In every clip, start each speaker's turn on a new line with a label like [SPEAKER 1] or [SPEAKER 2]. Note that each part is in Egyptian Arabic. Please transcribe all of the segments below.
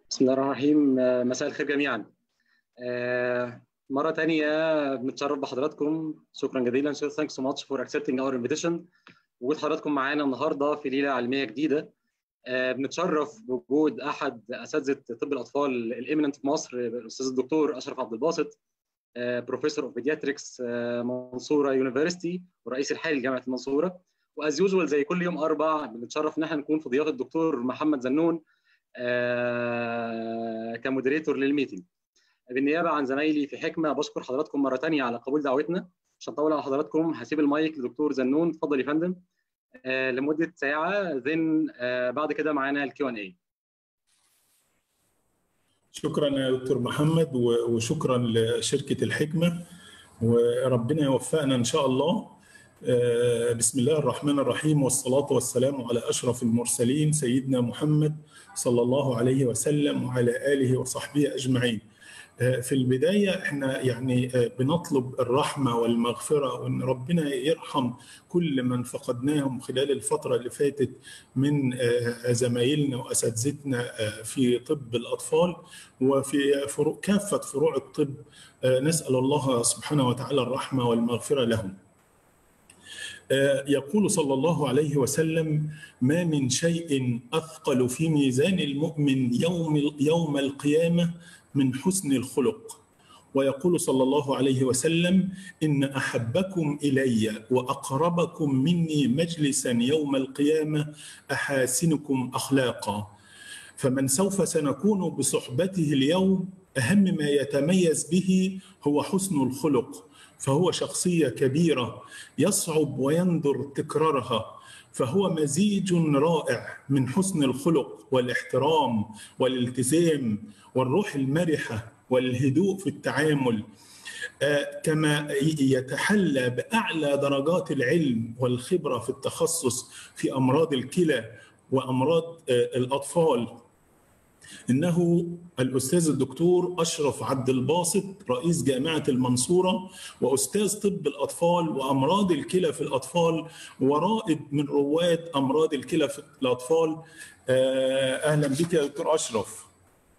[SPEAKER 1] بسم الله الرحمن الرحيم آه، مساء الخير جميعا آه، مرة تانية بنتشرف بحضراتكم شكرا جزيلا thanks so much for accepting our invitation وجود حضراتكم معانا النهاردة في ليلة علمية جديدة آه، بنتشرف بوجود أحد أساتذة طب الأطفال الإيمننت في مصر الأستاذ الدكتور أشرف عبد الباسط بروفيسور اوف بيدياتريكس منصورة يونيفرستي ورئيس الحالي لجامعة المنصورة واز يوجوال زي كل يوم أربع بنتشرف إن احنا نكون في ضيافة الدكتور محمد زنون آه، كمودريتور للميتنج بالنيابه عن زمايلي في حكمه بشكر حضراتكم مره ثانيه على قبول دعوتنا مش هنطول على حضراتكم هسيب المايك لدكتور زنون اتفضل يا فندم آه، لمده ساعه ذن آه، بعد كده معانا الكيو ان اي
[SPEAKER 2] شكرا يا دكتور محمد وشكرا لشركه الحكمه وربنا يوفقنا ان شاء الله بسم الله الرحمن الرحيم والصلاة والسلام على أشرف المرسلين سيدنا محمد صلى الله عليه وسلم وعلى آله وصحبه أجمعين في البداية احنا يعني بنطلب الرحمة والمغفرة وان ربنا يرحم كل من فقدناهم خلال الفترة اللي فاتت من زمايلنا وأساتذتنا في طب الأطفال وفي فروع كافة فروع الطب نسأل الله سبحانه وتعالى الرحمة والمغفرة لهم يقول صلى الله عليه وسلم ما من شيء اثقل في ميزان المؤمن يوم يوم القيامه من حسن الخلق ويقول صلى الله عليه وسلم ان احبكم الي واقربكم مني مجلسا يوم القيامه احاسنكم اخلاقا فمن سوف سنكون بصحبته اليوم اهم ما يتميز به هو حسن الخلق فهو شخصية كبيرة يصعب ويندر تكرارها فهو مزيج رائع من حسن الخلق والاحترام والالتزام والروح المرحة والهدوء في التعامل كما يتحلى بأعلى درجات العلم والخبرة في التخصص في أمراض الكلى وأمراض الأطفال انه الاستاذ الدكتور اشرف عبد الباسط رئيس جامعه المنصوره واستاذ طب الاطفال وامراض الكلى في الاطفال ورائد من رواد امراض الكلى في الاطفال اهلا بك يا دكتور اشرف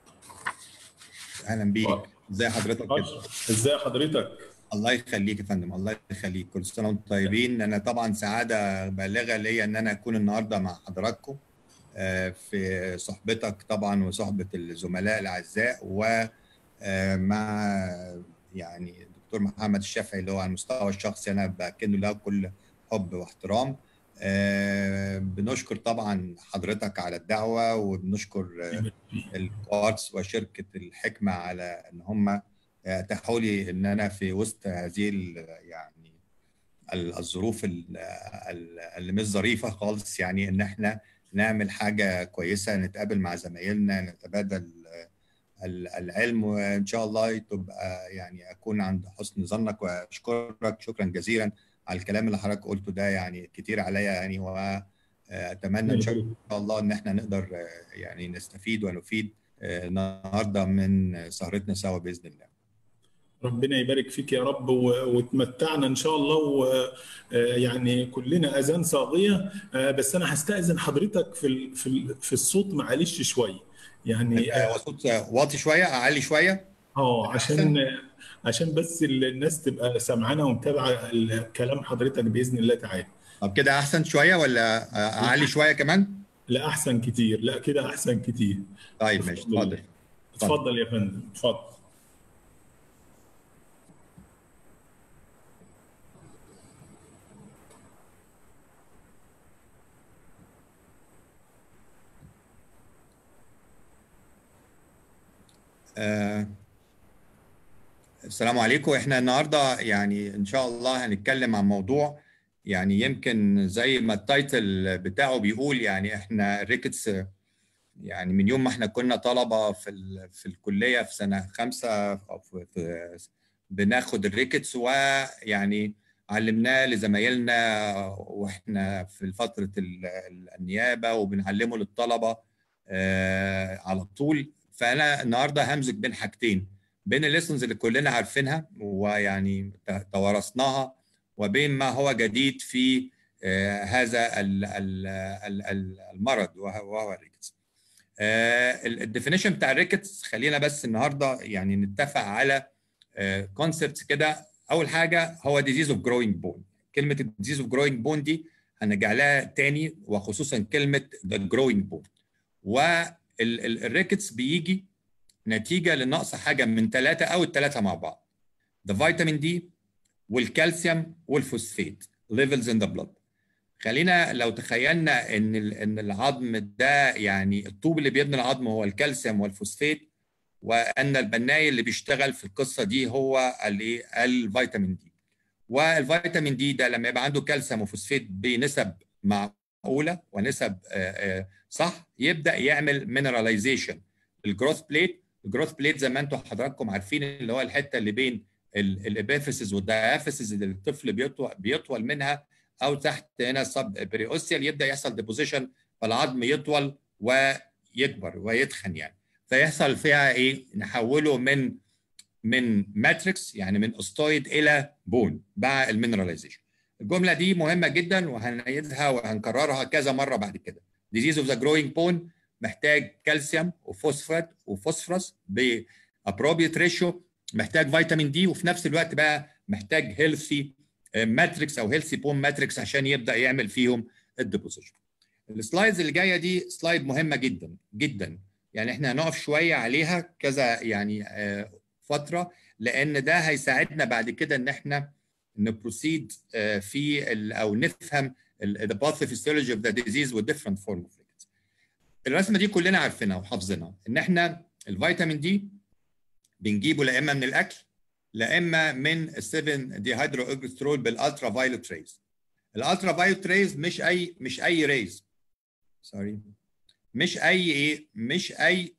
[SPEAKER 3] اهلا بيك ازي حضرتك كده
[SPEAKER 2] ازي حضرتك
[SPEAKER 3] الله يخليك يا فندم الله يخليك كل سنه وانتم طيبين انا طبعا سعاده بالغه ليا ان انا اكون النهارده مع حضراتكم في صحبتك طبعا وصحبه الزملاء الاعزاء ومع يعني الدكتور محمد الشافعي اللي هو على المستوى الشخصي انا باكد له كل حب واحترام بنشكر طبعا حضرتك على الدعوه وبنشكر الكوارتز وشركه الحكمه على ان هم اتاحوا لي ان انا في وسط هذه يعني الظروف اللي مش ظريفه خالص يعني ان احنا نعمل حاجه كويسه نتقابل مع زمايلنا نتبادل العلم وان شاء الله تبقى يعني اكون عند حسن ظنك واشكرك شكرا جزيلا على الكلام اللي حضرتك قلته ده يعني كتير عليا يعني واتمنى ان شاء الله ان احنا نقدر يعني نستفيد ونفيد النهارده من سهرتنا سوا باذن الله.
[SPEAKER 2] ربنا يبارك فيك يا رب وتمتعنا ان شاء الله ويعني كلنا اذان صاغيه بس انا هستاذن حضرتك في في في الصوت معلش شويه يعني
[SPEAKER 3] صوت واطي شويه اعلي شويه
[SPEAKER 2] اه عشان عشان بس الناس تبقى سامعانا ومتابعه كلام حضرتك باذن الله تعالى
[SPEAKER 3] طب كده احسن شويه ولا اعلي شويه كمان
[SPEAKER 2] لا احسن كتير لا كده احسن كتير
[SPEAKER 3] طيب ماشي اتفضل
[SPEAKER 2] اتفضل يا فندم اتفضل
[SPEAKER 3] آه السلام عليكم احنا النهارده يعني ان شاء الله هنتكلم عن موضوع يعني يمكن زي ما التايتل بتاعه بيقول يعني احنا الريكتس يعني من يوم ما احنا كنا طلبه في في الكليه في سنه خمسه أو في في بناخد الريكتس ويعني علمناه لزمايلنا واحنا في فتره النيابه وبنعلمه للطلبه آه على طول فانا النهارده همزج بين حاجتين بين الليسنز اللي كلنا عارفينها ويعني توارثناها وبين ما هو جديد في هذا المرض وهو الريكتس الديفينيشن بتاع الريكتس خلينا بس النهارده يعني نتفق على كونسبتس كده اول حاجه هو ديزيز اوف جروينج بون كلمه ديزيز اوف جروينج بون دي هنرجع لها تاني وخصوصا كلمه ذا جروينج بون والريكتس بيجي نتيجه لنقص حاجه من ثلاثه او الثلاثه مع بعض ذا فيتامين دي والكالسيوم والفوسفات ليفلز ان ذا بلود خلينا لو تخيلنا ان ان العظم ده يعني الطوب اللي بيبني العظم هو الكالسيوم والفوسفات وان البناي اللي بيشتغل في القصه دي هو الايه الفيتامين دي والفيتامين دي ده لما يبقى عنده كالسيوم وفوسفات بنسب معقوله ونسب صح يبدا يعمل مينراليزيشن الجروث بليت الجروث بليت زي ما انتم حضراتكم عارفين اللي هو الحته اللي بين الابيفيسز والديافيسز اللي الطفل بيطول بيطول منها او تحت هنا سب بريوسيال يبدا يحصل ديبوزيشن فالعظم يطول ويكبر ويتخن يعني فيحصل فيها ايه نحوله من من ماتريكس يعني من استويد الى بون مع المينراليزيشن الجمله دي مهمه جدا وهنعيدها وهنكررها كذا مره بعد كده disease of the growing bone محتاج كالسيوم وفوسفات وفوسفورس بابروبريت ريشيو محتاج فيتامين دي وفي نفس الوقت بقى محتاج هيلثي ماتريكس او هيلثي بون ماتريكس عشان يبدا يعمل فيهم الديبوزيشن السلايدز اللي جايه دي سلايد مهمه جدا جدا يعني احنا هنقف شويه عليها كذا يعني فتره لان ده هيساعدنا بعد كده ان احنا نبروسيد في او نفهم the pathophysiology of the disease with different form of rickets. الرسمه دي كلنا عارفينها وحافظينها ان احنا الفيتامين دي بنجيبه لا اما من الاكل لا اما من ال 7 ديهيدرو اوجسترول بالالترا فايولت ريز الالترا فايولت ريز مش اي مش اي ريز سوري مش اي ايه مش اي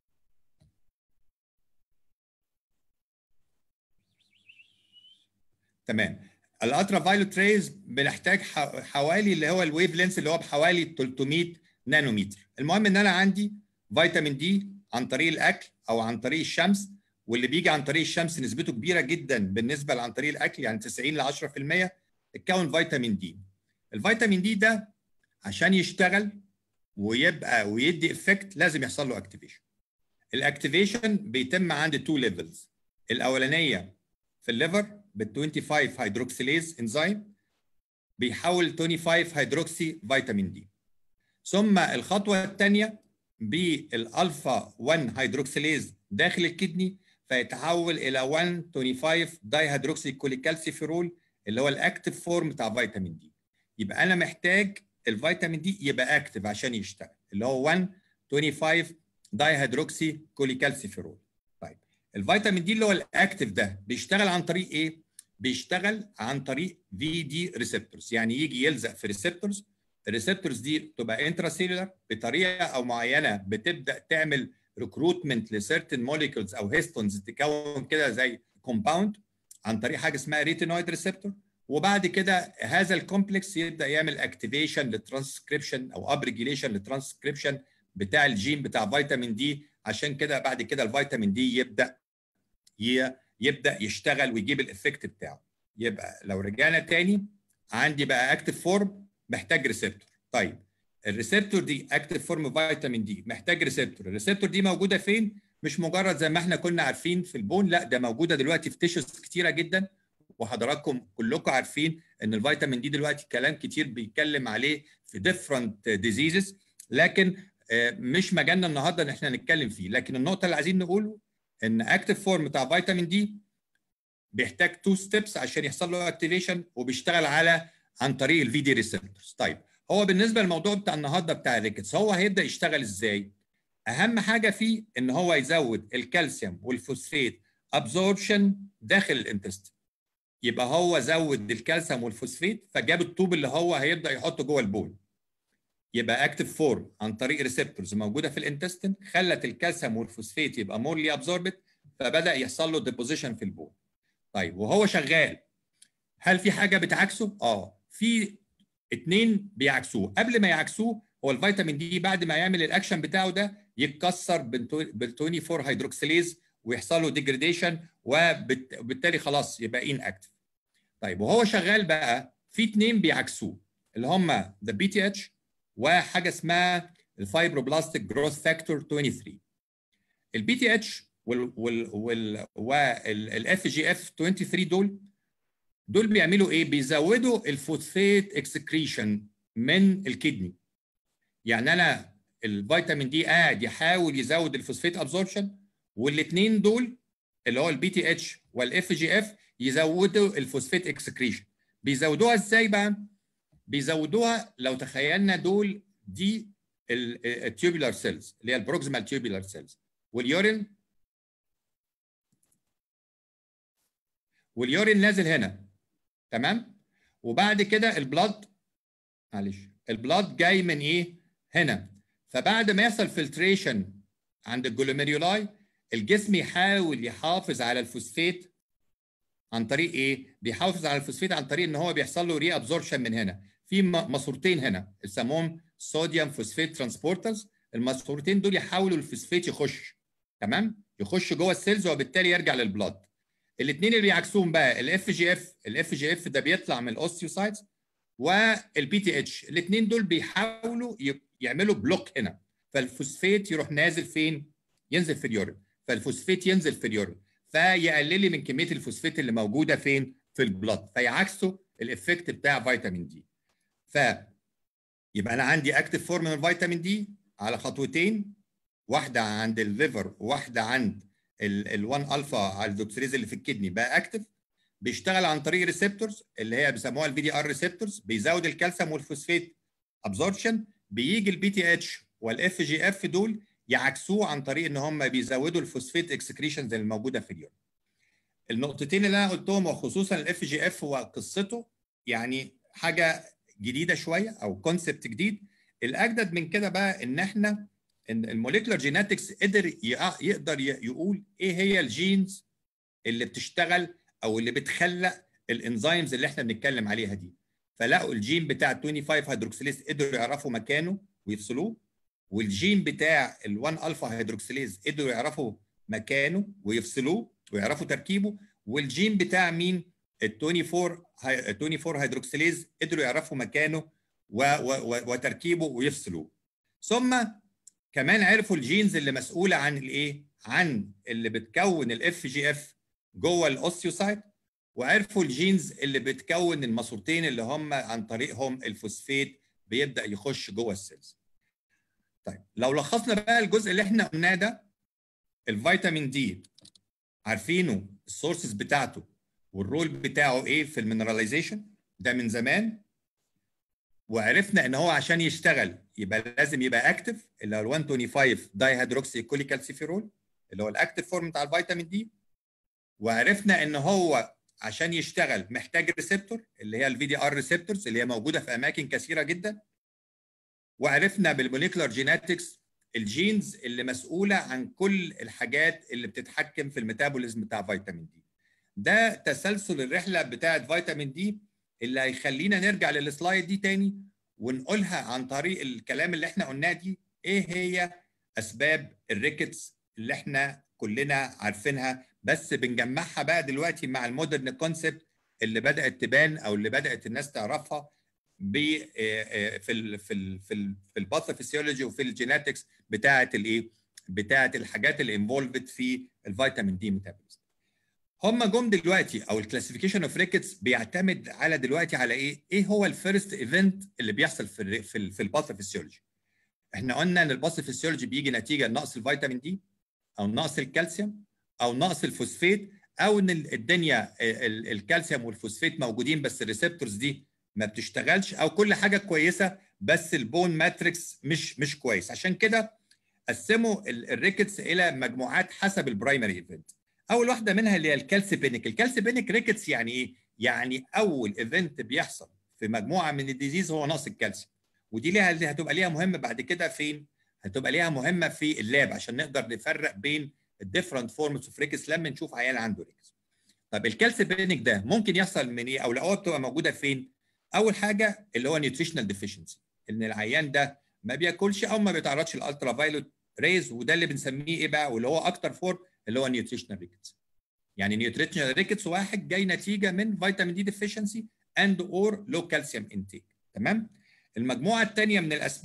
[SPEAKER 3] تمام الالترا فايولت ريز بنحتاج حوالي اللي هو الويف لينس اللي هو بحوالي 300 نانومتر المهم ان انا عندي فيتامين دي عن طريق الاكل او عن طريق الشمس واللي بيجي عن طريق الشمس نسبته كبيره جدا بالنسبه لعن طريق الاكل يعني 90 ل 10% اتكون فيتامين دي الفيتامين دي ده عشان يشتغل ويبقى ويدي افكت لازم يحصل له اكتيفيشن الاكتيفيشن بيتم عند تو ليفلز الاولانيه في الليفر بال 25 هيدروكسيليز انزيم بيحول 25 هيدروكسي فيتامين دي ثم الخطوه الثانيه بالالفا 1 هيدروكسيليز داخل الكدني فيتحول الى 1 25 داي هيدروكسي كوليكالسيفيرول اللي هو الاكتيف فورم بتاع فيتامين دي يبقى انا محتاج الفيتامين دي يبقى اكتف عشان يشتغل اللي هو 1 25 داي هيدروكسي كوليكالسيفيرول طيب الفيتامين دي اللي هو الاكتف ده بيشتغل عن طريق ايه بيشتغل عن طريق في دي ريسبتورز يعني يجي يلزق في ريسبتورز الريسبتورز دي بتبقى انتراسيلولر بطريقه او معينه بتبدا تعمل ريكروتمنت لسيرتن موليكولز او هيستونز تكون كده زي كومباوند عن طريق حاجه اسمها ريتينويد ريسبتور وبعد كده هذا الكومبلكس يبدا يعمل اكتيفيشن للترانسكريبشن او اب ريجيليشن للترانسكريبشن بتاع الجين بتاع فيتامين دي عشان كده بعد كده الفيتامين دي يبدا يبدا يشتغل ويجيب الافكت بتاعه يبقى لو رجعنا تاني عندي بقى اكتف فورم محتاج ريسبتور طيب الريسبتور دي اكتف فورم فيتامين دي محتاج ريسبتور الريسبتور دي موجوده فين مش مجرد زي ما احنا كنا عارفين في البون لا ده موجوده دلوقتي في تيشوز كتيره جدا وحضراتكم كلكم عارفين ان الفيتامين دي دلوقتي كلام كتير بيتكلم عليه في different diseases لكن مش مجالنا النهارده ان احنا نتكلم فيه لكن النقطه اللي عايزين نقوله ان اكتف فورم بتاع فيتامين دي بيحتاج تو ستيبس عشان يحصل له اكتيفيشن وبيشتغل على عن طريق الفي دي ريسبتورز طيب هو بالنسبه للموضوع بتاع النهارده بتاع الريكتس هو هيبدا يشتغل ازاي اهم حاجه فيه ان هو يزود الكالسيوم والفوسفات ابزوربشن داخل الانتستين يبقى هو زود الكالسيوم والفوسفات فجاب الطوب اللي هو هيبدا يحطه جوه البول يبقى اكتف فورم عن طريق ريسبتورز موجوده في الانتستين خلت الكالسيوم والفوسفات يبقى مورلي ابزوربت فبدا يحصل له ديبوزيشن في البول طيب وهو شغال هل في حاجه بتعكسه اه في اتنين بيعكسوه قبل ما يعكسوه هو الفيتامين دي بعد ما يعمل الاكشن بتاعه ده يتكسر بال 24 هيدروكسيليز ويحصل له ديجريديشن وبالتالي خلاص يبقى ان اكتف طيب وهو شغال بقى في اتنين بيعكسوه اللي هم ذا بي تي اتش وحاجه اسمها الفايبروبلاستيك جروث فاكتور 23 البي تي اتش وال وال وال والاف جي اف 23 دول دول بيعملوا ايه؟ بيزودوا الفوسفيت اكسكريشن من الكدني. يعني انا الفيتامين دي قاعد يحاول يزود الفوسفيت ابزوربشن والاثنين دول اللي هو البي تي اتش والاف جي اف يزودوا الفوسفيت اكسكريشن. بيزودوها ازاي بقى؟ بيزودوها لو تخيلنا دول دي التيوبولار سيلز اللي هي البروكسيمال تيوبولار سيلز واليورين واليورين نازل هنا تمام وبعد كده البلاد معلش البلاد جاي من ايه هنا فبعد ما يحصل فلتريشن عند الجلوميرولاي الجسم يحاول يحافظ على الفوسفيت عن طريق ايه بيحافظ على الفوسفيت عن طريق ان هو بيحصل له ري ابزوربشن من هنا في ماسورتين هنا يسموهم صوديوم فوسفيت ترانسبورترز الماسورتين دول يحاولوا الفوسفيت يخش تمام يخش جوه السيلز وبالتالي يرجع للبلاد الاثنين اللي بيعكسوهم بقى الاف جي اف الاف جي اف ده بيطلع من الاوستيوسايتس والبي تي اتش الاثنين دول بيحاولوا يعملوا بلوك هنا فالفوسفيت يروح نازل فين ينزل في اليورين فالفوسفيت ينزل في اليورين فيقلل لي من كميه الفوسفيت اللي موجوده فين في البلاد فيعكسوا الافكت بتاع فيتامين دي ف يبقى انا عندي اكتف فورم من الفيتامين دي على خطوتين واحده عند الليفر وواحده عند ال1 الفا الدوكسريز اللي في الكدني بقى اكتف بيشتغل عن طريق ريسبتورز اللي هي بيسموها البي دي ار ريسبتورز بيزود الكالسيوم والفوسفيت ابزوربشن بيجي البي تي اتش والاف جي اف دول يعكسوه عن طريق ان هم بيزودوا الفوسفيت اكسكريشنز اللي موجوده في اليوم النقطتين اللي انا قلتهم وخصوصا الاف جي اف وقصته يعني حاجه جديده شويه او كونسبت جديد الاجدد من كده بقى ان احنا ان الموليكولار جيناتكس قدر يقدر يقول ايه هي الجينز اللي بتشتغل او اللي بتخلق الانزيمز اللي احنا بنتكلم عليها دي فلقوا الجين بتاع 25 هيدروكسيليز قدروا يعرفوا مكانه ويفصلوه والجين بتاع ال1 الفا هيدروكسيليز قدروا يعرفوا مكانه ويفصلوه ويعرفوا تركيبه والجين بتاع مين ال 24 ال 24 هيدروكسيليز قدروا يعرفوا مكانه و و وتركيبه ويفصلوه ثم كمان عرفوا الجينز اللي مسؤوله عن الايه عن اللي بتكون الاف جي اف جوه الاوستيوسايت وعرفوا الجينز اللي بتكون الماسورتين اللي هم عن طريقهم الفوسفيت بيبدا يخش جوه السيلز طيب لو لخصنا بقى الجزء اللي احنا قلناه ده الفيتامين دي عارفينه السورسز بتاعته والرول بتاعه ايه في المينراليزيشن ده من زمان وعرفنا ان هو عشان يشتغل يبقى لازم يبقى اكتف اللي هو ال 125 داي هيدروكسي كوليكالسيفيرول اللي هو الاكتف فورم بتاع الفيتامين دي وعرفنا ان هو عشان يشتغل محتاج ريسبتور اللي هي الفي دي ار ريسبتورز اللي هي موجوده في اماكن كثيره جدا وعرفنا بالموليكولار جيناتكس الجينز اللي مسؤوله عن كل الحاجات اللي بتتحكم في الميتابوليزم بتاع فيتامين دي ده تسلسل الرحله بتاعه فيتامين دي اللي هيخلينا نرجع للسلايد دي تاني ونقولها عن طريق الكلام اللي احنا قلناه دي ايه هي اسباب الريكتس اللي احنا كلنا عارفينها بس بنجمعها بقى دلوقتي مع المودرن كونسبت اللي بدات تبان او اللي بدات الناس تعرفها ب في ال في ال في ال في الباثوفيسيولوجي وفي الجينetics بتاعه الايه؟ بتاعه الحاجات اللي انفولفد في الفيتامين دي ميتابوليزم. هم جم دلوقتي او الكلاسيفيكيشن اوف ريكتس بيعتمد على دلوقتي على ايه؟ ايه هو الفيرست ايفنت اللي بيحصل في ال في, ال في الباثوفيسيولوجي؟ احنا قلنا ان الباثوفيسيولوجي بيجي نتيجه نقص الفيتامين دي او نقص الكالسيوم او نقص الفوسفيت او ان الدنيا الكالسيوم والفوسفيت موجودين بس الريسبتورز دي ما بتشتغلش او كل حاجه كويسه بس البون ماتريكس مش مش كويس عشان كده قسموا الريكتس الى مجموعات حسب البرايمري ايفنت اول واحده منها اللي هي الكالسيبينيك الكالسيبينيك ريكتس يعني ايه يعني اول ايفنت بيحصل في مجموعه من الديزيز هو نقص الكالسيوم ودي ليها اللي هتبقى ليها مهمه بعد كده فين هتبقى ليها مهمه في اللاب عشان نقدر نفرق بين الديفرنت فورمز اوف ريكس لما نشوف عيان عنده ريكس طب الكالسيبينيك ده ممكن يحصل من ايه او لو بتبقى موجوده فين اول حاجه اللي هو نيوتريشنال ديفيشنسي ان العيان ده ما بياكلش او ما بيتعرضش للالترا فايلوت ريز وده اللي بنسميه ايه بقى واللي هو اكتر فورم اللي هو نيوتريشنال ريكتس يعني نيوتريشنال ريكتس واحد جاي نتيجه من فيتامين دي ديفيشنسي اند اور لو كالسيوم انتيك تمام المجموعه الثانيه من الاسباب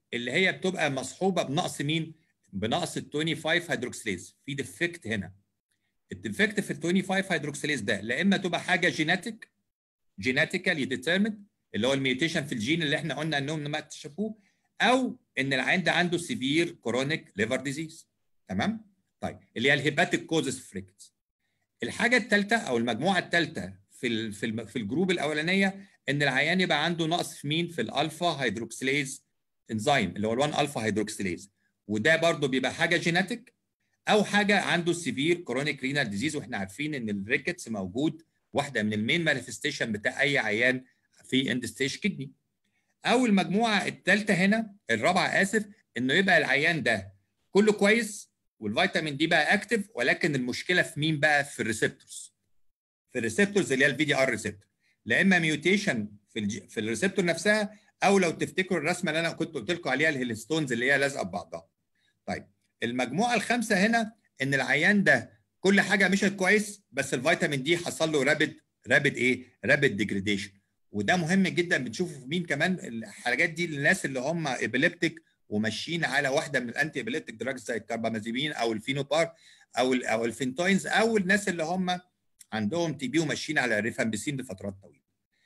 [SPEAKER 3] اللي هي بتبقى مصحوبه بنقص مين؟ بنقص ال 25 هيدروكسيليز في ديفكت هنا الديفكت في ال 25 هيدروكسيليز ده لا اما تبقى حاجه جيناتيك جيناتيكالي ديترمند اللي هو الميوتيشن في الجين اللي احنا قلنا انهم ما اكتشفوه او ان العيان ده عنده سيفير كرونيك ليفر ديزيز تمام طيب اللي هي الهيباتيك كوزز فريكتس الحاجه الثالثه او المجموعه الثالثه في ال في ال في الجروب الاولانيه ان العيان يبقى عنده نقص في مين في الالفا هيدروكسيليز انزيم اللي هو ال1 الفا هيدروكسيليز وده برضه بيبقى حاجه جيناتيك او حاجه عنده سيفير كرونيك رينال ديزيز واحنا عارفين ان الريكتس موجود واحده من المين مانيفستيشن بتاع اي عيان في اند ستيج كدني او المجموعه الثالثه هنا الرابعه اسف انه يبقى العيان ده كله كويس والفيتامين دي بقى اكتف ولكن المشكله في مين بقى في الريسبتورز في الريسبتورز اللي هي الفي دي ار ريسبتور لا اما ميوتيشن في الجي في الريسبتور نفسها او لو تفتكروا الرسمه اللي انا كنت قلت لكم عليها الهيلستونز اللي هي لازقه ببعضها طيب المجموعه الخامسه هنا ان العيان ده كل حاجه مشت كويس بس الفيتامين دي حصل له رابد رابد ايه رابد ديجريديشن وده مهم جدا بنشوفه في مين كمان الحاجات دي للناس اللي هم ابيليبتيك وماشيين على واحده من الانتي ابيليبتيك دراجز زي الكاربامازيبين او الفينوبار او ال او الفينتوينز او الناس اللي هم عندهم تي بي وماشيين على ريفامبيسين لفترات طويله.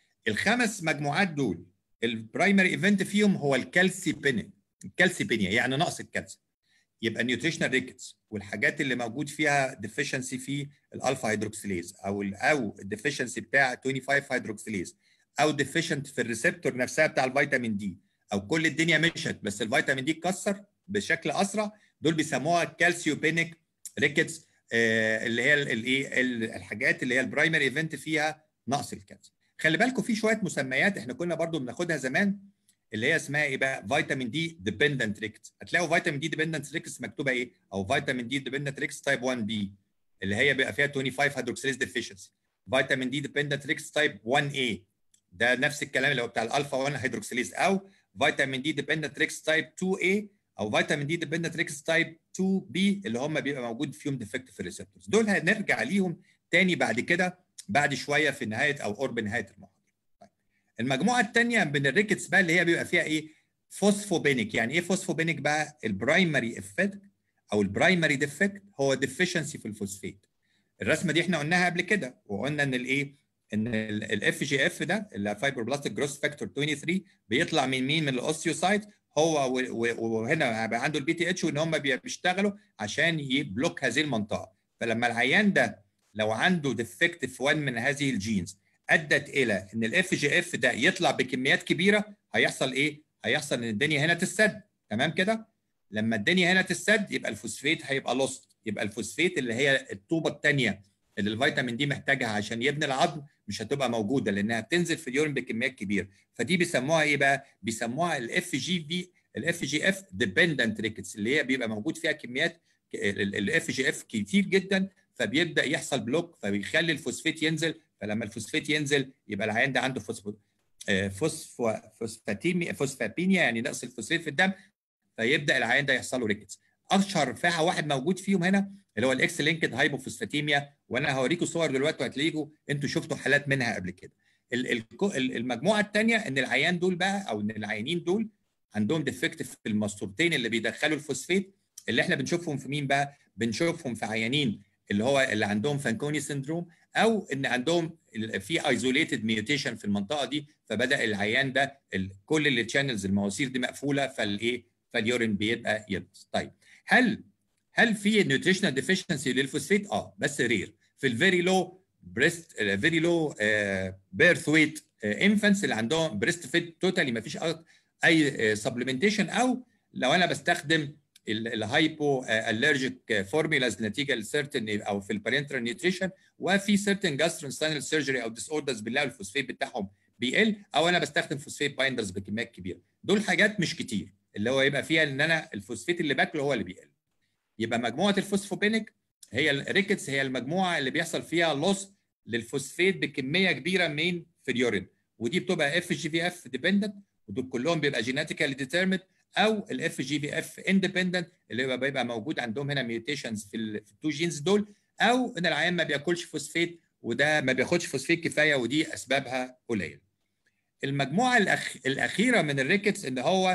[SPEAKER 3] الخمس مجموعات دول البرايمري ايفنت فيهم هو الكالسيبينيا الكالسيبينيا يعني نقص الكالسيوم يبقى نيوتريشنال ريكتس والحاجات اللي موجود فيها ديفيشنسي في الالفا هيدروكسيليز او ال او الديفيشنسي بتاع 25 هيدروكسيليز او ديفيشنت في الريسبتور نفسها بتاع الفيتامين دي او كل الدنيا مشت بس الفيتامين دي اتكسر بشكل اسرع دول بيسموها كالسيوبينيك ريكتس آه اللي هي الايه الحاجات اللي هي البرايمري ايفنت فيها نقص الكالسيوم خلي بالكم في شويه مسميات احنا كنا برضو بناخدها زمان اللي هي اسمها ايه بقى فيتامين دي ديبندنت ريكتس هتلاقوا فيتامين دي ديبندنت ريكتس مكتوبه ايه او فيتامين دي ديبندنت ريكتس تايب 1 بي اللي هي بيبقى فيها 25 هيدروكسيليز ديفيشنسي فيتامين دي ديبندنت ريكتس تايب 1 a ده نفس الكلام اللي هو بتاع الالفا 1 هيدروكسيليز او فيتامين دي ديبندنت ريكس تايب 2 a او فيتامين دي ديبندنت ريكس تايب 2 b اللي هم بيبقى موجود فيهم ديفكت في الريسبتورز دول هنرجع ليهم تاني بعد كده بعد شويه في نهايه او قرب نهايه المحاضره طيب. المجموعه الثانيه من الريكتس بقى اللي هي بيبقى فيها ايه فوسفوبينيك يعني ايه فوسفوبينيك بقى البرايمري افكت او البرايمري ديفكت هو ديفيشنسي في الفوسفيت الرسمه دي احنا قلناها قبل كده وقلنا ان الايه ان الاف جي اف ده اللي فايبروبلاستيك جروس فاكتور 23 بيطلع من مين من الاوستيوسايت هو وهنا هيبقى عنده البي تي اتش وان هم بيشتغلوا عشان يبلوك هذه المنطقه فلما العيان ده لو عنده ديفكت في وان من هذه الجينز ادت الى ان الاف جي اف ده يطلع بكميات كبيره هيحصل ايه؟ هيحصل ان الدنيا هنا تسد تمام كده؟ لما الدنيا هنا تسد يبقى الفوسفيت هيبقى لوست يبقى الفوسفيت اللي هي الطوبه الثانيه اللي الفيتامين دي محتاجها عشان يبني العظم مش هتبقى موجوده لانها بتنزل في اليورين بكميات كبيره فدي بيسموها ايه بقى بيسموها الاف جي في الاف جي اف ديبندنت ريكتس اللي هي بيبقى موجود فيها كميات الاف جي اف كتير جدا فبيبدا يحصل بلوك فبيخلي الفوسفيت ينزل فلما الفوسفيت ينزل يبقى العيان ده عنده فوسفو فوسفو فوسفاتيميا فوسفابينيا يعني نقص الفوسفيت في الدم فيبدا العيان ده يحصل له ريكتس اشهر فاحه واحد موجود فيهم هنا اللي هو الاكس لينكد هايبوفوسفاتيميا وانا هوريكم صور دلوقتي وهتلاقوا انتوا شفتوا حالات منها قبل كده المجموعه الثانيه ان العيان دول بقى او ان العيانين دول عندهم ديفكت في الماسورتين اللي بيدخلوا الفوسفيت اللي احنا بنشوفهم في مين بقى بنشوفهم في عيانين اللي هو اللي عندهم فانكوني سندروم او ان عندهم في ايزوليتد ميوتيشن في المنطقه دي فبدا العيان ده كل التشانلز المواسير دي مقفوله فالايه فاليورين بيبقى ينقص طيب هل هل في نيوتريشنال ديفيشنسي للفوسفيت اه بس رير في الفيري لو بريست فيري لو بيرث ويت انفانتس اللي عندهم بريست فيت توتالي ما فيش اي سبلمنتيشن او لو انا بستخدم الهايبو الرجيك فورمولاز نتيجه لسيرتن او في البارنترال نيوتريشن وفي سيرتن جاسترونستاينال سيرجري او ديس اوردرز بنلاقي الفوسفيت بتاعهم بيقل او انا بستخدم فوسفيت بايندرز بكميات كبيره دول حاجات مش كتير اللي هو يبقى فيها ان انا الفوسفيت اللي باكله هو اللي بيقل يبقى مجموعه الفوسفوبينيك هي الريكتس هي المجموعه اللي بيحصل فيها لوس للفوسفيت بكميه كبيره من في اليورين ودي بتبقى اف جي في اف ديبندنت ودول كلهم بيبقى جينيتيكالي ديترمند او الاف جي في اف اندبندنت اللي بيبقى موجود عندهم هنا ميوتيشنز في التو جينز دول او ان العيان ما بياكلش فوسفيت وده ما بياخدش فوسفيت كفايه ودي اسبابها قليله. المجموعه الأخ... الاخيره من الريكتس ان هو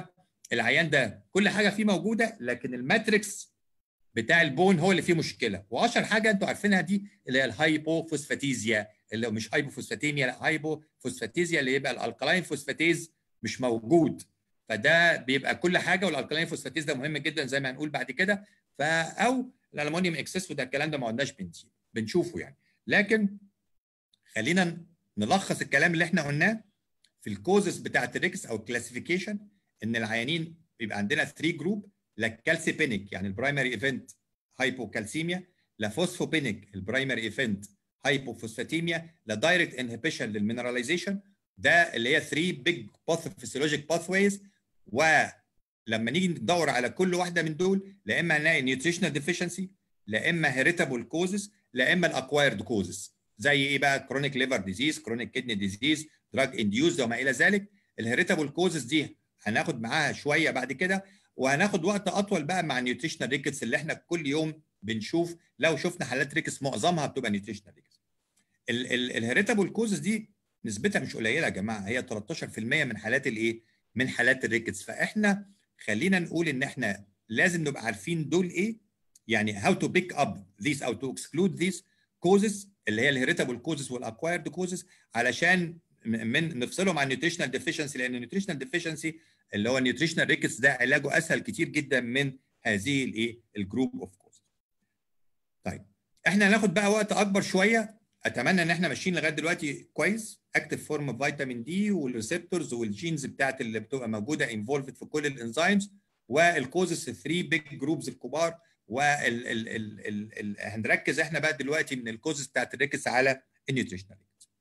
[SPEAKER 3] العيان ده كل حاجه فيه موجوده لكن الماتريكس بتاع البون هو اللي فيه مشكله واشهر حاجه انتوا عارفينها دي اللي هي الهايبوفوسفاتيزيا اللي هو مش هايبوفوسفاتيميا لا هايبوفوسفاتيزيا اللي يبقى الالكلاين فوسفاتيز مش موجود فده بيبقى كل حاجه والالكلاين فوسفاتيز ده مهم جدا زي ما هنقول بعد كده فا او الالومنيوم اكسس وده الكلام ده ما قلناش بنشوفه يعني لكن خلينا نلخص الكلام اللي احنا قلناه في الكوزس بتاعت الريكس او الكلاسيفيكيشن ان العيانين بيبقى عندنا 3 جروب لا كالسيبينيك يعني البرايمري ايفنت هايبوكالسيميا لا فوسفوبينيك البرايمري ايفنت هايبوفوسفاتيميا لا دايركت انهبيشن للمينراليزيشن ده اللي هي 3 بيج باثوفيسيولوجيك باثويز ولما نيجي ندور على كل واحده من دول لا اما نلاقي نيوتريشنال ديفيشنسي لا اما هيريتابل كوزز لا اما الاكوايرد كوزز زي ايه بقى كرونيك ليفر ديزيز كرونيك كدني ديزيز دراج انديوز وما الى ذلك الهيريتابل كوزز دي هناخد معاها شويه بعد كده وهناخد وقت اطول بقى مع النيوتريشنال ريكتس اللي احنا كل يوم بنشوف لو شفنا حالات ريكس معظمها بتبقى نيوتريشنال ريكس الهيريتابل كوزز دي نسبتها مش قليله يا جماعه هي 13% من حالات الايه من حالات الريكتس فاحنا خلينا نقول ان احنا لازم نبقى عارفين دول ايه يعني how to pick up these او to exclude these causes اللي هي الهيريتابل كوزز والاكوايرد كوزز علشان من نفصلهم عن النيوتريشنال ديفيشنسي لان النيوتريشنال ديفيشنسي اللي هو النيوتريشنال ريكتس ده علاجه اسهل كتير جدا من هذه الايه الجروب اوف كوز طيب احنا هناخد بقى وقت اكبر شويه اتمنى ان احنا ماشيين لغايه دلوقتي كويس اكتف فورم فيتامين دي والريسبتورز والجينز بتاعت اللي بتبقى موجوده انفولفد في كل الانزيمز والكوزز 3 بيج جروبز الكبار وال ال ال ال ال هنركز احنا بقى دلوقتي من الكوزز بتاعت الريكس على النيوتريشنال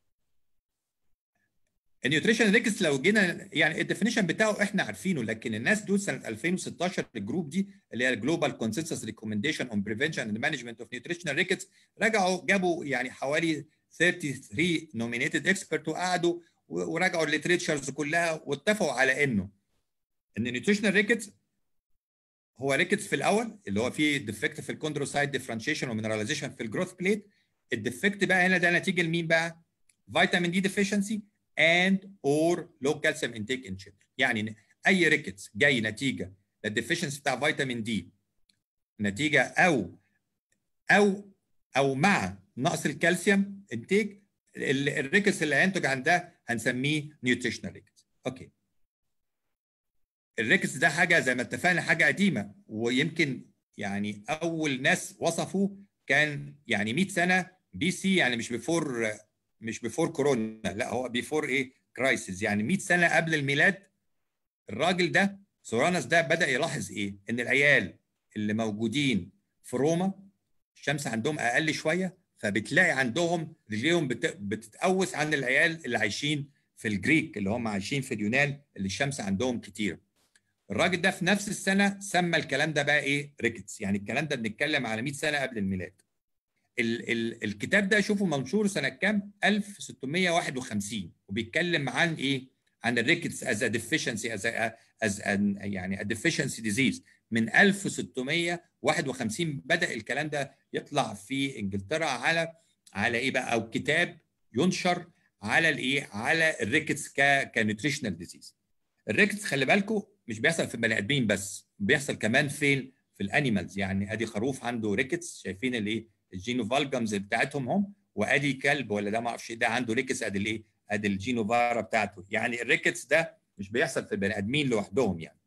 [SPEAKER 3] النيوتريشن ريكس لو جينا يعني الديفينيشن بتاعه احنا عارفينه لكن الناس دول سنه 2016 الجروب دي اللي هي الجلوبال كونسنسس ريكومنديشن اون بريفنشن اند مانجمنت اوف نيوتريشنال ريكتس رجعوا جابوا يعني حوالي 33 نومينيتد اكسبرت وقعدوا وراجعوا الليتريتشرز كلها واتفقوا على انه ان النيوتريشنال ريكتس هو ريكتس في الاول اللي هو فيه ديفكت في الكوندروسايت ديفرنشيشن ومينراليزيشن في الجروث بليت الديفكت بقى هنا ده نتيجه لمين بقى؟ فيتامين دي ديفيشنسي and or low calcium intake in children يعني اي ريكتس جاي نتيجه للديفيشنسي بتاع فيتامين دي نتيجه او او او مع نقص الكالسيوم انتيك الريكتس اللي هينتج عن ده هنسميه نيوتريشنال ريكتس اوكي الريكتس ده حاجه زي ما اتفقنا حاجه قديمه ويمكن يعني اول ناس وصفوا كان يعني 100 سنه بي سي يعني مش بيفور مش بيفور كورونا لا هو بيفور ايه كرايسيس يعني 100 سنه قبل الميلاد الراجل ده سورانس ده بدا يلاحظ ايه ان العيال اللي موجودين في روما الشمس عندهم اقل شويه فبتلاقي عندهم رجليهم بت... بتتقوس عن العيال اللي عايشين في الجريك اللي هم عايشين في اليونان اللي الشمس عندهم كتير الراجل ده في نفس السنه سمى الكلام ده بقى ايه ريكتس يعني الكلام ده بنتكلم على 100 سنه قبل الميلاد ال ال الكتاب ده شوفوا منشور سنه كام 1651 وبيتكلم عن ايه عن الريكتس از ديفيشنسي از از يعني ديفيشنسي ديزيز من 1651 بدا الكلام ده يطلع في انجلترا على على ايه بقى او كتاب ينشر على الايه على الريكتس ك كنيوتريشنال ديزيز الريكتس خلي بالكم مش بيحصل في البني ادمين بس بيحصل كمان فين في الانيمالز يعني ادي خروف عنده ريكتس شايفين الايه الجينوفالجمز بتاعتهم هم وادي كلب ولا ده ما اعرفش ده عنده ريكتس ادي الايه ادي الجينوفارا بتاعته يعني الريكتس ده مش بيحصل في البني ادمين لوحدهم يعني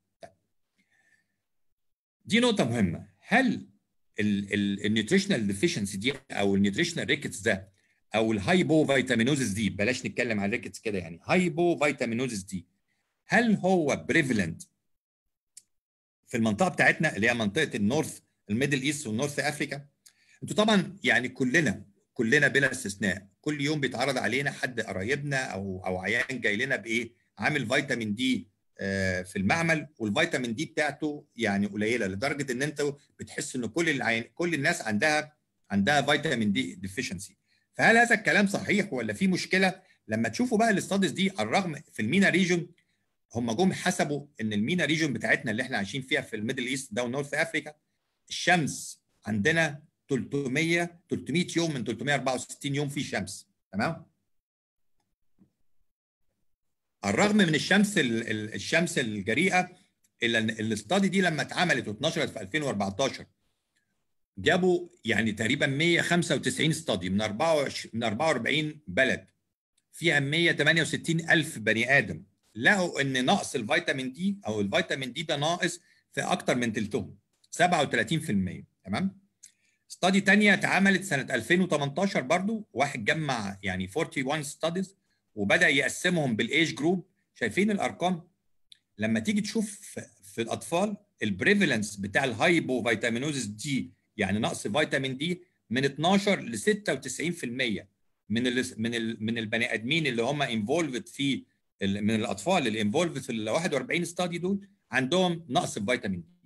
[SPEAKER 3] دي نقطه مهمه هل النيوتريشنال ديفيشنسي دي او النيوتريشنال ريكتس ده او الهايبو فيتامينوزس دي بلاش نتكلم عن الريكتس كده يعني هايبو فيتامينوزس دي هل هو بريفلنت في المنطقه بتاعتنا اللي هي منطقه النورث الميدل ايست والنورث افريكا انتوا طبعا يعني كلنا كلنا بلا استثناء كل يوم بيتعرض علينا حد قرايبنا او او عيان جاي لنا بايه عامل فيتامين دي في المعمل والفيتامين دي بتاعته يعني قليله لدرجه ان انت بتحس ان كل العين كل الناس عندها عندها فيتامين دي ديفيشنسي فهل هذا الكلام صحيح ولا في مشكله لما تشوفوا بقى الاستاديز دي على الرغم في المينا ريجون هم جم حسبوا ان المينا ريجون بتاعتنا اللي احنا عايشين فيها في الميدل ايست ده ونورث افريكا الشمس عندنا 300 300 يوم من 364 يوم في شمس تمام على الرغم من الشمس الشمس الجريئه الاستادي دي لما اتعملت واتنشرت في 2014 جابوا يعني تقريبا 195 استادي من 24 من 44 بلد فيها 168 الف بني ادم لقوا ان نقص الفيتامين دي او الفيتامين دي ده ناقص في اكتر من ثلثهم 37% تمام استادي تانية اتعملت سنة 2018 برضو واحد جمع يعني 41 ستاديز وبدأ يقسمهم بالايج جروب شايفين الارقام لما تيجي تشوف في الاطفال البريفالنس بتاع الهايبو فيتامينوزيس دي يعني نقص فيتامين دي من 12 ل 96% من ال من ال من البني ادمين اللي هم انفولفد في من الاطفال اللي انفولفد في ال 41 ستادي دول عندهم نقص في فيتامين دي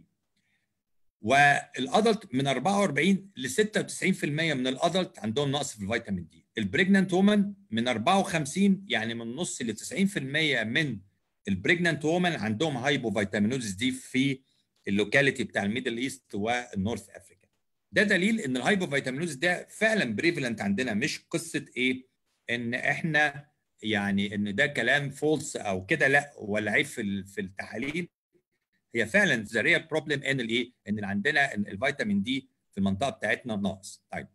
[SPEAKER 3] والادلت من 44 ل 96% من الادلت عندهم نقص في الفيتامين دي البريجننت وومن من 54 يعني من نص ل 90% من البريجننت وومن عندهم هايبو فيتامينوزيس دي في اللوكاليتي بتاع الميدل ايست والنورث افريكا ده دليل ان الهايبو فيتامينوزيس ده فعلا بريفلنت عندنا مش قصه ايه ان احنا يعني ان ده كلام فولس او كده لا ولا عيب في في التحاليل هي فعلا ذا ريال بروبلم ان الايه ان عندنا إن الفيتامين دي في المنطقه بتاعتنا ناقص طيب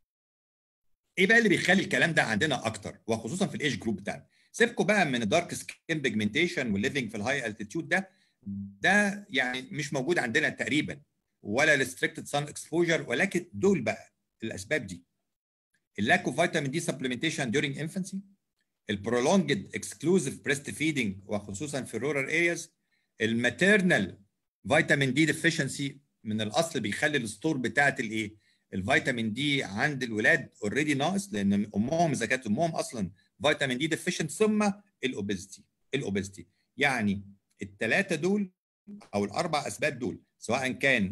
[SPEAKER 3] ايه بقى اللي بيخلي الكلام ده عندنا اكتر وخصوصا في الايج جروب بتاعنا سيبكم بقى من الدارك سكين بيجمنتيشن والليفنج في الهاي التيتيود ده ده يعني مش موجود عندنا تقريبا ولا الريستريكتد سان اكسبوجر ولكن دول بقى الاسباب دي اللاك اوف فيتامين دي سبلمنتيشن during انفانسي البرولونجد اكسكلوزيف بريست فيدنج وخصوصا في الرورال ارياز الماتيرنال فيتامين دي ديفيشنسي من الاصل بيخلي الستور بتاعت الايه الفيتامين دي عند الولاد اوريدي ناقص لان امهم اذا كانت امهم اصلا فيتامين دي ديفيشنت ثم الاوبيزيتي الاوبيزيتي يعني الثلاثه دول او الاربع اسباب دول سواء كان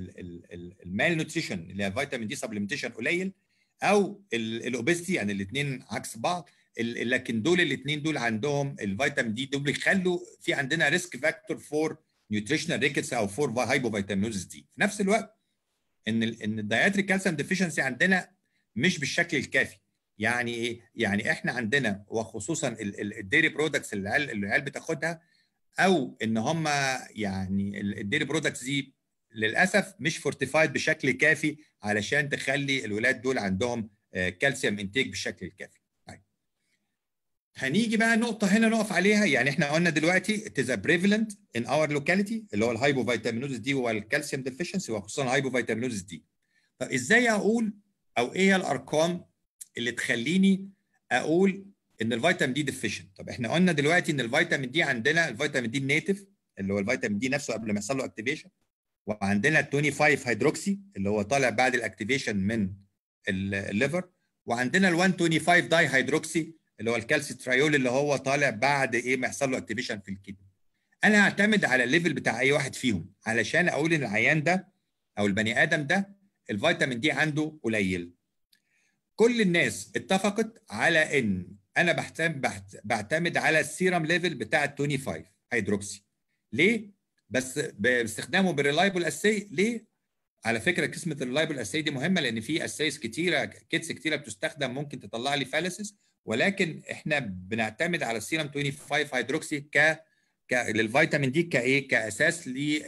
[SPEAKER 3] المال نوتريشن اللي هي فيتامين دي سبلمنتيشن قليل او الاوبيزيتي يعني الاثنين عكس بعض لكن دول الاثنين دول عندهم الفيتامين دي دول بيخلوا في عندنا ريسك فاكتور فور نيوتريشنال ريكتس او فور هايبو فيتامينوزيس دي في نفس الوقت ان ال ان الدايتري كالسيوم ديفيشنسي عندنا مش بالشكل الكافي يعني ايه يعني احنا عندنا وخصوصا الديري برودكتس اللي العيال اللي العيال بتاخدها او ان هم يعني الديري برودكتس دي للاسف مش فورتيفايد بشكل كافي علشان تخلي الولاد دول عندهم كالسيوم انتيك بالشكل الكافي طيب هنيجي بقى نقطه هنا نقف عليها يعني احنا قلنا دلوقتي it is a prevalent in our locality اللي هو الهايبو فيتامينوزيس دي والكالسيوم ديفيشنسي وخصوصا الهايبو فيتامينوزيس دي طب ازاي اقول او ايه هي الارقام اللي تخليني اقول ان الفيتامين دي ديفيشنت طب احنا قلنا دلوقتي ان الفيتامين دي عندنا الفيتامين دي النيتف اللي هو الفيتامين دي نفسه قبل ما يحصل له اكتيفيشن وعندنا ال 25 هيدروكسي اللي هو طالع بعد الاكتيفيشن من الليفر وعندنا ال 125 داي هيدروكسي اللي هو الكالسيتريول اللي هو طالع بعد ايه ما يحصل له اكتيفيشن في الكدني انا هعتمد على الليفل بتاع اي واحد فيهم علشان اقول ان العيان ده او البني ادم ده الفيتامين دي عنده قليل كل الناس اتفقت على ان انا بحتم بعتمد على السيرم ليفل بتاع ال 25 هيدروكسي ليه بس باستخدامه بالريلايبل اساي ليه على فكره قسمه الريلايبل اساي دي مهمه لان في اسايز كتيره كيتس كتيره بتستخدم ممكن تطلع لي فاليسيس ولكن احنا بنعتمد على السيرم 25 هيدروكسي ك ك للفيتامين دي كايه كاساس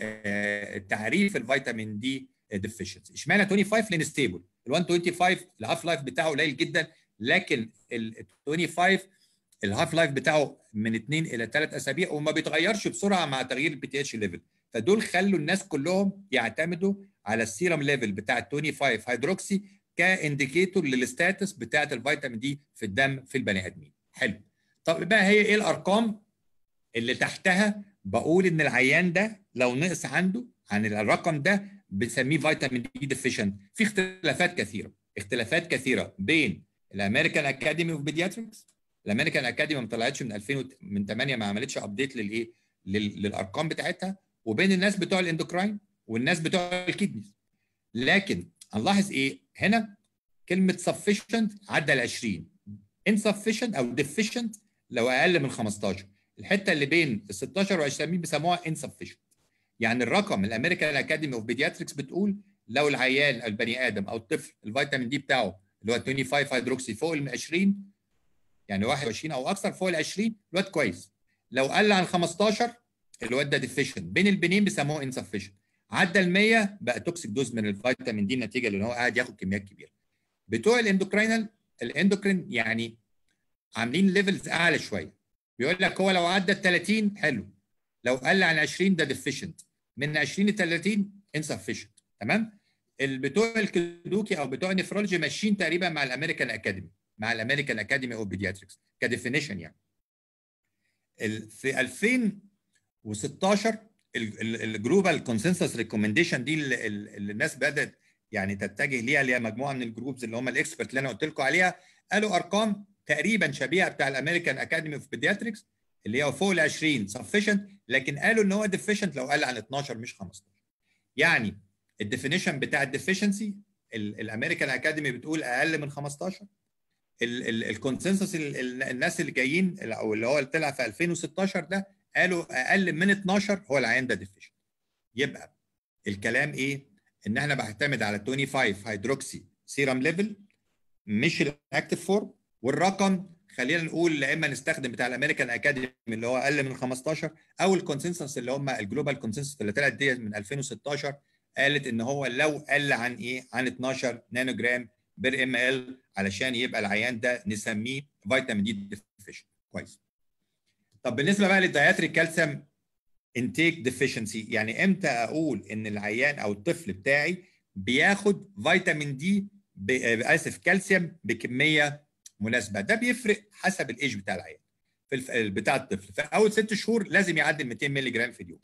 [SPEAKER 3] لتعريف الفيتامين دي ديفيشنسي اشمعنى 25 لان ستيبل ال 125 الهاف لايف بتاعه قليل جدا لكن ال 25 الهاف لايف بتاعه من 2 الى 3 اسابيع وما بيتغيرش بسرعه مع تغيير البي تي اتش ليفل فدول خلوا الناس كلهم يعتمدوا على السيرم ليفل بتاع ال 25 هيدروكسي كانديكيتور للستاتس بتاعه الفيتامين دي في الدم في البني ادمين حلو طب بقى هي ايه الارقام اللي تحتها بقول ان العيان ده لو نقص عنده عن الرقم ده بنسميه فيتامين دي ديفيشنت في اختلافات كثيره اختلافات كثيره بين الامريكان اكاديمي اوف بيدياتريكس الامريكان اكاديمي ما طلعتش من 2000 من 8 ما عملتش ابديت للايه للارقام بتاعتها وبين الناس بتوع الاندوكراين والناس بتوع الكدنيز لكن هنلاحظ ايه هنا كلمه sufficient عدى ال 20 insufficient او deficient لو اقل من 15 الحته اللي بين ال 16 و 20 بيسموها insufficient يعني الرقم الامريكان اكاديمي اوف بيدياتريكس بتقول لو العيان البني ادم او الطفل الفيتامين دي بتاعه اللي هو 25 هيدروكسي فوق ال 20 يعني 21 او اكثر فوق ال 20 الواد كويس لو قل عن 15 اللي هو ده ديفيشنت بين البنين بيسموه انسفيشنت عدى ال 100 بقى توكسيك دوز من الفيتامين دي نتيجه لان هو قاعد ياخد كميات كبيره بتوع الاندوكراينال الاندوكرين يعني عاملين ليفلز اعلى شويه بيقول لك هو لو عدى ال 30 حلو لو قل عن 20 ده ديفيشنت من 20 ل 30 انسفيشنت تمام بتوع الكلوكي او بتوع النفرولوجي ماشيين تقريبا مع الامريكان اكاديمي مع الامريكان اكاديمي اوف بيدياتريكس كديفينيشن يعني في 2016 الجلوبال كونسنسس ريكومنديشن دي اللي, اللي الناس بدات يعني تتجه ليها اللي هي مجموعه من الجروبز اللي هم الاكسبرت اللي انا قلت لكم عليها قالوا ارقام تقريبا شبيهه بتاع الامريكان اكاديمي اوف بيدياتريكس اللي هو فوق ال 20 سفيشنت لكن قالوا ان هو ديفيشنت لو قل عن 12 مش 15 يعني الديفينيشن بتاع الديفيشنسي الامريكان اكاديمي بتقول اقل من 15 الكونسنسس الناس اللي جايين او اللي هو اللي طلع في 2016 ده قالوا اقل من 12 هو العيان ده ديفيشن يبقى الكلام ايه ان احنا بعتمد على 25 هيدروكسي سيرم ليفل مش الاكتف فورم والرقم خلينا نقول لا اما نستخدم بتاع الامريكان اكاديمي اللي هو اقل من 15 او الكونسنسس اللي هم الجلوبال كونسنسس اللي طلعت دي من 2016 قالت ان هو لو قل عن ايه عن 12 نانو جرام بير ام ال علشان يبقى العيان ده نسميه فيتامين دي ديفيشن كويس طب بالنسبه بقى للداياتري كالسيوم انتيك ديفيشنسي يعني امتى اقول ان العيان او الطفل بتاعي بياخد فيتامين دي اسف كالسيوم بكميه مناسبه ده بيفرق حسب الايج بتاع العيان في بتاع الطفل في اول ست شهور لازم يعدي 200 مللي جرام في اليوم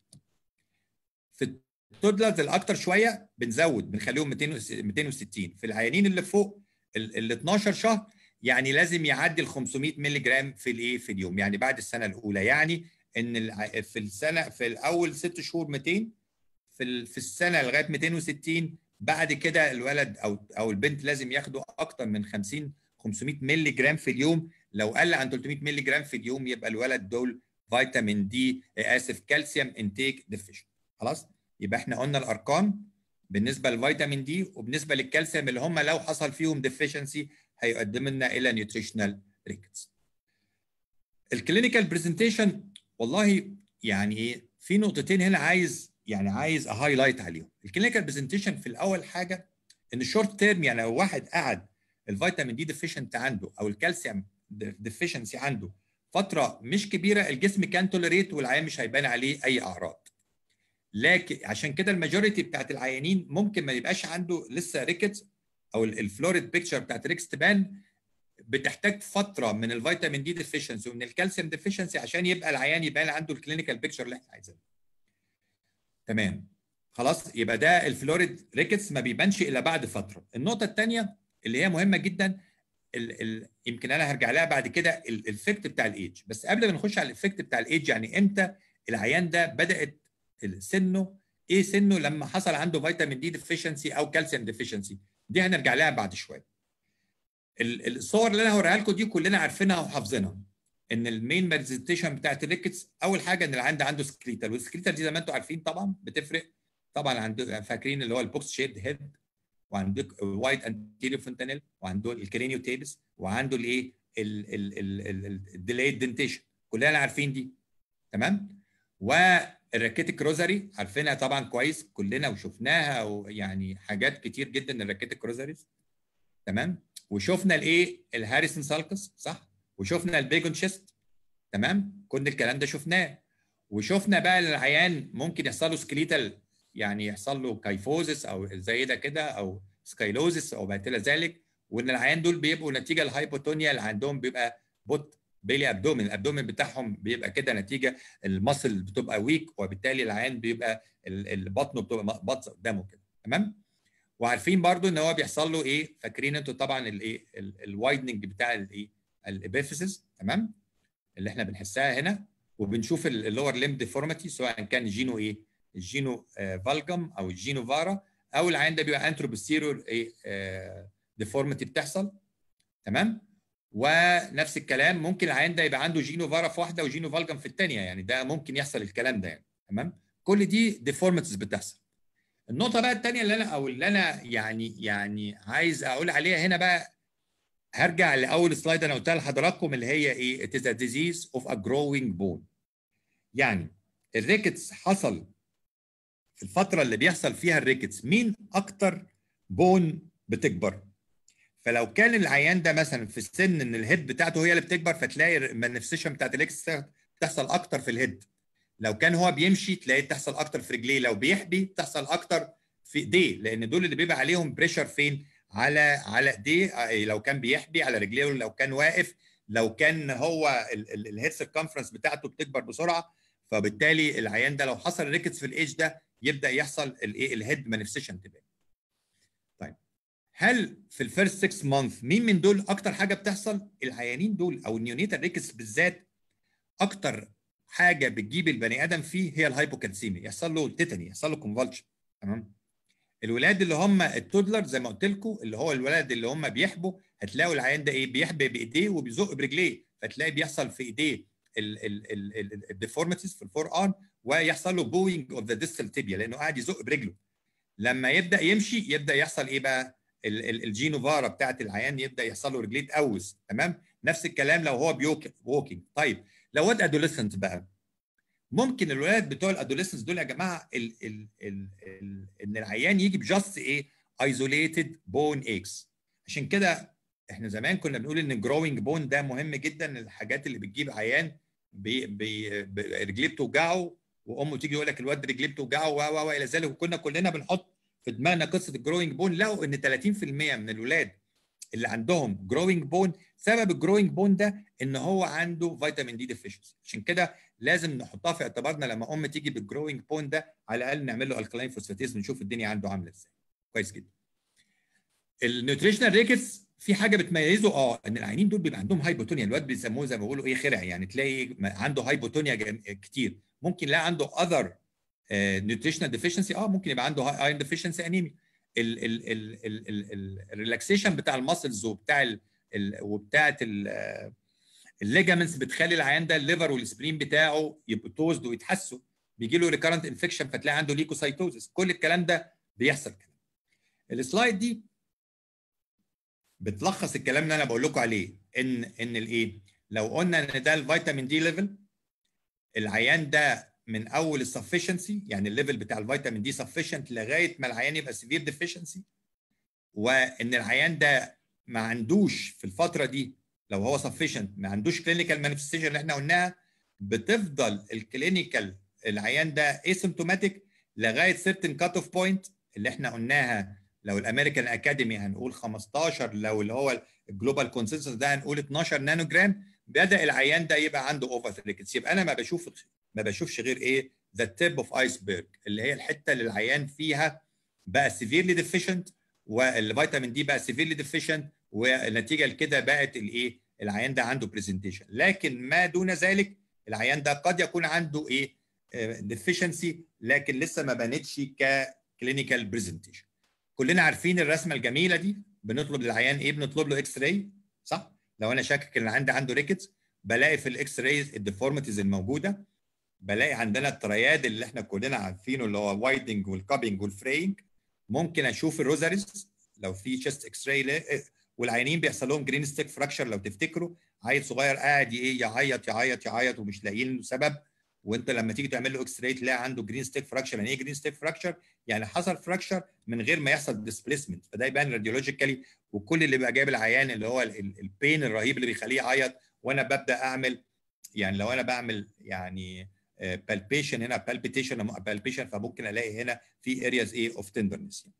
[SPEAKER 3] في التودلرز الاكتر شويه بنزود بنخليهم 200 260 في العيانين اللي فوق ال 12 شهر يعني لازم يعدي ال 500 مللي جرام في الايه في اليوم يعني بعد السنه الاولى يعني ان في السنه في الاول ست شهور 200 في في السنه لغايه 260 بعد كده الولد او او البنت لازم ياخدوا اكتر من 50 500 مللي جرام في اليوم لو قل عن 300 مللي جرام في اليوم يبقى الولد دول فيتامين دي اسف كالسيوم انتيك ديفيشن خلاص يبقى احنا قلنا الارقام بالنسبه للفيتامين دي وبالنسبه للكالسيوم اللي هم لو حصل فيهم ديفيشنسي هيقدم لنا الى نيوتريشنال ريكتس الكلينيكال برزنتيشن والله يعني في نقطتين هنا عايز يعني عايز اهايلايت عليهم الكلينيكال برزنتيشن في الاول حاجه ان الشورت تيرم يعني لو واحد قعد الفيتامين دي ديفيشنت عنده او الكالسيوم ديفيشنسي عنده فتره مش كبيره الجسم كان توليريت والعيان مش هيبان عليه اي اعراض لكن عشان كده الماجوريتي بتاعت العيانين ممكن ما يبقاش عنده لسه ريكتس او الفلوريد بيكتشر بتاعت ريكس تبان بتحتاج فتره من الفيتامين دي ديفيشنسي ومن الكالسيوم ديفيشنسي عشان يبقى العيان يبان عنده الكلينيكال بيكتشر اللي احنا عايزينه. تمام خلاص يبقى ده الفلوريد ريكتس ما بيبانش الا بعد فتره. النقطه الثانيه اللي هي مهمه جدا ال ال يمكن انا هرجع لها بعد كده الافكت بتاع الايدج بس قبل ما نخش على الافكت بتاع الايدج يعني امتى العيان ده بدات سنه ايه سنه لما حصل عنده فيتامين دي ديفيشنسي او كالسيوم ديفيشنسي دي هنرجع لها بعد شويه الصور اللي انا هوريها لكم دي كلنا عارفينها وحافظينها ان المين برزنتيشن بتاعت الريكتس اول حاجه ان العيان ده عنده سكليتال والسكليتال دي زي ما انتم عارفين طبعا بتفرق طبعا عنده فاكرين اللي هو البوكس شيد هيد وعندك وايت انتيريو فونتانيل وعنده الكرينيو تيبس وعنده الايه الديلايد دنتيشن كلنا عارفين دي تمام والراكيتك روزاري عارفينها طبعا كويس كلنا وشفناها ويعني حاجات كتير جدا الراكيتك روزاريز تمام وشفنا الايه الهاريسون سالكس صح وشفنا البيجون شيست تمام كل الكلام ده شفناه وشفنا بقى العيان ممكن يحصل له سكليتال يعني يحصل له كايفوزس او زي ده كده او سكايلوزس او ما الى ذلك وان العيان دول بيبقوا نتيجه الهايبوتونيا اللي عندهم بيبقى بوت بيلي ابدومين الابدومين بتاعهم بيبقى كده نتيجه المصل بتبقى ويك وبالتالي العيان بيبقى البطن بتبقى بطن قدامه كده تمام وعارفين برضو ان هو بيحصل له ايه فاكرين انتوا طبعا الايه الوايدنج بتاع الايه الابيفيسز تمام اللي احنا بنحسها هنا وبنشوف اللور ليم ديفورميتي سواء كان جينو ايه الجينو آه فالجم او الجينو فارا او العين ده بيبقى انتروبوستيرور ايه آه ديفورميتي بتحصل تمام ونفس الكلام ممكن العين ده يبقى عنده جينو فارا في واحده وجينو فالجم في الثانيه يعني ده ممكن يحصل الكلام ده يعني تمام كل دي ديفورميتيز بتحصل النقطة بقى الثانية اللي أنا أو اللي أنا يعني يعني عايز أقول عليها هنا بقى هرجع لأول سلايد أنا قلتها لحضراتكم اللي هي إيه؟ It is a disease of a growing bone. يعني الريكتس حصل في الفتره اللي بيحصل فيها الريكتس مين اكتر بون بتكبر فلو كان العيان ده مثلا في السن ان الهيد بتاعته هي اللي بتكبر فتلاقي المانيفستيشن بتاعت الريكتس بتحصل اكتر في الهيد لو كان هو بيمشي تلاقيه بتحصل اكتر في رجليه لو بيحبي بتحصل اكتر في ايديه لان دول اللي بيبقى عليهم بريشر فين على على ايديه لو كان بيحبي على رجليه لو كان واقف لو كان هو الهيد سيركمفرنس بتاعته بتكبر بسرعه فبالتالي العيان ده لو حصل ريكتس في الايج ده يبدا يحصل الايه الهيد مانيفستيشن تبان طيب هل في الفيرست 6 مانث مين من دول اكتر حاجه بتحصل العيانين دول او النيونيتال ريكتس بالذات اكتر حاجه بتجيب البني ادم فيه هي الهايبوكالسيميا يحصل له تيتاني يحصل له كونفالشن تمام الولاد اللي هم التودلر زي ما قلت لكم اللي هو الولاد اللي هم بيحبوا هتلاقوا العيان ده ايه بيحبي بايديه وبيزق برجليه فتلاقي بيحصل في ايديه الديفورميتيز في الفور ارم ويحصل له بوينج اوف ذا ديستال تيبيا لانه قاعد يزق برجله لما يبدا يمشي يبدا يحصل ايه بقى الجينوفارا بتاعت العيان يبدا يحصل له رجليه تقوس تمام نفس الكلام لو هو بيوكينج طيب لو واد ادوليسنت بقى ممكن الولاد بتوع الادوليسنس دول يا جماعه ال ال ال ال ان العيان يجي بجاست ايه ايزوليتد بون اكس عشان كده احنا زمان كنا بنقول ان الجروينج بون ده مهم جدا الحاجات اللي بتجيب عيان بي بي رجليه بتوجعه وامه تيجي يقول لك الواد رجليه بتوجعه و و الى ذلك وكنا كلنا بنحط في دماغنا قصه الجروينج بون لقوا ان 30% من الولاد اللي عندهم جروينج بون سبب الجروينج بون ده ان هو عنده فيتامين دي ديفيشنسي عشان كده لازم نحطها في اعتبارنا لما ام تيجي بالجروينج بون ده على الاقل نعمل له الكلاين فوسفاتيز ونشوف الدنيا عنده عامله ازاي كويس جدا النيوتريشنال ريكتس في حاجه بتميزه اه ان العينين دول بيبقى عندهم هايبوتونيا الواد بيسموه زي ما بيقولوا ايه خرع يعني تلاقي عنده هايبوتونيا كتير ممكن لا عنده اذر نيوتريشنال ديفيشنسي اه ممكن يبقى عنده ايرون ديفيشنسي انيميا الريلاكسيشن بتاع الماسلز وبتاع ال وبتاعه الليجامنتس بتخلي العيان ده الليفر والسبرين بتاعه يبقوا توزد ويتحسوا بيجي له ريكارنت انفكشن فتلاقي عنده ليكوسايتوزس كل الكلام ده بيحصل كده السلايد دي بتلخص الكلام اللي انا بقول لكم عليه ان ان الايه لو قلنا ان ده الفيتامين دي ليفل العيان ده من اول السفشنسي يعني الليفل بتاع الفيتامين دي سفشنت لغايه ما العيان يبقى سيفير ديفيشنسي وان العيان ده ما عندوش في الفتره دي لو هو سفشنت ما عندوش كلينيكال مانيفستيشن اللي احنا قلناها بتفضل الكلينيكال العيان ده اسيمتوماتيك لغايه سيرتن كات اوف بوينت اللي احنا قلناها لو الامريكان اكاديمي هنقول 15 لو اللي هو الجلوبال كونسنسس ده هنقول 12 نانو جرام بدا العيان ده يبقى عنده اوفر ريكتس يبقى انا ما بشوف ما بشوفش غير ايه ذا تيب اوف ايسبرج اللي هي الحته اللي العيان فيها بقى سيفيرلي ديفيشنت والفيتامين دي بقى سيفيرلي ديفيشنت والنتيجه لكده بقت الايه العيان ده عنده برزنتيشن لكن ما دون ذلك العيان ده قد يكون عنده ايه ديفيشنسي لكن لسه ما بانتش ككلينيكال برزنتيشن كلنا عارفين الرسمه الجميله دي بنطلب للعيان ايه بنطلب له اكس راي صح لو انا شاكك ان العيان ده عنده ريكتس بلاقي في الاكس رايز الديفورميتيز الموجوده بلاقي عندنا الترياد اللي احنا كلنا عارفينه اللي هو وايدنج والكابينج والفرينج ممكن اشوف الروزاريز لو في تشست اكس راي والعيانين بيحصل لهم جرين ستيك فراكشر لو تفتكروا عيل صغير قاعد ايه يعيط يعيط يعيط ومش لاقيين له سبب وانت لما تيجي تعمل له اكس راي تلاقي عنده جرين ستيك فراكشر يعني ايه جرين ستيك فراكشر؟ يعني حصل فراكشر من غير ما يحصل ديسبيسمنت فده يبان راديولوجيكالي وكل اللي بقى جايب العيان اللي هو البين الرهيب اللي بيخليه يعيط وانا ببدا اعمل يعني لو انا بعمل يعني بالبيشن هنا بالبيتيشن بالبيشن فممكن الاقي هنا في ارياز ايه اوف تندرنس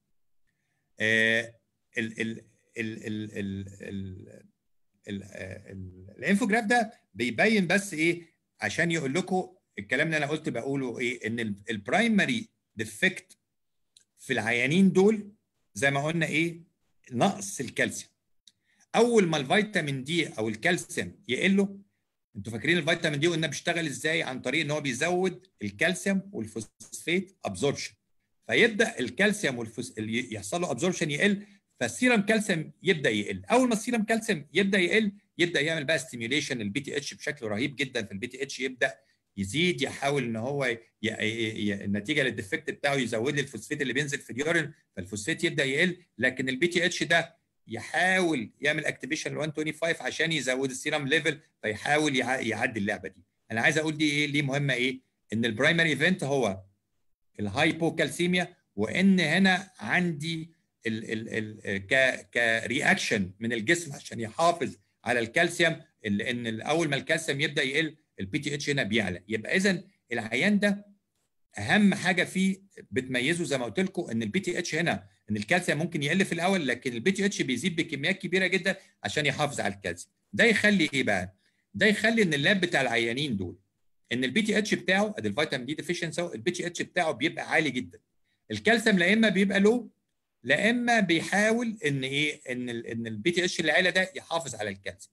[SPEAKER 3] الانفوجراف ده بيبين بس ايه عشان يقول لكم الكلام اللي انا قلت بقوله ايه ان البرايمري ديفكت في العيانين دول زي ما قلنا ايه نقص الكالسيوم اول ما الفيتامين دي او الكالسيوم يقلوا انتوا فاكرين الفيتامين دي قلنا بيشتغل ازاي عن طريق ان هو بيزود الكالسيوم والفوسفات ابزوربشن فيبدا الكالسيوم والفوس اللي يحصل له ابزوربشن يقل فالسيرم كالسيوم يبدا يقل اول ما السيرم كالسيوم يبدا يقل يبدا يعمل بقى ستيميوليشن البي تي اتش بشكل رهيب جدا في البي تي اتش يبدا يزيد يحاول ان هو ي... ي... ي... النتيجه للديفكت بتاعه يزود لي الفوسفات اللي بينزل في اليورين فالفوسفات يبدا يقل لكن البي تي اتش ده يحاول يعمل اكتيفيشن ل 125 عشان يزود السيرم ليفل فيحاول يع... يعدي اللعبه دي انا عايز اقول دي ايه ليه مهمه ايه ان البرايمري ايفنت هو الهايبوكالسيميا وان هنا عندي ال ال ال ك كرياكشن من الجسم عشان يحافظ على الكالسيوم لان اول ما الكالسيوم يبدا يقل البي تي اتش هنا بيعلى يبقى اذا العيان ده اهم حاجه فيه بتميزه زي ما قلت لكم ان البي تي اتش هنا ان الكالسيوم ممكن يقل في الاول لكن البي تي اتش بيزيد بكميات كبيره جدا عشان يحافظ على الكالسيوم ده يخلي ايه بقى ده يخلي ان اللاب بتاع العيانين دول ان البي تي اتش بتاعه ادي الفيتامين دي ديفيشنسي البي تي اتش بتاعه بيبقى عالي جدا الكالسيوم لا اما بيبقى لو لا اما بيحاول ان ايه ان ال ان البي تي اتش اللي عالي ده يحافظ على الكالسيوم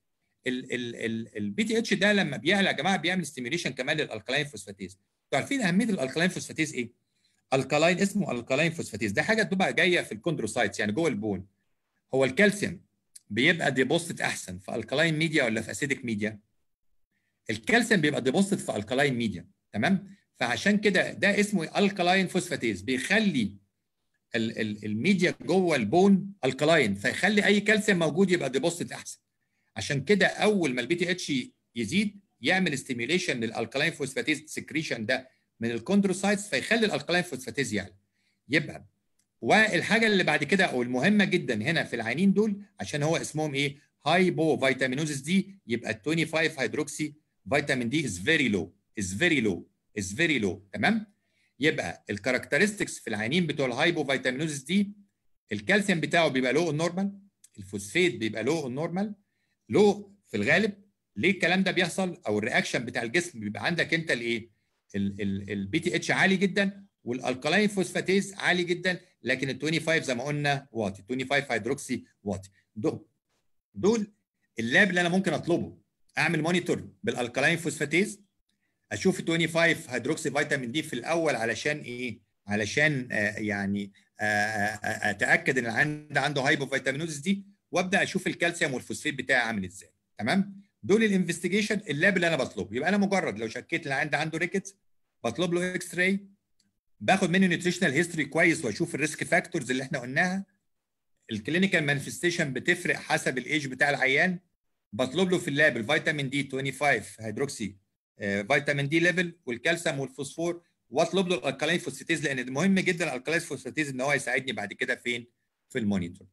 [SPEAKER 3] البي تي اتش ده لما بيعلى يا جماعه بيعمل ستيميوليشن كمان للالكلاين فوسفاتيز انتوا عارفين اهميه الالكلاين فوسفاتيز ايه الكلاين اسمه الكلاين فوسفاتيز ده حاجه بتبقى جايه في الكوندروسايتس يعني جوه البون هو الكالسيوم بيبقى ديبوست احسن في الكلاين ميديا ولا في اسيدك ميديا الكالسيوم بيبقى ديبوست في الكلاين ميديا تمام فعشان كده ده اسمه الكلاين فوسفاتيز بيخلي ال ال الميديا جوه البون الكلاين فيخلي اي كالسيوم موجود يبقى ديبوست احسن عشان كده اول ما البي تي اتش يزيد يعمل ستيميوليشن للالكلاين فوسفاتيز سكريشن ده من الكوندروسايتس فيخلي الالكلاين فوسفاتيز يعلى يبقى والحاجه اللي بعد كده او المهمه جدا هنا في العينين دول عشان هو اسمهم ايه هايبو فيتامينوزيس دي يبقى ال 25 هيدروكسي فيتامين دي از فيري لو از فيري لو از فيري لو تمام يبقى الكاركترستكس في العينين بتوع الهايبو فيتامينوزيس دي الكالسيوم بتاعه بيبقى لو النورمال الفوسفيت بيبقى لو النورمال لو في الغالب ليه الكلام ده بيحصل او الرياكشن بتاع الجسم بيبقى عندك انت الايه البي تي اتش عالي جدا والالكلاين فوسفاتيز عالي جدا لكن ال 25 زي ما قلنا واطي 25 هيدروكسي واطي دول دول اللاب اللي انا ممكن اطلبه اعمل مونيتور بالالكلاين فوسفاتيز اشوف 25 هيدروكسي فيتامين دي في الاول علشان ايه علشان آه يعني آه آه اتاكد ان العيان عنده هايبو فيتامينوزيس دي وابدا اشوف الكالسيوم والفوسفيت بتاعي عامل ازاي تمام دول الانفستيجيشن اللاب اللي انا بطلبه يبقى انا مجرد لو شكيت ان العيان ده عنده ريكتس بطلب له اكس راي باخد منه نيوتريشنال هيستوري كويس واشوف الريسك فاكتورز اللي احنا قلناها الكلينيكال مانيفستيشن بتفرق حسب الايج بتاع العيان بطلب له في اللاب الفيتامين دي 25 هيدروكسي فيتامين دي ليفل والكالسيوم والفوسفور واطلب له الالكالين فوسفاتيز لان مهم جدا الالكالين فوسفاتيز ان هو يساعدني بعد كده فين في المونيتور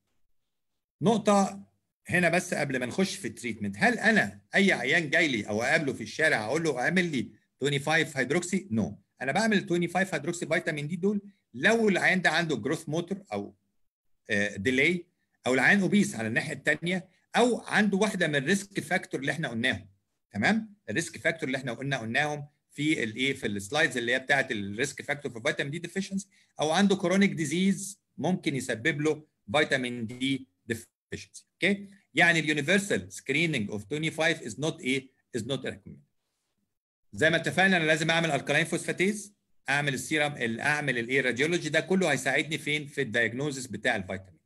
[SPEAKER 3] نقطه هنا بس قبل ما نخش في التريتمنت هل انا اي عيان جاي لي او اقابله في الشارع اقول له اعمل لي 25 هيدروكسي نو no. انا بعمل 25 هيدروكسي فيتامين دي دول لو العيان ده عنده جروث موتور او ديلي او العيان اوبيس على الناحيه الثانيه او عنده واحده من الريسك فاكتور اللي احنا قلناهم تمام الريسك فاكتور اللي احنا قلنا قلناهم في الايه في السلايدز اللي هي بتاعه الريسك فاكتور في فيتامين دي ديفيشنسي او عنده كرونيك ديزيز ممكن يسبب له فيتامين دي ديفيشنسي اوكي يعني اليونيفرسال سكريننج اوف 25 از نوت ايه از نوت ريكومند زي ما اتفقنا انا لازم اعمل الكلاين فوسفاتيز اعمل السيرم اعمل الايه راديولوجي ده كله هيساعدني فين في الدايجنوزس بتاع الفيتامين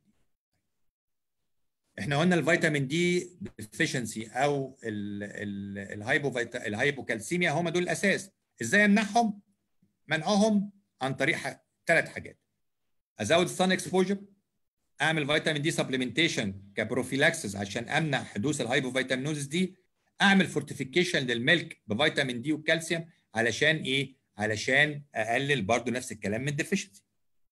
[SPEAKER 3] احنا قلنا الفيتامين دي ديفيشنسي او الهايبو الهايبوكالسيميا هم دول الاساس ازاي امنعهم منعهم عن طريق ثلاث حاجات ازود السن اكسبوجر اعمل فيتامين دي سبلمنتيشن كبروفيلاكسس عشان امنع حدوث الهايبوفيتامينوزس دي اعمل فورتيفيكيشن للملك بفيتامين دي والكالسيوم علشان ايه علشان اقلل برضو نفس الكلام من الديفيشنسي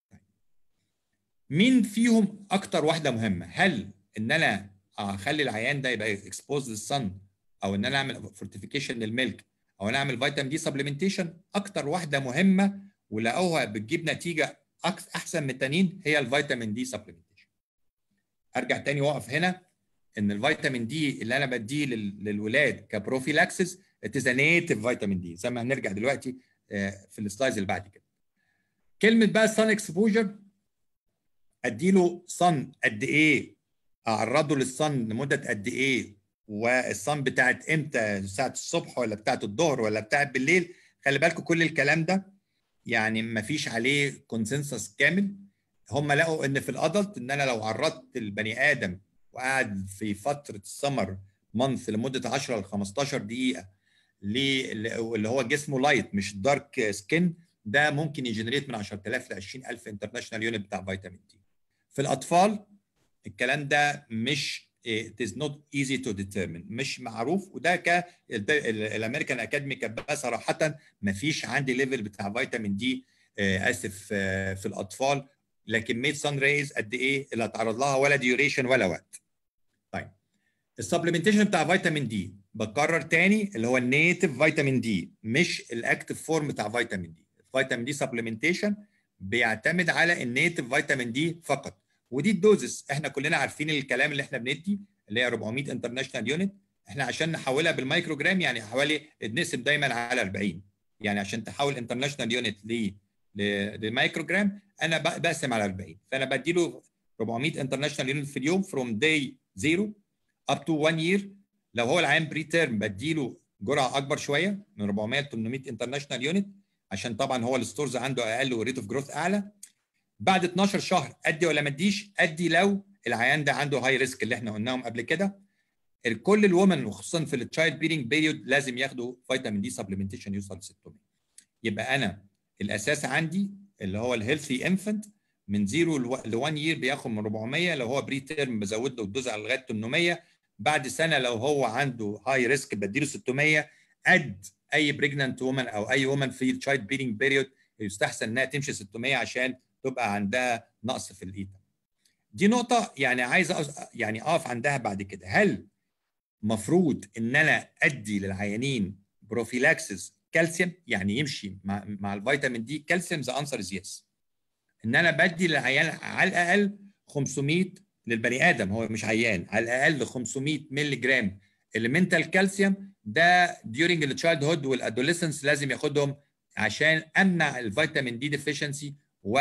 [SPEAKER 3] مين فيهم اكتر واحده مهمه هل ان انا اخلي العيان ده يبقى اكسبوز للصن او ان انا اعمل فورتيفيكيشن للملك او انا اعمل فيتامين دي سبلمنتيشن اكتر واحده مهمه ولقوها بتجيب نتيجه احسن من التانيين هي الفيتامين دي سبلمنتيشن ارجع تاني واقف هنا ان الفيتامين دي اللي انا بديه للولاد كبروفيلاكسس نيتيف فيتامين دي زي ما هنرجع دلوقتي في السلايدز اللي بعد كده كلمه بقى سان اكسبوجر اديله صن قد ايه اعرضه للصن لمده قد ايه والصن بتاعت امتى ساعه الصبح ولا بتاعت الظهر ولا بتاعت بالليل خلي بالكم كل الكلام ده يعني ما فيش عليه كونسنسس كامل هم لقوا ان في الادلت ان انا لو عرضت البني ادم وقعد في فتره السمر مانث لمده 10 ل 15 دقيقه اللي هو جسمه لايت مش دارك سكين ده ممكن يجنريت من 10000 ل 20000 انترناشونال يونت بتاع فيتامين دي في الاطفال الكلام ده مش it is not easy to determine مش معروف وده ك الامريكان اكاديمي كاتباه صراحه ما فيش عندي ليفل بتاع فيتامين دي اسف في الاطفال لا كميه سان ريز قد ايه اللي هتعرض لها ولا ديوريشن ولا وقت. طيب السبلمنتيشن بتاع فيتامين دي بكرر تاني اللي هو النيتف فيتامين دي مش الاكتف فورم بتاع فيتامين دي. فيتامين دي سبلمنتيشن بيعتمد على النيتف فيتامين دي فقط ودي الدوزس احنا كلنا عارفين الكلام اللي احنا بندي اللي هي 400 انترناشونال يونت احنا عشان نحولها بالمايكروجرام يعني حوالي نقسم دايما على 40 يعني عشان تحول انترناشونال يونت ل لمايكروجرام انا بقسم على 40 فانا بدي له 400 انترناشونال يونت في اليوم فروم داي 0 اب تو 1 يير لو هو العام بري تيرم بدي له جرعه اكبر شويه من 400 ل 800 انترناشونال يونت عشان طبعا هو الستورز عنده اقل والريت اوف جروث اعلى بعد 12 شهر ادي ولا ما اديش ادي لو العيان ده عنده هاي ريسك اللي احنا قلناهم قبل كده كل الومن وخصوصا في التشايلد بيرنج بيريود لازم ياخدوا فيتامين دي سبلمنتيشن يوصل ل 600 يبقى انا الاساس عندي اللي هو الهيلثي انفنت من 0 ل 1 يير بياخد من 400 لو هو بري تيرم بزود له الدوز على لغايه 800 بعد سنه لو هو عنده هاي ريسك بديله 600 قد اي بريجننت وومن او اي وومن في التشايلد بيرنج بيريود يستحسن انها تمشي 600 عشان تبقى عندها نقص في الايتا دي نقطه يعني عايز يعني اقف عندها بعد كده هل مفروض ان انا ادي للعيانين بروفيلاكسس كالسيوم يعني يمشي مع مع الفيتامين دي كالسيوم ذا انسر از يس ان انا بدي للعيان على الاقل 500 للبني ادم هو مش عيان على الاقل 500 مللي جرام المنتال كالسيوم ده during التشايلد هود والادوليسنس لازم ياخدهم عشان امنع الفيتامين دي ديفيشنسي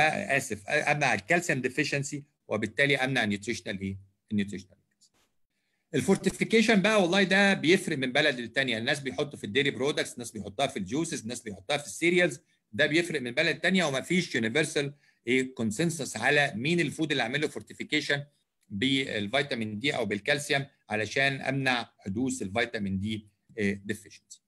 [SPEAKER 3] واسف امنع الكالسيوم ديفيشنسي وبالتالي امنع النيوتريشنال ايه؟ النيوتريشنال الفورتيفيكيشن بقى والله ده بيفرق من بلد للتانيه الناس بيحطوا في الديري برودكتس الناس بيحطها في الجوسز الناس بيحطها في السيريالز ده بيفرق من بلد للتانيه وما فيش يونيفرسال ايه كونسنسس على مين الفود اللي اعمل له فورتيفيكيشن بالفيتامين دي او بالكالسيوم علشان امنع حدوث الفيتامين دي ديفيشنسي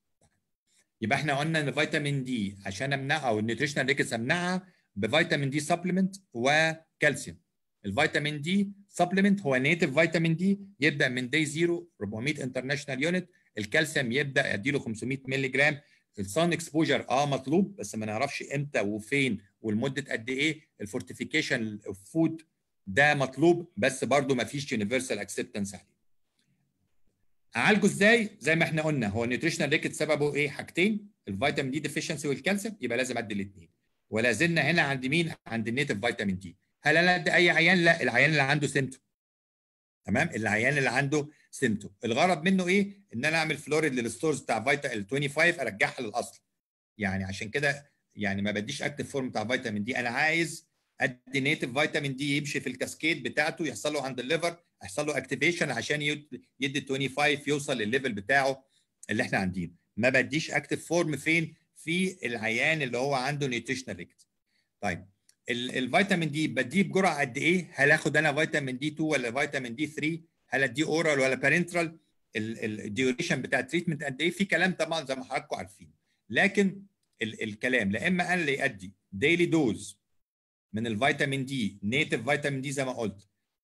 [SPEAKER 3] يبقى احنا قلنا ان الفيتامين دي عشان امنعها او النيوتريشنال ريكس امنعها بفيتامين دي سبلمنت وكالسيوم الفيتامين دي سبلمنت هو نيتف فيتامين دي يبدا من داي 0 400 انترناشونال يونت الكالسيوم يبدا اديله 500 مللي جرام الصن اكسبوجر اه مطلوب بس ما نعرفش امتى وفين والمده قد ايه الفورتيفيكيشن فود ده مطلوب بس برضه ما فيش يونيفرسال اكسبتنس عليه اعالجه ازاي زي ما احنا قلنا هو النيوتريشنال ريكت سببه ايه حاجتين الفيتامين دي ديفيشنسي والكالسيوم يبقى لازم ادي الاثنين ولا زلنا هنا عند مين عند النيتف فيتامين دي هل انا ادي اي عيان لا العيان اللي عنده سيمتوم تمام العيان اللي عنده سيمتوم الغرض منه ايه ان انا اعمل فلوريد للستورز بتاع فيتا ال 25 ارجعها للاصل يعني عشان كده يعني ما بديش اكتف فورم بتاع فيتامين دي انا عايز ادي نيتف فيتامين دي يمشي في الكاسكيد بتاعته يحصل له عند الليفر يحصل له اكتيفيشن عشان يدي 25 يوصل للليفل بتاعه اللي احنا عندينه ما بديش اكتف فورم فين في العيان اللي هو عنده نيوتريشنال ريكت طيب الفيتامين دي بديه بجرعه قد ايه هل اخد انا فيتامين دي 2 ولا فيتامين دي 3 هل اديه اورال ولا بارنترال الديوريشن بتاع التريتمنت قد ايه في كلام طبعا زي ما حضراتكم عارفين لكن ال الكلام لا اما انا اللي ادي ديلي دوز من الفيتامين دي نيتف فيتامين دي زي ما قلت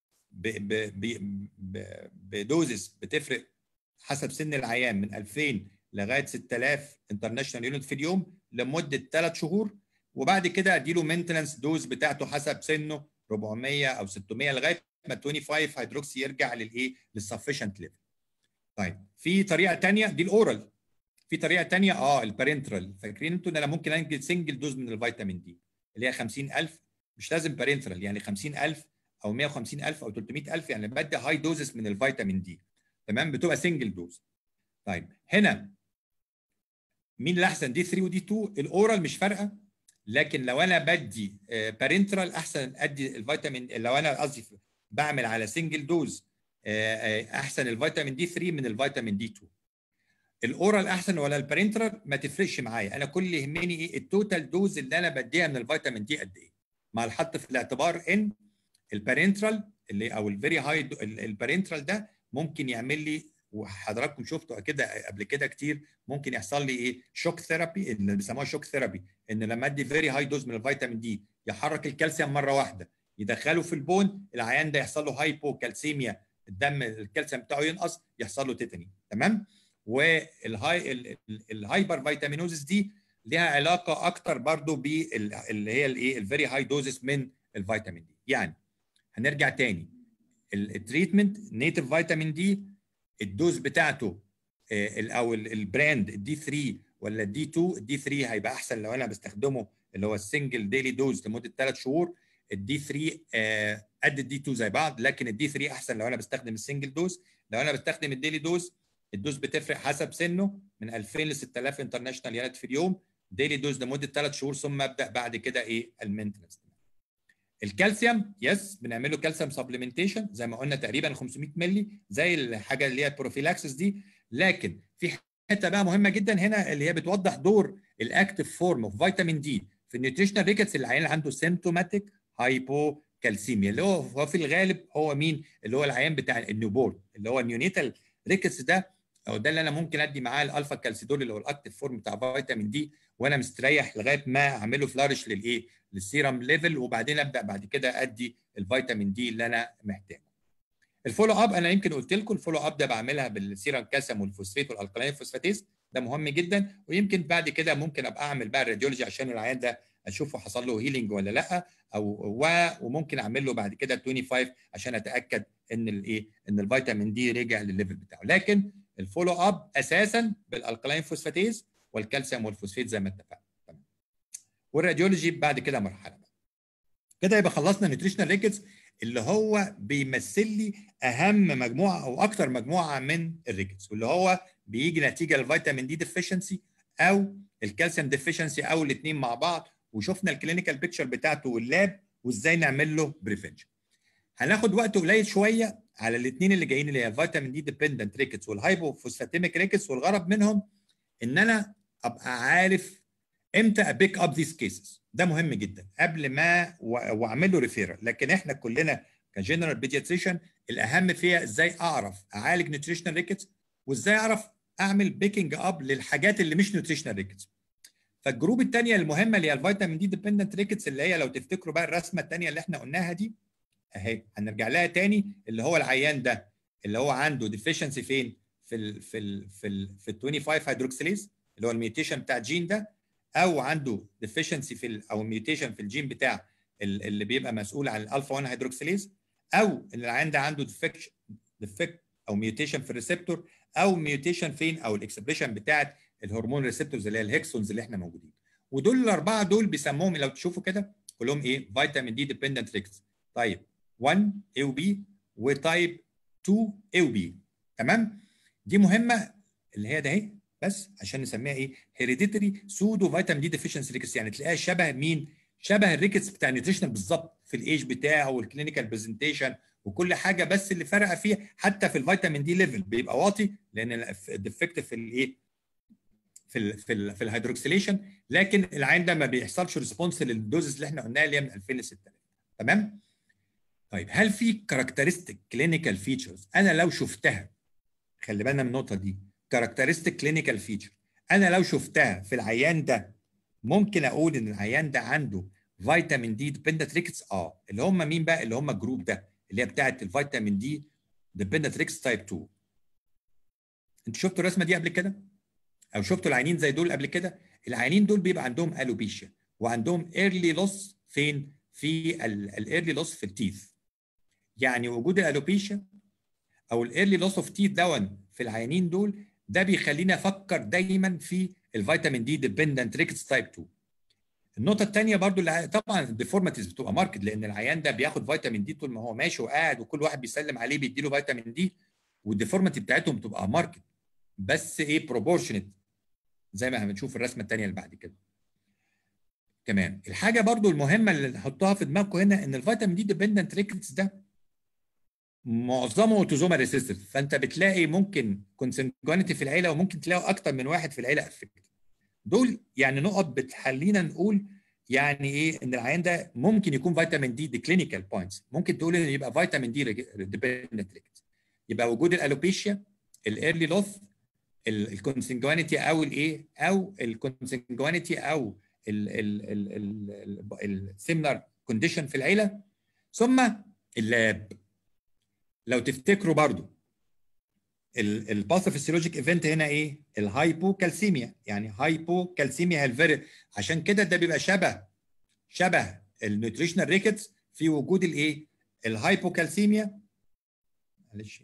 [SPEAKER 3] بدوزز بتفرق حسب سن العيان من 2000 لغايه 6000 انترناشونال يونت في اليوم لمده 3 شهور وبعد كده اديله مينتنس دوز بتاعته حسب سنه 400 او 600 لغايه ما 25 هيدروكسي يرجع للايه للسفشنت ليفل طيب في طريقه ثانيه دي الاورال في طريقه ثانيه اه البارنترال فاكرين انتوا ان انا ممكن انجل سنجل دوز من الفيتامين دي اللي هي 50000 مش لازم بارنترال يعني 50000 او 150000 او 300000 يعني بدي هاي دوزز من الفيتامين دي تمام بتبقى سنجل دوز طيب هنا مين اللي احسن دي 3 ودي 2 الاورال مش فارقه لكن لو انا بدي بارنترال احسن ادي الفيتامين لو انا قصدي بعمل على سنجل دوز احسن الفيتامين دي 3 من الفيتامين دي 2 الاورال احسن ولا البارنترال ما تفرقش معايا انا كل اللي يهمني ايه التوتال دوز اللي انا بديها من الفيتامين دي قد ايه مع الحط في الاعتبار ان البارنترال اللي او الفيري هاي البارنترال ده ممكن يعمل لي وحضراتكم شفتوا كده قبل كده كتير ممكن يحصل لي ايه شوك ثيرابي اللي بيسموها شوك ثيرابي ان لما ادي فيري هاي دوز من الفيتامين دي يحرك الكالسيوم مره واحده يدخله في البون العيان ده يحصل له هايبو كالسيميا الدم الكالسيوم بتاعه ينقص يحصل له تيتاني تمام والهاي الهايبر فيتامينوزس دي ليها علاقه اكتر برضو باللي هي الايه الفيري هاي دوزز من الفيتامين دي يعني هنرجع تاني التريتمنت نيتف فيتامين دي الدوز بتاعته او البراند الدي 3 ولا الدي 2 الدي 3 هيبقى احسن لو انا بستخدمه اللي هو السنجل ديلي دوز لمده 3 شهور الدي 3 قد الدي 2 زي بعض لكن الدي 3 احسن لو انا بستخدم السنجل دوز لو انا بستخدم الديلي دوز الدوز بتفرق حسب سنه من 2000 ل 6000 انترناشونال يونت في اليوم ديلي دوز لمده 3 شهور ثم ابدا بعد كده ايه المينتنس الكالسيوم يس بنعمل له كالسيوم سبلمنتيشن زي ما قلنا تقريبا 500 مللي زي الحاجه اللي هي البروفيلاكسس دي لكن في حته بقى مهمه جدا هنا اللي هي بتوضح دور الاكتيف فورم اوف فيتامين دي في النيوتريشنال ريكتس العيان اللي عنده سيمتوماتيك هايبو كالسيميا اللي هو هو في الغالب هو مين اللي هو العيان بتاع النيوبورن اللي هو النيونيتال ريكتس ده او ده اللي انا ممكن ادي معاه الالفا كالسيدول اللي هو الاكتيف فورم بتاع فيتامين دي وانا مستريح لغايه ما اعمل له فلارش للايه للسيرم ليفل وبعدين ابدا بعد كده ادي الفيتامين دي اللي انا محتاجه الفولو اب انا يمكن قلت لكم الفولو اب ده بعملها بالسيرم كالسيوم والفوسفات والالكالين فوسفاتيز ده مهم جدا ويمكن بعد كده ممكن ابقى اعمل بقى الراديولوجي عشان العيان ده اشوفه حصل له هيلينج ولا لا او و وممكن اعمل له بعد كده 25 عشان اتاكد ان الايه ان الفيتامين دي رجع للليفل بتاعه لكن الفولو اب اساسا بالالكالين فوسفاتيز والكالسيوم والفوسفات زي ما اتفقنا تمام والراديولوجي بعد كده مرحله بقى. كده يبقى خلصنا نيوتريشنال ريكتس اللي هو بيمثل لي اهم مجموعه او اكتر مجموعه من الريكتس واللي هو بيجي نتيجه الفيتامين دي ديفيشنسي او الكالسيوم ديفيشنسي او الاثنين مع بعض وشفنا الكلينيكال بيكتشر بتاعته واللاب وازاي نعمل له بريفنشن هناخد وقت قليل شويه على الاثنين اللي جايين اللي هي الفيتامين دي ديبندنت ريكتس والهايبوفوسفاتيميك ريكتس والغرض منهم ان انا ابقى عارف امتى ابيك اب ذيس كيسز ده مهم جدا قبل ما واعمل له ريفيرال لكن احنا كلنا كجنرال بيدياتريشن الاهم فيها ازاي اعرف اعالج نيوتريشنال ريكتس وازاي اعرف اعمل بيكنج اب للحاجات اللي مش نيوتريشنال ريكتس فالجروب الثانيه المهمه اللي هي الفيتامين دي ديبندنت ريكتس اللي هي لو تفتكروا بقى الرسمه الثانيه اللي احنا قلناها دي اهي هنرجع لها تاني اللي هو العيان ده اللي هو عنده ديفيشنسي فين في ال في ال في ال في ال 25 هيدروكسيليز اللي هو الميوتيشن بتاع الجين ده او عنده ديفيشنسي في ال او ميوتيشن في الجين بتاع اللي بيبقى مسؤول عن الالفا 1 هيدروكسيليز او ان العيان ده عنده ديفكت ديفكت او ميوتيشن في الريسبتور او ميوتيشن فين او الاكسبريشن بتاعت الهرمون ريسبتورز اللي هي الهكسونز اللي احنا موجودين ودول الاربعه دول بيسموهم لو تشوفوا كده كلهم ايه فيتامين دي ديبندنت ريكتس طيب 1 A و B وتايب 2 A و B تمام دي مهمه اللي هي ده اهي بس عشان نسميها ايه هيريديتري سودو فيتامين دي ديفيشنسي ريكتس يعني تلاقيها شبه مين شبه الريكتس بتاع النيوتريشنال بالظبط في الايج بتاعه والكلينيكال برزنتيشن وكل حاجه بس اللي فرق فيها حتى في الفيتامين دي ليفل بيبقى واطي لان الديفكت في الايه في ال في ال في الهيدروكسيليشن لكن العين ده ما بيحصلش ريسبونس للدوزز اللي احنا قلناها اللي هي من 2000 ل 6000 تمام طيب هل في كاركترستيك كلينيكال فيتشرز انا لو شفتها خلي بالنا من النقطه دي كاركترستيك كلينيكال فيتشر انا لو شفتها في العيان ده ممكن اقول ان العيان ده عنده فيتامين دي ديبندنت ريكتس اه اللي هم مين بقى اللي هم الجروب ده اللي هي بتاعه الفيتامين دي ديبندنت ريكتس تايب 2 انتوا شفتوا الرسمه دي قبل كده او شفتوا العيانين زي دول قبل كده العيانين دول بيبقى عندهم الوبيشيا وعندهم ايرلي لوس فين في الايرلي لوس في التيث يعني وجود الالوبيشيا او الايرلي لوس اوف تيث دون في العيانين دول ده بيخليني افكر دايما في الفيتامين دي ديبندنت ريكتس تايب 2 النقطة الثانية برضو اللي طبعا الديفورماتيز بتبقى ماركت لأن العيان ده بياخد فيتامين دي طول ما هو ماشي وقاعد وكل واحد بيسلم عليه بيديله فيتامين دي والديفورماتي بتاعتهم بتبقى ماركت بس ايه بروبورشنت زي ما هنشوف الرسمة الثانية اللي بعد كده. كمان الحاجة برضو المهمة اللي نحطها في دماغكم هنا إن الفيتامين دي ديبندنت ريكتس ده معظمه اوتوزومال ريسيستيف فانت بتلاقي ممكن كونسنجوانيتي في العيله وممكن تلاقوا اكتر من واحد في العيله افكت دول يعني نقط بتخلينا نقول يعني ايه ان العيان ده ممكن يكون فيتامين دي دي كلينيكال بوينتس ممكن تقول ان يبقى فيتامين دي ديبندنت ريكت يبقى وجود الالوبيشيا الايرلي لوث الكونسنجوانيتي او الايه او الكونسنجوانيتي او السيميلار كونديشن في العيله ثم اللاب لو تفتكروا برضو الباثوفيسيولوجيك ايفنت هنا ايه الهايبوكالسيميا يعني هايبوكالسيميا الفيري عشان كده ده بيبقى شبه شبه النيوتريشنال ريكتس في وجود الايه الهايبوكالسيميا معلش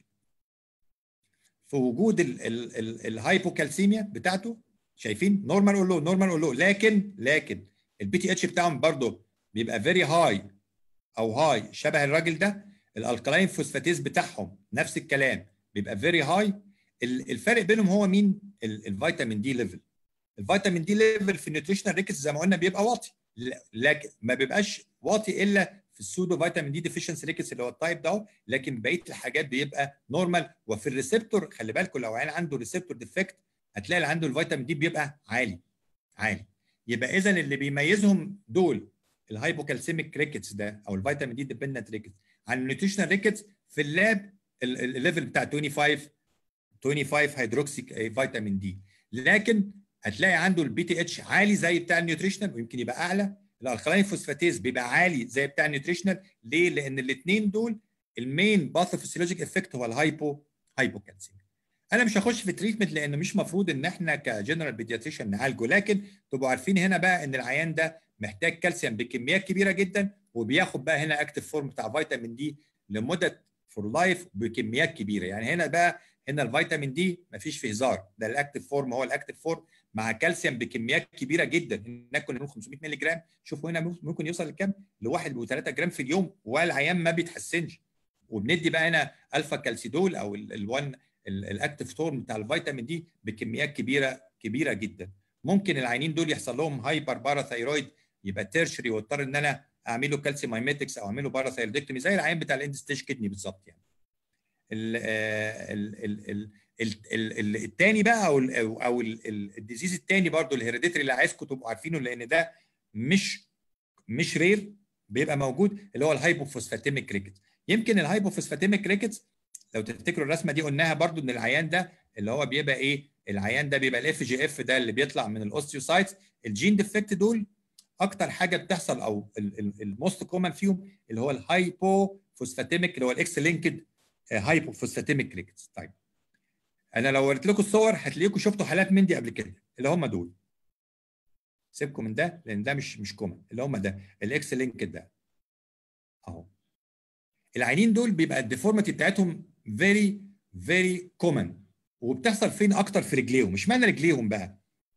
[SPEAKER 3] في وجود الهايبوكالسيميا بتاعته شايفين نورمال اقول له نورمال اقول له لكن لكن البي تي اتش بتاعهم برضه بيبقى فيري هاي او هاي شبه الراجل ده الالكلاين فوسفاتيز بتاعهم نفس الكلام بيبقى فيري هاي الفرق بينهم هو مين الفيتامين دي ليفل الفيتامين دي ليفل في النيوتريشنال ريكس زي ما قلنا بيبقى واطي لكن ما بيبقاش واطي الا في السودو فيتامين دي ديفيشنسي ريكس اللي هو التايب ده لكن بقيه الحاجات بيبقى نورمال وفي الريسبتور خلي بالكم لو عيل عنده ريسبتور ديفكت هتلاقي اللي عنده الفيتامين دي بيبقى عالي عالي يبقى اذا اللي بيميزهم دول الهايبوكالسيميك ريكتس ده او الفيتامين دي ديبندنت ريكتس عن النيوتريشنال ريكتس في اللاب الليفل بتاع 25 25 هيدروكسي فيتامين دي لكن هتلاقي عنده البي تي اتش عالي زي بتاع النيوتريشنال ويمكن يبقى اعلى الالكلاين فوسفاتيز بيبقى عالي زي بتاع النيوتريشنال ليه؟ لان الاثنين دول المين باثوفيسيولوجيك افكت هو الهايبو هايبوكالسيميا انا مش هخش في تريتمنت لان مش مفروض ان احنا كجنرال بيدياتريشن نعالجه لكن تبقوا عارفين هنا بقى ان العيان ده محتاج كالسيوم بكميات كبيره جدا وبياخد بقى هنا اكتف فورم بتاع فيتامين دي لمده فور لايف بكميات كبيره يعني هنا بقى هنا الفيتامين دي مفيش فيه هزار ده الاكتف فورم هو الاكتف فورم مع كالسيوم بكميات كبيره جدا هناك كنا بنقول 500 مللي جرام شوفوا هنا ممكن يوصل لكام؟ ل 1.3 جرام في اليوم والعيان ما بيتحسنش وبندي بقى هنا الفا كالسيدول او ال1 الاكتف فورم بتاع الفيتامين دي بكميات كبيره كبيره جدا ممكن العيانين دول يحصل لهم هايبر باراثايرويد يبقى تيرشري واضطر ان انا اعمل له كالسيوم مايميتكس او اعمل له باراثايرويدكتومي زي العيان بتاع الاند ستيج كدني بالظبط يعني ال ال ال ال الثاني بقى او ال او الديزيز الثاني برضو الهيريديتري اللي عايزكم تبقوا عارفينه لان ده مش مش رير بيبقى موجود اللي هو الهايبوفوسفاتيميك ريكتس يمكن الهايبوفوسفاتيميك ريكتس لو تفتكروا الرسمه دي قلناها برضو ان العيان ده اللي هو بيبقى ايه العيان ده بيبقى الاف جي اف ده اللي بيطلع من الاوستيوسايتس الجين ديفكت دول اكتر حاجه بتحصل او الموست كومن فيهم اللي هو الهايبوفوسفاتيميك اللي هو الاكس لينكد هايبوفوسفاتيميك ريكتس طيب انا لو وريت لكم الصور هتلاقيكم شفتوا حالات من دي قبل كده اللي هم دول سيبكم من ده لان ده مش مش كومن اللي هم ده الاكس لينكد ده اهو العينين دول بيبقى الديفورميتي بتاعتهم فيري فيري كومن وبتحصل فين اكتر في رجليهم مش معنى رجليهم بقى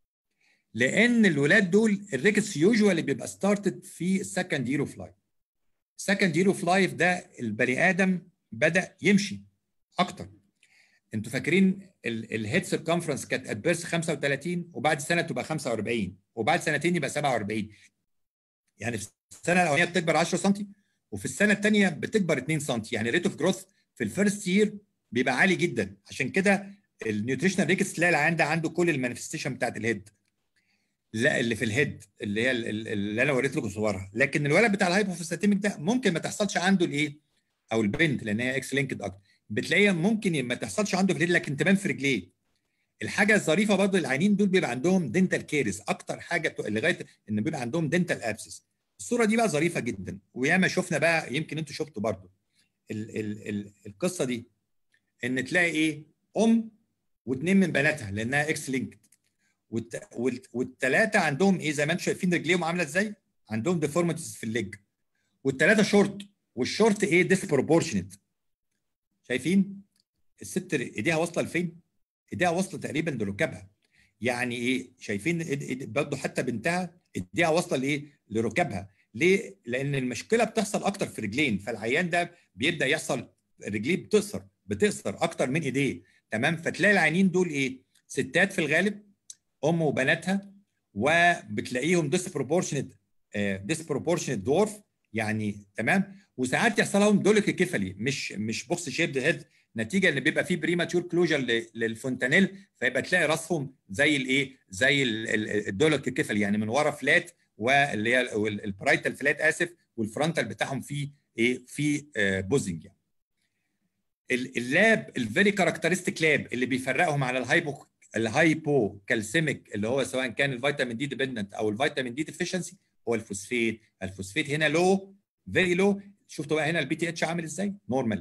[SPEAKER 3] لان الولاد دول الريكتس يوجوالي بيبقى ستارتد في السكند يير اوف لايف السكند يير اوف لايف ده البني ادم بدا يمشي اكتر انتوا فاكرين الهيد سيركمفرنس كانت ات بيرث 35 وبعد سنه تبقى 45 وبعد سنتين يبقى 47 يعني في السنه الاولانيه بتكبر 10 سم وفي السنه الثانيه بتكبر 2 سم يعني ريت اوف جروث في الفيرست يير بيبقى عالي جدا عشان كده النيوتريشنال ريكس تلاقي العيان ده عنده كل المانيفستيشن بتاعت الهيد لا اللي في الهيد اللي هي اللي انا وريت لكم صورها لكن الولد بتاع الهايبوفوسفاتيميك ده ممكن ما تحصلش عنده الايه او البنت لان هي اكس لينكد اكتر بتلاقيها ممكن ما تحصلش عنده في الهيد لكن تبان في رجليه الحاجه الظريفه برضه العيانين دول بيبقى عندهم دنتال كيرز اكتر حاجه لغايه ان بيبقى عندهم دنتال ابسس الصوره دي بقى ظريفه جدا وياما شفنا بقى يمكن انتوا شفتوا برضه ال ال ال القصه دي ان تلاقي ايه ام واثنين من بناتها لانها اكس لينكد والثلاثه عندهم ايه زي ما انتم شايفين رجليهم عامله ازاي عندهم ديفورميتيز في الليج والثلاثه شورت والشورت ايه ديسبروبورشنت شايفين الست ايديها واصله لفين ايديها واصله تقريبا لركبها يعني ايه شايفين برضه حتى بنتها ايديها واصله لايه لركبها ليه لان المشكله بتحصل اكتر في رجلين فالعيان ده بيبدا يحصل رجليه بتقصر بتقصر اكتر من ايديه تمام فتلاقي العينين دول ايه ستات في الغالب ام وبناتها وبتلاقيهم ديسبروبورشنت ديسبروبورشنت دورف يعني تمام وساعات يحصل لهم دولك كيفلي مش مش بوكس شيبد هيد نتيجه ان بيبقى في بريماتور كلوجر للفونتانيل فيبقى تلاقي راسهم زي الايه زي الدولك كيفلي يعني من ورا فلات واللي هي البرايتال فلات اسف والفرونتال بتاعهم فيه ايه في بوزنج يعني اللاب الفيري كاركترستيك لاب اللي بيفرقهم على الهايبو الهايبو كالسيميك اللي هو سواء كان الفيتامين دي ديبندنت او الفيتامين دي ديفيشنسي هو الفوسفيت الفوسفيت هنا لو فيري لو شفتوا بقى هنا البي تي اتش عامل ازاي نورمال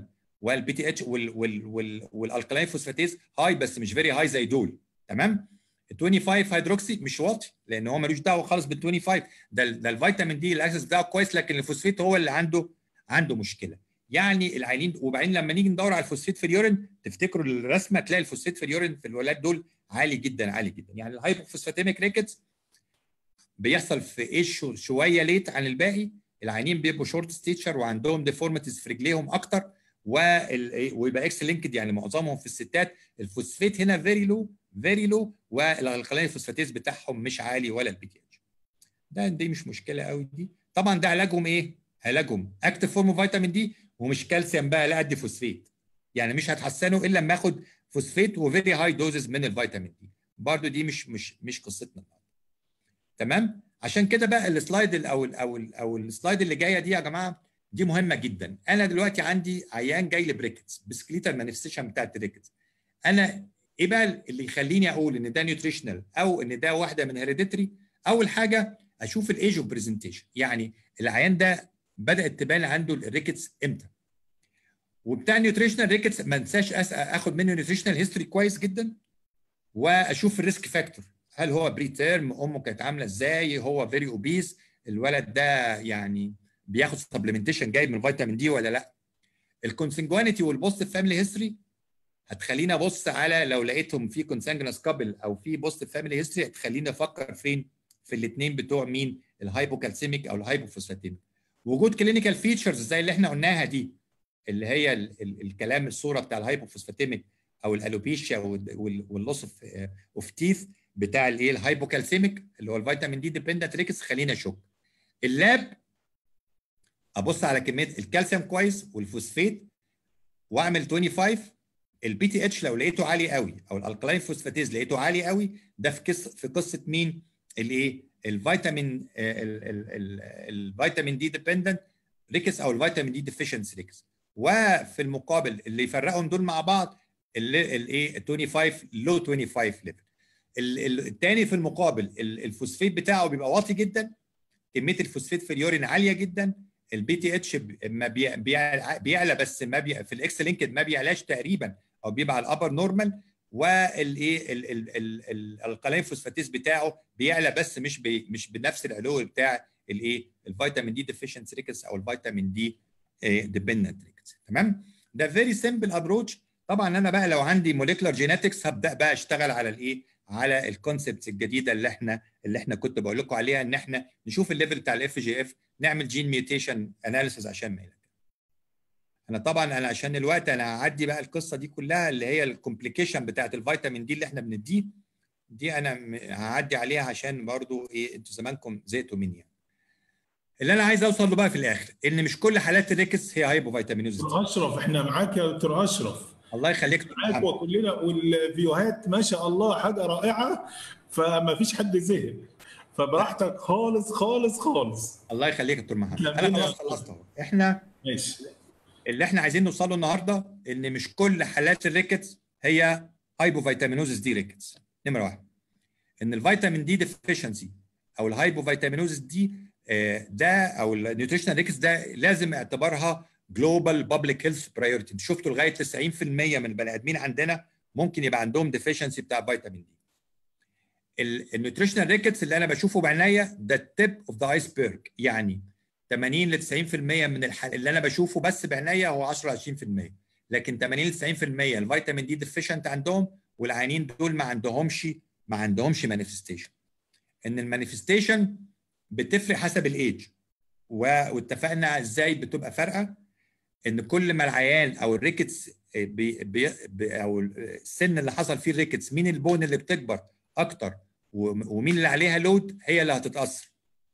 [SPEAKER 3] والبي تي اتش والالكلاين فوسفاتيز هاي بس مش فيري هاي زي دول تمام ال 25 هيدروكسي مش واطي لان هو ملوش دعوه خالص بال 25 ده ده الفيتامين دي الاكسس بتاعه كويس لكن الفوسفيت هو اللي عنده عنده مشكله يعني العينين وبعدين لما نيجي ندور على الفوسفيت في اليورين تفتكروا الرسمه تلاقي الفوسفيت في اليورين في الولاد دول عالي جدا عالي جدا يعني الهايبوفوسفاتيميك ريكتس بيحصل في ايش شويه ليت عن الباقي العينين بيبقوا شورت ستيتشر وعندهم ديفورميتيز في رجليهم اكتر ويبقى اكس لينكد يعني معظمهم في الستات الفوسفيت هنا فيري لو فيري لو والالقلين الفوسفاتيز بتاعهم مش عالي ولا البي تي اتش ده دي مش مشكله قوي دي طبعا ده علاجهم ايه علاجهم اكتف فورم فيتامين دي ومش كالسيوم بقى لا قد فوسفيت يعني مش هتحسنوا الا لما اخد فوسفيت وفيري هاي دوزز من الفيتامين دي برضو دي مش مش مش قصتنا تمام عشان كده بقى السلايد او ال او ال او السلايد اللي جايه دي يا جماعه دي مهمه جدا انا دلوقتي عندي عيان جاي لي بريكتس بسكليتال مانيفستيشن بتاعت الريكتس انا ايه بقى اللي يخليني اقول ان ده نيوتريشنال او ان ده واحده من هيريديتري اول حاجه اشوف الايج اوف برزنتيشن يعني العيان ده بدات تبان عنده الريكتس امتى وبتاع النيوتريشنال ريكتس ما انساش اخد منه نيوتريشنال هيستوري كويس جدا واشوف الريسك فاكتور هل هو بري تيرم امه كانت عامله ازاي هو فيري اوبيس الولد ده يعني بياخد سبلمنتيشن جاي من فيتامين دي ولا لا الكونسنجوانيتي والبوست فاميلي هيستوري هتخليني ابص على لو لقيتهم في كونسنجنس كابل او في بوست فاميلي هيستوري هتخليني افكر فين في الاثنين بتوع مين الهايبوكالسيميك او الهايبوفوسفاتيميك وجود كلينيكال فيتشرز زي اللي احنا قلناها دي اللي هي ال ال الكلام الصوره بتاع الهايبوفوسفاتيميك او الالوبيشيا واللوس اوف اوف تيث بتاع الايه الهايبوكالسيميك اللي هو الفيتامين دي ديبندنت ريكس خلينا اشك اللاب ابص على كميه الكالسيوم كويس والفوسفيت واعمل 25 البي تي اتش لو لقيته عالي قوي او الالكلاين فوسفاتيز لقيته عالي قوي ده في قصه في قصه مين الايه الفيتامين الفيتامين دي ديبندنت ريكس او الفيتامين دي ديفيشنسي ريكس وفي المقابل اللي يفرقهم دول مع بعض الايه 25 لو 25 ليفل الثاني في المقابل الفوسفيت بتاعه بيبقى واطي جدا كميه الفوسفيت في اليورين عاليه جدا البي تي اتش ما بيعلى بس ما بي في الاكس لينكد ما بيعلاش تقريبا او بيبقى على الابر نورمال والايه القلاين فوسفاتيز بتاعه بيعلى بس مش بي مش بنفس العلو بتاع الايه الفيتامين دي ديفيشنسي ريكس او الفيتامين دي ديبندنت ريكس تمام ده فيري سمبل ابروتش طبعا انا بقى لو عندي موليكولار جينetics هبدا بقى اشتغل على الايه على الكونسبتس الجديده اللي احنا اللي احنا كنت بقول لكم عليها ان احنا نشوف الليفل بتاع الاف جي اف نعمل جين ميوتيشن اناليسيس عشان ما يلك. انا طبعا انا عشان الوقت انا هعدي بقى القصه دي كلها اللي هي الكومبليكيشن بتاعت الفيتامين دي اللي احنا بنديه دي انا هعدي عليها عشان برضو ايه انتوا زمانكم زهقتوا مني يعني. اللي انا عايز اوصل له بقى في الاخر ان مش كل حالات الريكس هي هايبوفيتامينوز
[SPEAKER 2] اشرف احنا معاك يا دكتور اشرف
[SPEAKER 3] الله يخليك
[SPEAKER 2] معاك وكلنا والفيوهات ما شاء الله حاجه رائعه فما فيش حد زهق فبراحتك خالص خالص خالص
[SPEAKER 3] الله يخليك يا دكتور محمد انا خلاص خلصت اهو احنا
[SPEAKER 2] ماشي
[SPEAKER 3] اللي احنا عايزين نوصل له النهارده ان مش كل حالات الريكتس هي هايبوفيتامينوزس دي ريكتس نمره واحد ان الفيتامين دي ديفيشنسي او الهايبوفيتامينوزس دي ده او النيوتريشنال ريكتس ده لازم اعتبارها جلوبال بابليك هيلث برايورتي شفتوا لغايه 90% من البني ادمين عندنا ممكن يبقى عندهم ديفيشنسي بتاع فيتامين دي النيوتريشنال ريكتس اللي انا بشوفه بعينيا ده التيب اوف ذا ايسبرج يعني 80 ل 90% من الحل... اللي انا بشوفه بس بعينيا هو 10 20% لكن 80 ل 90% الفيتامين دي ديفيشنت عندهم والعيانين دول ما عندهمش ما عندهمش مانيفستيشن ان المانيفستيشن بتفرق حسب الايج واتفقنا ازاي بتبقى فارقه ان كل ما العيان او الريكتس بي بي بي او السن اللي حصل فيه الريكتس مين البون اللي بتكبر اكتر ومين اللي عليها لود هي اللي هتتاثر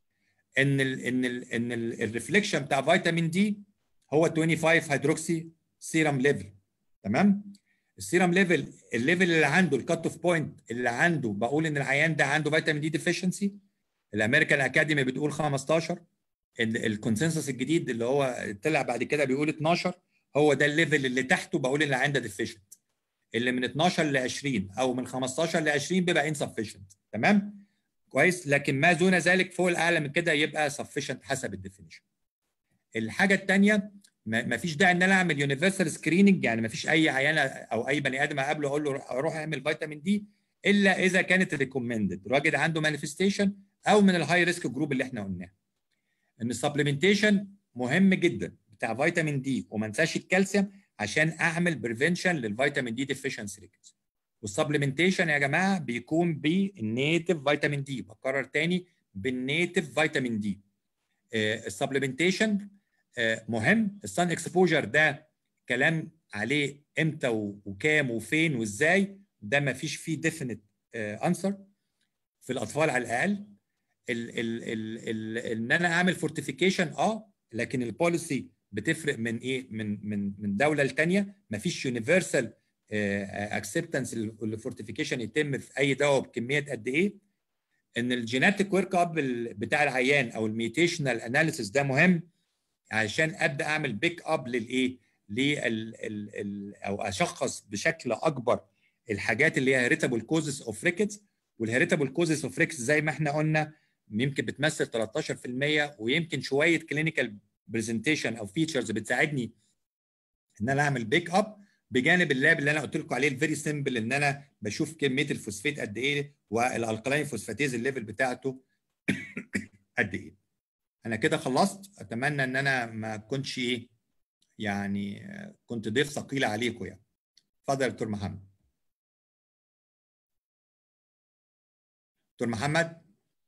[SPEAKER 3] ان ال ان ال ان الريفليكشن بتاع فيتامين دي هو 25 هيدروكسي سيرم ليفل تمام السيرم ليفل الليفل اللي عنده الكات اوف بوينت اللي عنده بقول ان العيان ده عنده فيتامين دي ديفيشنسي الامريكان اكاديمي بتقول 15 الكونسنسس الجديد اللي هو طلع بعد كده بيقول 12 هو ده الليفل اللي تحته بقول اللي عنده ديفيشنت اللي من 12 ل 20 او من 15 ل 20 بيبقى انسفيشنت تمام كويس لكن ما دون ذلك فوق الاعلى من كده يبقى سفيشنت حسب الديفينيشن الحاجه الثانيه ما فيش داعي ان انا اعمل يونيفرسال سكريننج يعني ما فيش اي عيان او اي بني ادم اقابله اقول له روح اعمل فيتامين دي الا اذا كانت ريكومندد راجل عنده مانيفستيشن او من الهاي ريسك جروب اللي احنا قلناه ان السبلمنتيشن مهم جدا بتاع فيتامين دي وما انساش الكالسيوم عشان اعمل بريفنشن للفيتامين دي ديفيشنسي ريكتس والسبلمنتيشن يا جماعه بيكون بالنيتف فيتامين دي بكرر تاني بالنيتف فيتامين دي السبلمنتيشن مهم السان اكسبوجر ده كلام عليه امتى وكام وفين وازاي ده ما فيش فيه ديفينيت انسر في الاطفال على الاقل ال ال ال ال ان انا اعمل فورتيفيكيشن اه لكن البوليسي بتفرق من ايه من من من دوله لثانيه ما فيش يونيفرسال اكسبتنس الفورتيفيكيشن يتم في اي دواء بكميات قد ايه ان الجيناتيك ورك اب بتاع العيان او الميوتيشنال اناليسيس ده مهم عشان ابدا اعمل بيك اب للايه لل ال او اشخص بشكل اكبر الحاجات اللي هي هيريتابل كوزز اوف ريكتس والهيريتابل كوزز اوف ريكتس زي ما احنا قلنا يمكن بتمثل 13% ويمكن شويه كلينيكال برزنتيشن او فيتشرز بتساعدني ان انا اعمل بيك اب بجانب اللاب اللي انا قلت لكم عليه الفيري سيمبل ان انا بشوف كميه الفوسفات قد ايه والالكلاين فوسفاتيز الليفل بتاعته قد ايه انا كده خلصت اتمنى ان انا ما كنتش ايه يعني كنت ضيف ثقيل عليكم يعني اتفضل يا دكتور محمد دكتور محمد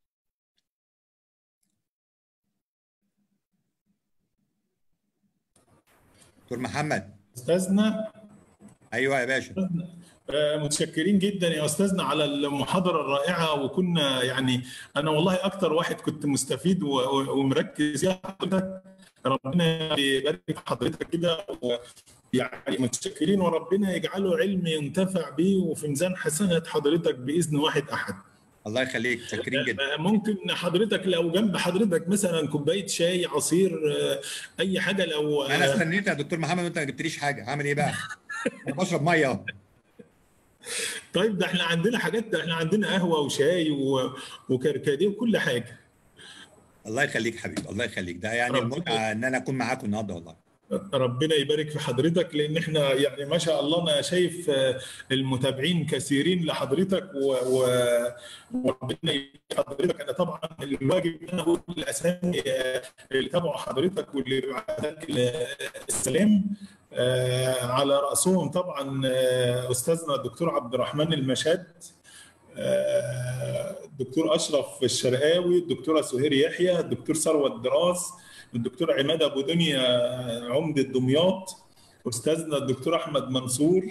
[SPEAKER 3] دكتور محمد
[SPEAKER 2] استاذنا
[SPEAKER 3] ايوه يا باشا
[SPEAKER 2] متشكرين جدا يا استاذنا على المحاضره الرائعه وكنا يعني انا والله اكتر واحد كنت مستفيد ومركز يا حضرتك ربنا يبارك في حضرتك كده يعني متشكرين وربنا يجعله علم ينتفع به وفي ميزان حسنات حضرتك باذن واحد احد
[SPEAKER 3] الله يخليك متشكرين جدا
[SPEAKER 2] ممكن حضرتك لو جنب حضرتك مثلا كوبايه شاي عصير اي حاجه لو
[SPEAKER 3] انا استنيت يا دكتور محمد وانت ما جبتليش حاجه هعمل ايه بقى؟ انا بشرب ميه اهو
[SPEAKER 2] طيب ده احنا عندنا حاجات ده احنا عندنا قهوه وشاي و... وكركديه وكل حاجه
[SPEAKER 3] الله يخليك حبيبي الله يخليك ده يعني المتعه ان انا اكون معاكم النهارده والله
[SPEAKER 2] ربنا يبارك في حضرتك لان احنا يعني ما شاء الله انا شايف المتابعين كثيرين لحضرتك وربنا يبارك حضرتك انا طبعا الواجب ان انا اقول الاسامي اللي تابعوا حضرتك واللي بعتك السلام على راسهم طبعا استاذنا الدكتور عبد الرحمن المشاد الدكتور اشرف الشرقاوي الدكتوره سهير يحيى الدكتور ثروت دراس الدكتور عماد ابو دنيا عمده دمياط استاذنا الدكتور احمد منصور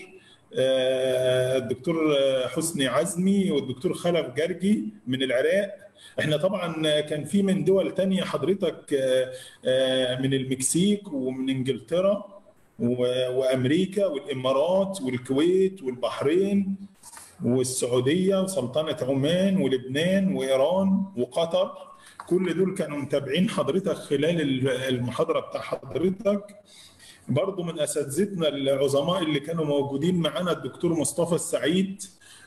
[SPEAKER 2] الدكتور حسني عزمي والدكتور خلف جرجي من العراق احنا طبعا كان في من دول تانية حضرتك من المكسيك ومن انجلترا وامريكا والامارات والكويت والبحرين والسعوديه وسلطنه عمان ولبنان وايران وقطر كل دول كانوا متابعين حضرتك خلال المحاضره بتاع حضرتك برضو من اساتذتنا العظماء اللي كانوا موجودين معانا الدكتور مصطفى السعيد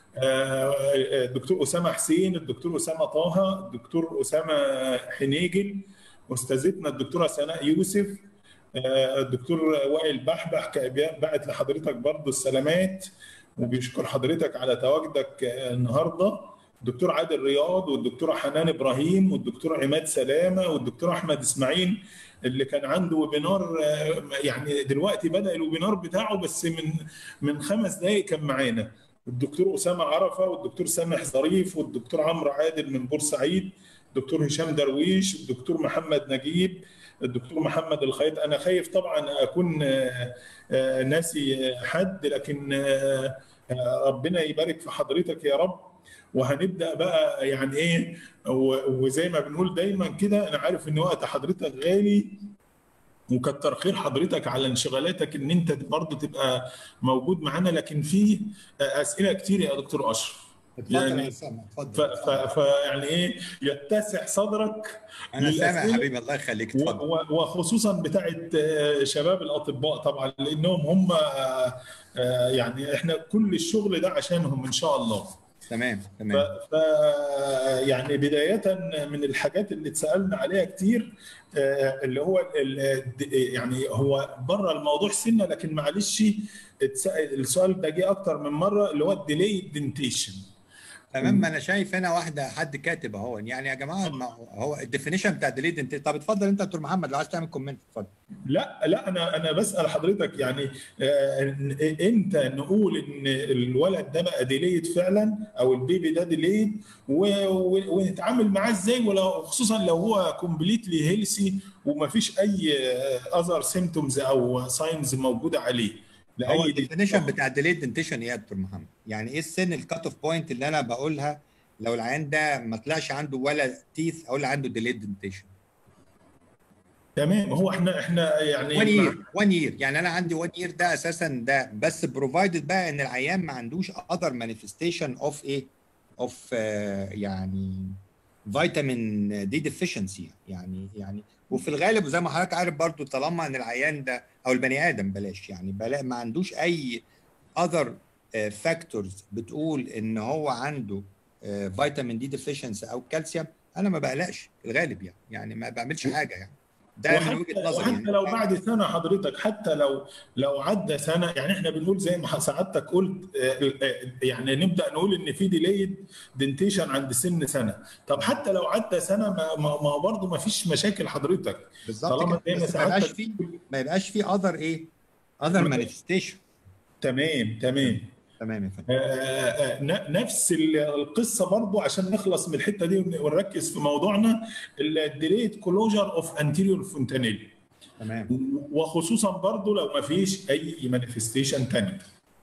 [SPEAKER 2] الدكتور اسامه حسين الدكتور اسامه طه الدكتور اسامه حنيجل استاذتنا الدكتوره سناء يوسف الدكتور وائل بحبح بعت لحضرتك برضو السلامات وبيشكر حضرتك على تواجدك النهارده الدكتور عادل رياض والدكتوره حنان ابراهيم والدكتور عماد سلامه والدكتور احمد اسماعيل اللي كان عنده ويبينار يعني دلوقتي بدا الويبينار بتاعه بس من من خمس دقائق كان معانا الدكتور اسامه عرفه والدكتور سامح ظريف والدكتور عمرو عادل من بورسعيد الدكتور هشام درويش الدكتور محمد نجيب الدكتور محمد الخيط انا خايف طبعا اكون ناسي حد لكن ربنا يبارك في حضرتك يا رب وهنبدا بقى يعني ايه وزي ما بنقول دايما كده انا عارف ان وقت حضرتك غالي وكتر خير حضرتك على انشغالاتك ان انت برضه تبقى موجود معانا لكن في اسئله كتير يا دكتور اشرف
[SPEAKER 3] يعني
[SPEAKER 2] فيعني ايه يتسع صدرك
[SPEAKER 3] انا سامع يا حبيبي الله يخليك
[SPEAKER 2] اتفضل وخصوصا بتاعه شباب الاطباء طبعا لانهم هم يعني احنا كل الشغل ده عشانهم ان شاء الله
[SPEAKER 3] تمام
[SPEAKER 2] ف...
[SPEAKER 3] تمام
[SPEAKER 2] ف يعني بدايه من الحاجات اللي اتسالنا عليها كتير آه، اللي هو ال... ال- يعني هو بره الموضوع سنه لكن معلش اتسأل السؤال ده جه اكتر من مره اللي هو الديلي دنتيشن
[SPEAKER 3] تمام ما انا شايف هنا واحده حد كاتب اهو يعني يا جماعه ما هو الديفينيشن بتاع ديليد انت طب اتفضل انت يا دكتور محمد لو عايز تعمل كومنت اتفضل
[SPEAKER 2] لا لا انا انا بسال حضرتك يعني آه، امتى نقول ان الولد ده بقى ديليد فعلا او البيبي ده ديليد ونتعامل معاه ازاي ولو خصوصا لو هو كومبليتلي هيلسي ومفيش اي اذر سيمتومز او ساينز موجوده عليه
[SPEAKER 3] هو
[SPEAKER 2] لاي
[SPEAKER 3] الديفينيشن بتاع الديليد دنتيشن ايه يا دكتور محمد يعني ايه السن الكات اوف بوينت اللي انا بقولها لو العيان ده ما طلعش عنده ولا تيث اقول عنده ديليد دنتيشن
[SPEAKER 2] تمام هو احنا احنا يعني
[SPEAKER 3] 1 يير 1 يير يعني انا عندي 1 يير ده اساسا ده بس بروفايدد بقى ان العيان ما عندوش اذر مانيفستيشن اوف ايه اوف يعني فيتامين دي ديفيشنسي يعني يعني وفي الغالب وزي ما حضرتك عارف برضو طالما ان العيان ده او البني ادم بلاش يعني بلا ما عندوش اي اذر فاكتورز بتقول ان هو عنده فيتامين دي ديفيشنسي او كالسيوم انا ما بقلقش في الغالب يعني يعني ما بعملش حاجه يعني ده من وجهه
[SPEAKER 2] وحتى,
[SPEAKER 3] نظري
[SPEAKER 2] وحتى
[SPEAKER 3] يعني.
[SPEAKER 2] لو بعد سنه حضرتك حتى لو لو عدى سنه يعني احنا بنقول زي ما سعادتك قلت آه، آه، يعني نبدا نقول ان في ديليد دنتيشن عند سن سنه طب حتى لو عدى سنه ما ما ما هو برضه ما فيش مشاكل حضرتك
[SPEAKER 3] بالظبط
[SPEAKER 2] طالما
[SPEAKER 3] كده
[SPEAKER 2] زي ما
[SPEAKER 3] بس ما يبقاش
[SPEAKER 2] سعادتك
[SPEAKER 3] في ما يبقاش في اذر ايه اذر مانيفستيشن
[SPEAKER 2] تمام تمام
[SPEAKER 3] تمام يا فندم
[SPEAKER 2] آه، آه، ن- نفس ال- القصه برضو عشان نخلص من الحته دي ون- ونركز في موضوعنا الديليد كلوجر اوف انتيريور فونتانيل
[SPEAKER 3] تمام
[SPEAKER 2] وخصوصا برضو لو ما فيش اي مانيفستيشن تانية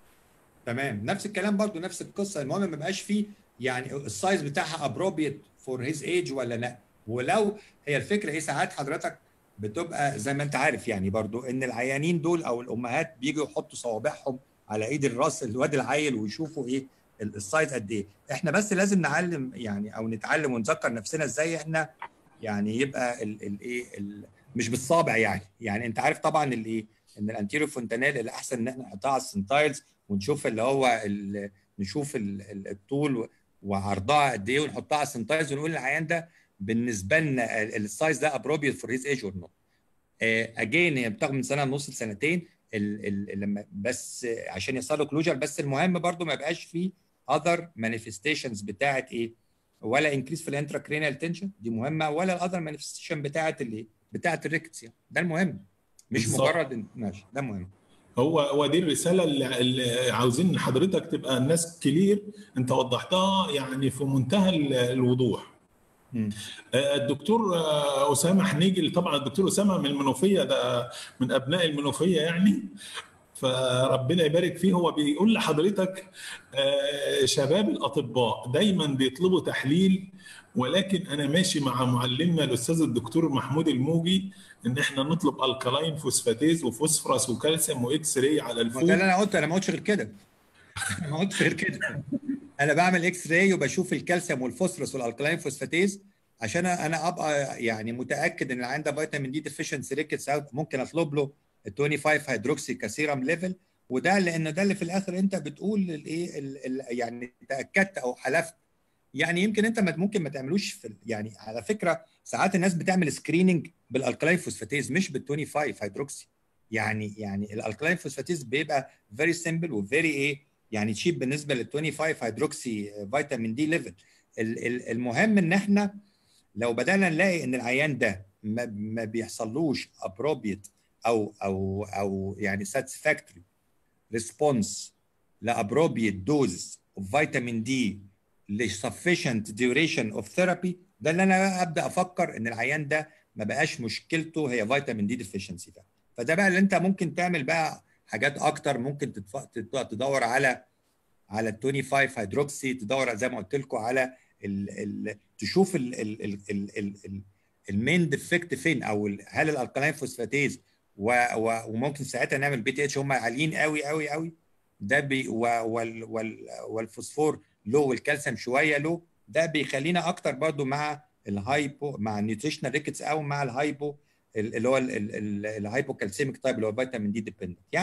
[SPEAKER 3] تمام نفس الكلام برضو نفس القصه المهم ما يبقاش فيه يعني السايز بتاعها ابروبريت فور هيز ايج ولا لا ولو هي الفكره ايه ساعات حضرتك بتبقى زي ما انت عارف يعني برضو ان العيانين دول او الامهات بيجوا يحطوا صوابعهم على ايد الراس الواد العيل ويشوفوا ايه ال- السايز قد ايه احنا بس لازم نعلم يعني او نتعلم ونذكر نفسنا ازاي احنا يعني يبقى الايه مش بالصابع يعني يعني انت عارف طبعا الايه ان الانتيريو فونتانيل الاحسن ان احنا نحطها على السنتايلز ونشوف اللي هو ال نشوف ال- ال- الطول وعرضها قد ايه ونحطها على السنتايلز ونقول للعيان ده بالنسبه لنا ال- السايز ده ابروبريت فور هيز ايج اور نوت اجين هي بتاخد من سنه ونص لسنتين ال ال لما بس عشان يحصل له كلوجر بس المهم برضو ما يبقاش فيه اذر مانيفستيشنز بتاعت ايه ولا انكريس في الانتراكرينال تنشن دي مهمه ولا الاذر مانيفستيشن بتاعت الايه بتاعت الريكتس يعني ده المهم مش
[SPEAKER 2] بالظبط.
[SPEAKER 3] مجرد إن- ماشي ده مهم
[SPEAKER 2] هو هو دي الرساله اللي, اللي عاوزين حضرتك تبقى الناس كلير انت وضحتها يعني في منتهى ال- الوضوح
[SPEAKER 3] مم.
[SPEAKER 2] آه، الدكتور آه، اسامه حنيجي طبعا الدكتور اسامه من المنوفيه ده من ابناء المنوفيه يعني فربنا يبارك فيه هو بيقول لحضرتك آه، شباب الاطباء دايما بيطلبوا تحليل ولكن انا ماشي مع معلمنا الاستاذ الدكتور محمود الموجي ان احنا نطلب الكلاين فوسفاتيز وفوسفورس وكالسيوم واكس راي على
[SPEAKER 3] ما ده
[SPEAKER 2] الفوق
[SPEAKER 3] اللي انا قلته انا ما قلتش غير كده أنا ما قلتش غير كده انا بعمل اكس راي وبشوف الكالسيوم والفوسفورس والالكلاين فوسفاتيز عشان انا ابقى يعني متاكد ان العيان ده فيتامين دي ديفيشنسي ريكتس اوت ممكن اطلب له ال 25 هيدروكسي كسيرم ليفل وده لان ده اللي في الاخر انت بتقول الايه ال- ال- يعني تاكدت او حلفت يعني يمكن انت ما- ممكن ما تعملوش في ال- يعني على فكره ساعات الناس بتعمل سكريننج بالالكلاين فوسفاتيز مش بال 25 هيدروكسي يعني يعني الالكلاين فوسفاتيز بيبقى فيري سيمبل وفيري ايه يعني تشيب بالنسبه لل 25 هيدروكسي فيتامين دي ليفل ال- ال- المهم ان احنا لو بدانا نلاقي ان العيان ده ما, ما بيحصلوش ابروبيت او او او يعني ساتسفاكتوري ريسبونس لابروبيت دوز اوف فيتامين دي لسفيشنت ديوريشن اوف ثيرابي ده اللي انا ابدا افكر ان العيان ده ما بقاش مشكلته هي فيتامين دي ديفيشنسي ده فده بقى اللي انت ممكن تعمل بقى حاجات اكتر ممكن تتف... تت- تدور على على ال 25 هيدروكسي تدور زي ما قلت لكم على ال... ال... تشوف ال... ال... ال... ال... ال... ال... المين ديفكت فين او ال- هل الالكالين فوسفاتيز و... و... وممكن ساعتها نعمل بي تي اتش هم عاليين قوي قوي قوي ده بي و... وال... وال... والفوسفور لو والكالسيوم شويه لو ده بيخلينا اكتر برضو مع الهايبو مع النيوتريشنال ريكتس او مع الهايبو ال- اللي هو ال- ال- ال- الهايبوكالسيميك تايب اللي هو فيتامين دي ديبندنت يعني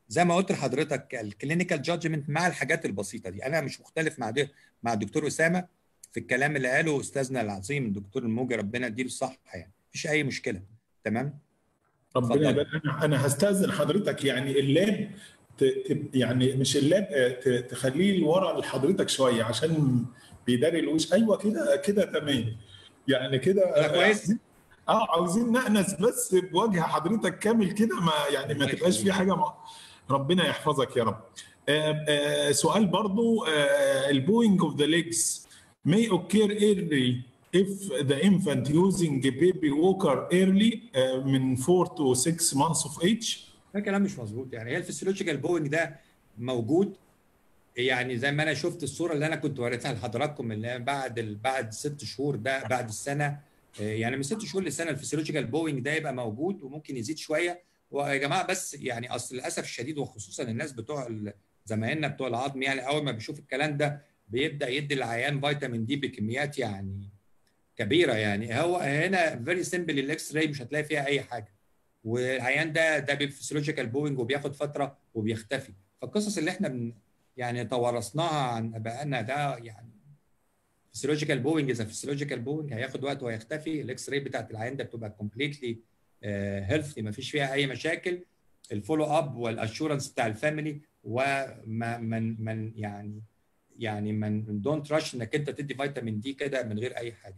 [SPEAKER 3] زي ما قلت لحضرتك الكلينيكال جادجمنت مع الحاجات البسيطه دي انا مش مختلف مع ده مع الدكتور اسامه في الكلام اللي قاله استاذنا العظيم الدكتور الموجي ربنا يديله الصحه يعني مفيش اي مشكله تمام
[SPEAKER 2] ربنا يبارك انا انا هستاذن حضرتك يعني اللاب ت... ت... يعني مش اللاب ت... تخليه لورا لحضرتك شويه عشان بيداري الوش ايوه كده كده تمام يعني كده
[SPEAKER 3] كويس
[SPEAKER 2] اه عاوزين نأنس بس بوجه حضرتك كامل كده ما يعني ما تبقاش في حاجه ما ربنا يحفظك يا رب آه آه سؤال برضو آه البوينج اوف ذا ليجز may occur early if the infant using a baby walker early من 4 to 6 months of age
[SPEAKER 3] ده كلام مش مظبوط يعني هي الفسيولوجيكال بوينج ده موجود يعني زي ما انا شفت الصوره اللي انا كنت وريتها لحضراتكم اللي بعد ال... بعد ست شهور ده بعد السنه يعني من ست شهور لسنه الفسيولوجيكال بوينج ده يبقى موجود وممكن يزيد شويه ويا جماعه بس يعني اصل للاسف الشديد وخصوصا الناس بتوع زمايلنا بتوع العظم يعني اول ما بيشوف الكلام ده بيبدا يدي العيان فيتامين دي بكميات يعني كبيره يعني هو هنا فيري سيمبل الاكس راي مش هتلاقي فيها اي حاجه والعيان ده ده بفسيولوجيكال بوينج وبياخد فتره وبيختفي فالقصص اللي احنا بن يعني توارثناها عن ابائنا ده يعني فسيولوجيكال بوينج اذا فسيولوجيكال بوينج هياخد وقت وهيختفي الاكس راي بتاعت العيان ده بتبقى كومبليتلي هيلثي ما فيش فيها اي مشاكل الفولو اب والاشورنس بتاع الفاميلي وما من من يعني يعني من دونت رش انك انت تدي فيتامين دي كده من غير اي حاجه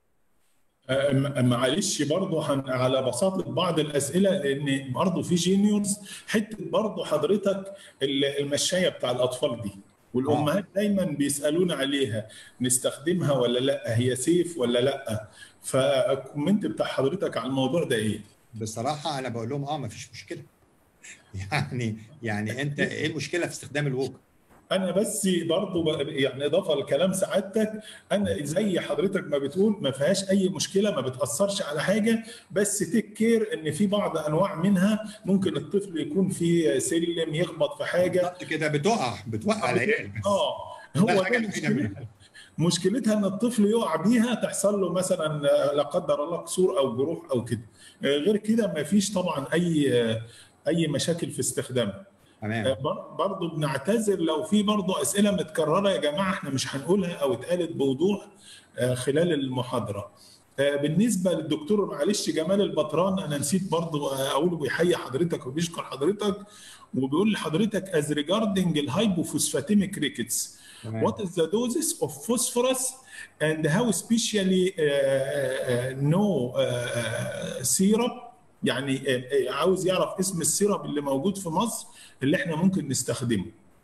[SPEAKER 2] معلش برضه على بساطه بعض الاسئله لان برضه في جينيورز حته برضه حضرتك المشايه بتاع الاطفال دي والامهات آه. دايما بيسالونا عليها نستخدمها ولا لا هي سيف ولا لا فالكومنت بتاع حضرتك على الموضوع ده ايه؟
[SPEAKER 3] بصراحه انا بقول لهم اه ما فيش مشكله يعني يعني انت ايه المشكله في استخدام الووكر؟
[SPEAKER 2] انا بس برضه يعني اضافه لكلام سعادتك انا زي حضرتك ما بتقول ما فيهاش اي مشكله ما بتاثرش على حاجه بس تيك كير ان في بعض انواع منها ممكن الطفل يكون في سلم يخبط في حاجه
[SPEAKER 3] كده بتقع بتوقع العيال
[SPEAKER 2] اه هو ده مشكلتها مشكلتها ان الطفل يقع بيها تحصل له مثلا لا قدر الله كسور او جروح او كده غير كده ما فيش طبعا اي اي مشاكل في استخدامها
[SPEAKER 3] تمام
[SPEAKER 2] برضه بنعتذر لو في برضه اسئله متكرره يا جماعه احنا مش هنقولها او اتقالت بوضوح خلال المحاضره. بالنسبه للدكتور معلش جمال البطران انا نسيت برضه اقوله بيحيي حضرتك وبيشكر حضرتك وبيقول لحضرتك از ريجاردنج الهايبوفوسفاتيميك ريكتس وات از ذا دوزز اوف فوسفورس and how specially no سيرب يعني عاوز يعرف اسم السيرب اللي موجود في مصر اللي احنا ممكن نستخدمه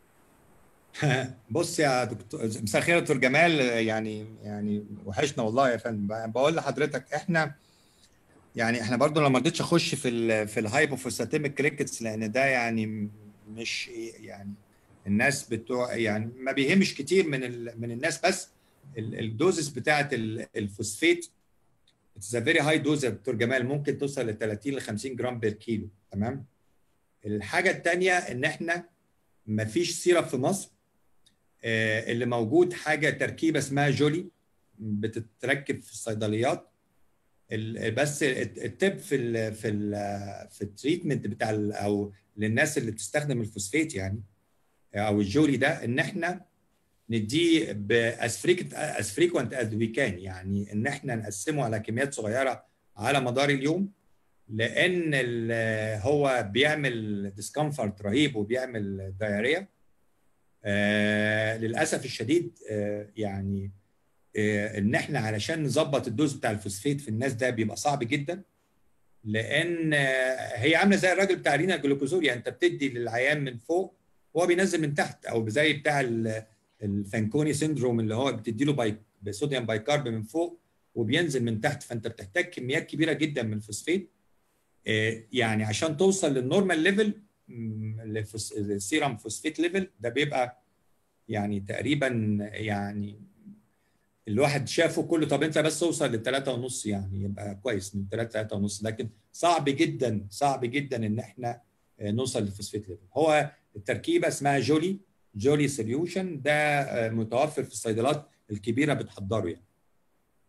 [SPEAKER 3] بص يا دكتور مساء الخير يا دكتور جمال يعني يعني وحشنا والله يا فندم بقول لحضرتك احنا يعني احنا برضو لما رضيتش اخش في ال في الهايبوفوساتيميك كريكتس لان ده يعني مش يعني الناس بتوع يعني ما بيهمش كتير من ال من الناس بس الدوزز بتاعه الفوسفيت اتس ا فيري هاي دوز يا دكتور جمال ممكن توصل ل 30 ل 50 جرام بير كيلو تمام الحاجه الثانيه ان احنا ما فيش سيرب في مصر آه اللي موجود حاجه تركيبه اسمها جولي بتتركب في الصيدليات بس التب في ال في ال في التريتمنت بتاع او للناس اللي بتستخدم الفوسفيت يعني او الجولي ده ان احنا نديه باز فريكوينت از وي كان يعني ان احنا نقسمه على كميات صغيره على مدار اليوم لان هو بيعمل ديسكمفورت رهيب وبيعمل دايريا آه للاسف الشديد آه يعني آه ان احنا علشان نظبط الدوز بتاع الفوسفيت في الناس ده بيبقى صعب جدا لان آه هي عامله زي الراجل بتاع رينا الجلوكوزوريا انت بتدي للعيان من فوق وهو بينزل من تحت او زي بتاع الفانكوني سيندروم اللي هو بتدي له باي بصوديوم بايكارب من فوق وبينزل من تحت فانت بتحتاج كميات كبيره جدا من الفوسفيت يعني عشان توصل للنورمال ليفل السيرم فوسفيت ليفل ده بيبقى يعني تقريبا يعني الواحد شافه كله طب انت بس توصل للثلاثة ونص يعني يبقى كويس من ثلاثة ثلاثة ونص لكن صعب جدا صعب جدا ان احنا نوصل للفوسفيت ليفل هو التركيبه اسمها جولي جولي سوليوشن ده متوفر في الصيدلات الكبيره بتحضره يعني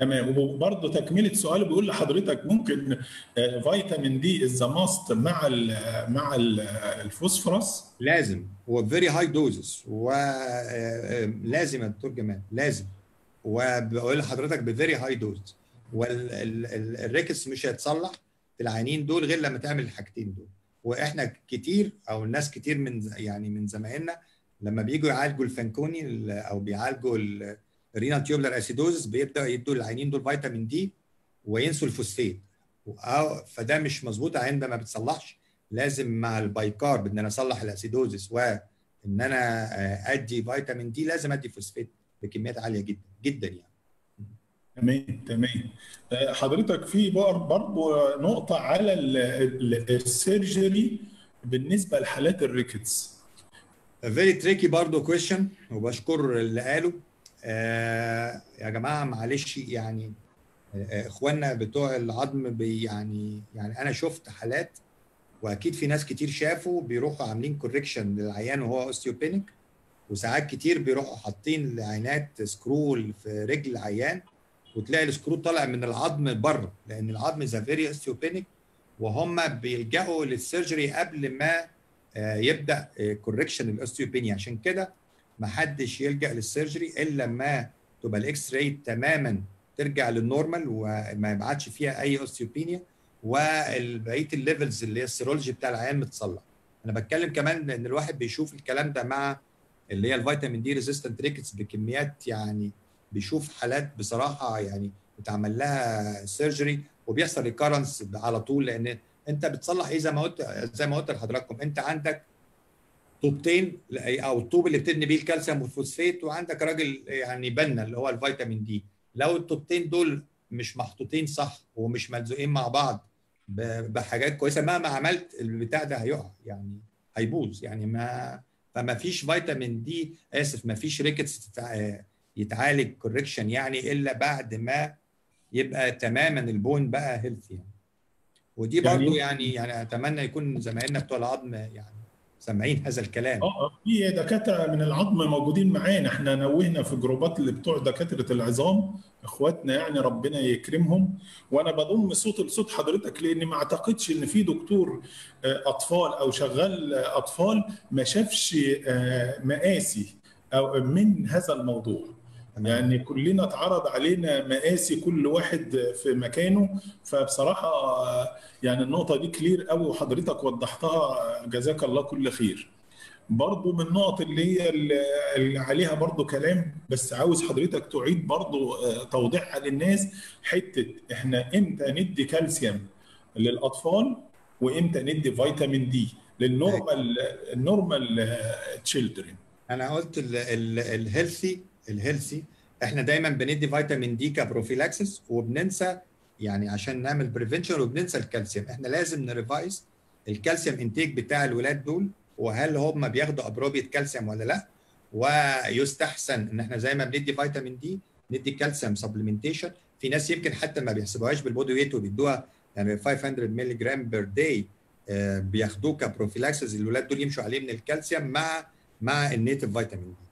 [SPEAKER 2] تمام وبرضه تكمله سؤال بيقول لحضرتك ممكن آه، فيتامين دي از ماست مع ال مع ال الفوسفورس
[SPEAKER 3] لازم هو فيري هاي دوزز ولازم يا دكتور جمال لازم وبقول لحضرتك بفيري هاي دوز والريكس مش هيتصلح في العيانين دول غير لما تعمل الحاجتين دول واحنا كتير او الناس كتير من يعني من زمايلنا لما بييجوا يعالجوا الفانكوني ال- او بيعالجوا الرينال تيوبلر اسيدوزس بيبداوا يدوا العيانين دول فيتامين دي وينسوا الفوسفات أو فده مش مظبوط العين ده ما بتصلحش لازم مع البايكارب ان انا اصلح الاسيدوزس وان انا آه، ادي فيتامين دي لازم ادي فوسفات بكميات عاليه جدا جدا يعني
[SPEAKER 2] تمام تمام آه، حضرتك في بر- برضه نقطه على ال- ال- السيرجري بالنسبه لحالات الريكتس
[SPEAKER 3] فيري تريكي برضه كويشن وبشكر اللي قاله آه يا جماعه معلش يعني آه، اخواننا بتوع العظم بي يعني يعني انا شفت حالات واكيد في ناس كتير شافوا بيروحوا عاملين كوركشن للعيان وهو اوستيوبينيك وساعات كتير بيروحوا حاطين عينات سكرول في رجل العيان وتلاقي السكرو طالع من العظم بره لان العظم ذا فيري اوستيوبينيك وهم بيلجأوا للسيرجري قبل ما آه، يبدا كوركشن الاوستيوبينيا عشان كده ما حدش يلجأ للسيرجري الا لما تبقى الاكس راي تماما ترجع للنورمال وما يبعتش فيها اي اوستيوبينيا وبقيه الليفلز اللي هي السيرولوجي بتاع العيان متصلح انا بتكلم كمان ان الواحد بيشوف الكلام ده مع اللي هي الفيتامين دي ريزيستنت ريكتس بكميات يعني بيشوف حالات بصراحه يعني بتعمل لها سيرجري وبيحصل ريكارنس على طول لان انت بتصلح ايه زي ما قلت زي ما قلت لحضراتكم انت عندك طوبتين او الطوب اللي بتبني بيه الكالسيوم والفوسفات وعندك راجل يعني بنا اللي هو الفيتامين دي لو الطوبتين دول مش محطوطين صح ومش ملزوقين مع بعض ب- بحاجات كويسه مهما عملت البتاع ده هيقع يعني هيبوظ يعني ما فما فيش فيتامين دي اسف ما فيش ريكتس تتع- يتعالج كوركشن يعني الا بعد ما يبقى تماما البون بقى هيلث يعني ودي
[SPEAKER 2] يعني-
[SPEAKER 3] برضو يعني يعني اتمنى يكون زمايلنا بتوع العظم يعني سامعين هذا الكلام
[SPEAKER 2] اه في دكاتره من العظم موجودين معانا احنا نوهنا في جروبات اللي بتوع دكاتره العظام اخواتنا يعني ربنا يكرمهم وانا بضم صوت لصوت حضرتك لان ما اعتقدش ان في دكتور آه، اطفال او شغال آه، اطفال ما شافش آه، مقاسي او من هذا الموضوع
[SPEAKER 3] تمام.
[SPEAKER 2] يعني كلنا اتعرض علينا مقاسي كل واحد في مكانه فبصراحه آه، يعني النقطه دي كلير قوي وحضرتك وضحتها جزاك الله كل خير برضو من النقط اللي هي اللي عليها برضو كلام بس عاوز حضرتك تعيد برضو آه، توضيحها للناس حتة احنا امتى ندي كالسيوم للأطفال وامتى ندي فيتامين دي للنورمال النورمال تشيلدرن
[SPEAKER 3] انا قلت الهيلثي الهيلثي احنا دايما بندي فيتامين دي كبروفيلاكسس وبننسى يعني عشان نعمل بريفنشن وبننسى الكالسيوم احنا لازم نريفايز الكالسيوم انتيك بتاع الولاد دول وهل هم بياخدوا ابروبيت كالسيوم ولا لا ويستحسن ان احنا زي ما بندي فيتامين دي ندي كالسيوم سبلمنتيشن في ناس يمكن حتى ما بيحسبوهاش بالبودي ويت وبيدوها يعني 500 مللي جرام بير داي بياخدوه كبروفيلاكسس الولاد دول يمشوا عليه من الكالسيوم مع مع النيتف فيتامين دي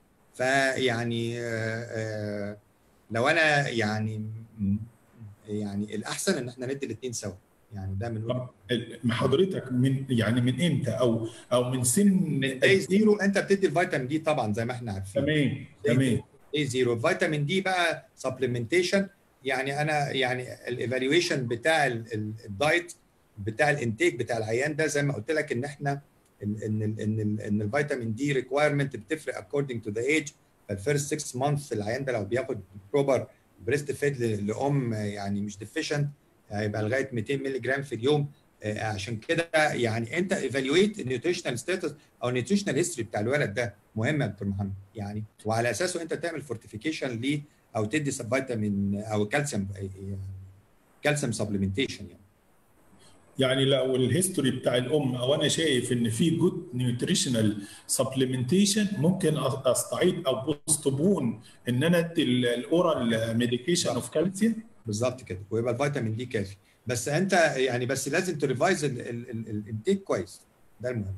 [SPEAKER 3] فيعني آه، آه، لو انا يعني م- يعني الاحسن ان احنا ندي الاثنين سوا يعني ده من وجهة
[SPEAKER 2] طب حضرتك من يعني من امتى او او من سن
[SPEAKER 3] من داي زيرو انت بتدي الفيتامين دي طبعا زي ما احنا عارفين
[SPEAKER 2] تمام تمام
[SPEAKER 3] داي زيرو الفيتامين دي بقى سبلمنتيشن يعني انا يعني الايفالويشن بتاع ال- ال- الدايت بتاع الانتيك بتاع العيان ده زي ما قلت لك ان احنا ان ان ال- ان ال- ان الفيتامين دي ريكوايرمنت بتفرق اكوردنج تو ذا ايج فالفيرست 6 مانث العيان ده لو بياخد بروبر بريست فيد لام يعني مش ديفيشنت هيبقى لغايه 200 مللي جرام في اليوم آه، عشان كده يعني انت ايفالويت النيوتريشنال ستاتس او النيوتريشنال هيستوري بتاع الولد ده مهم يا دكتور محمد يعني وعلى اساسه انت تعمل فورتيفيكيشن ليه او تدي سب فيتامين او كالسيوم يعني كالسيوم سبلمنتيشن يعني
[SPEAKER 2] يعني لو الهيستوري بتاع الام او انا شايف ان في جود نيوتريشنال سبلمنتيشن ممكن أ- استعيد او بوستبون ان انا ادي الاورال ميديكيشن اوف كالسيوم
[SPEAKER 3] بالظبط كده ويبقى الفيتامين دي كافي بس انت يعني بس لازم تريفايز الانتيك كويس ده المهم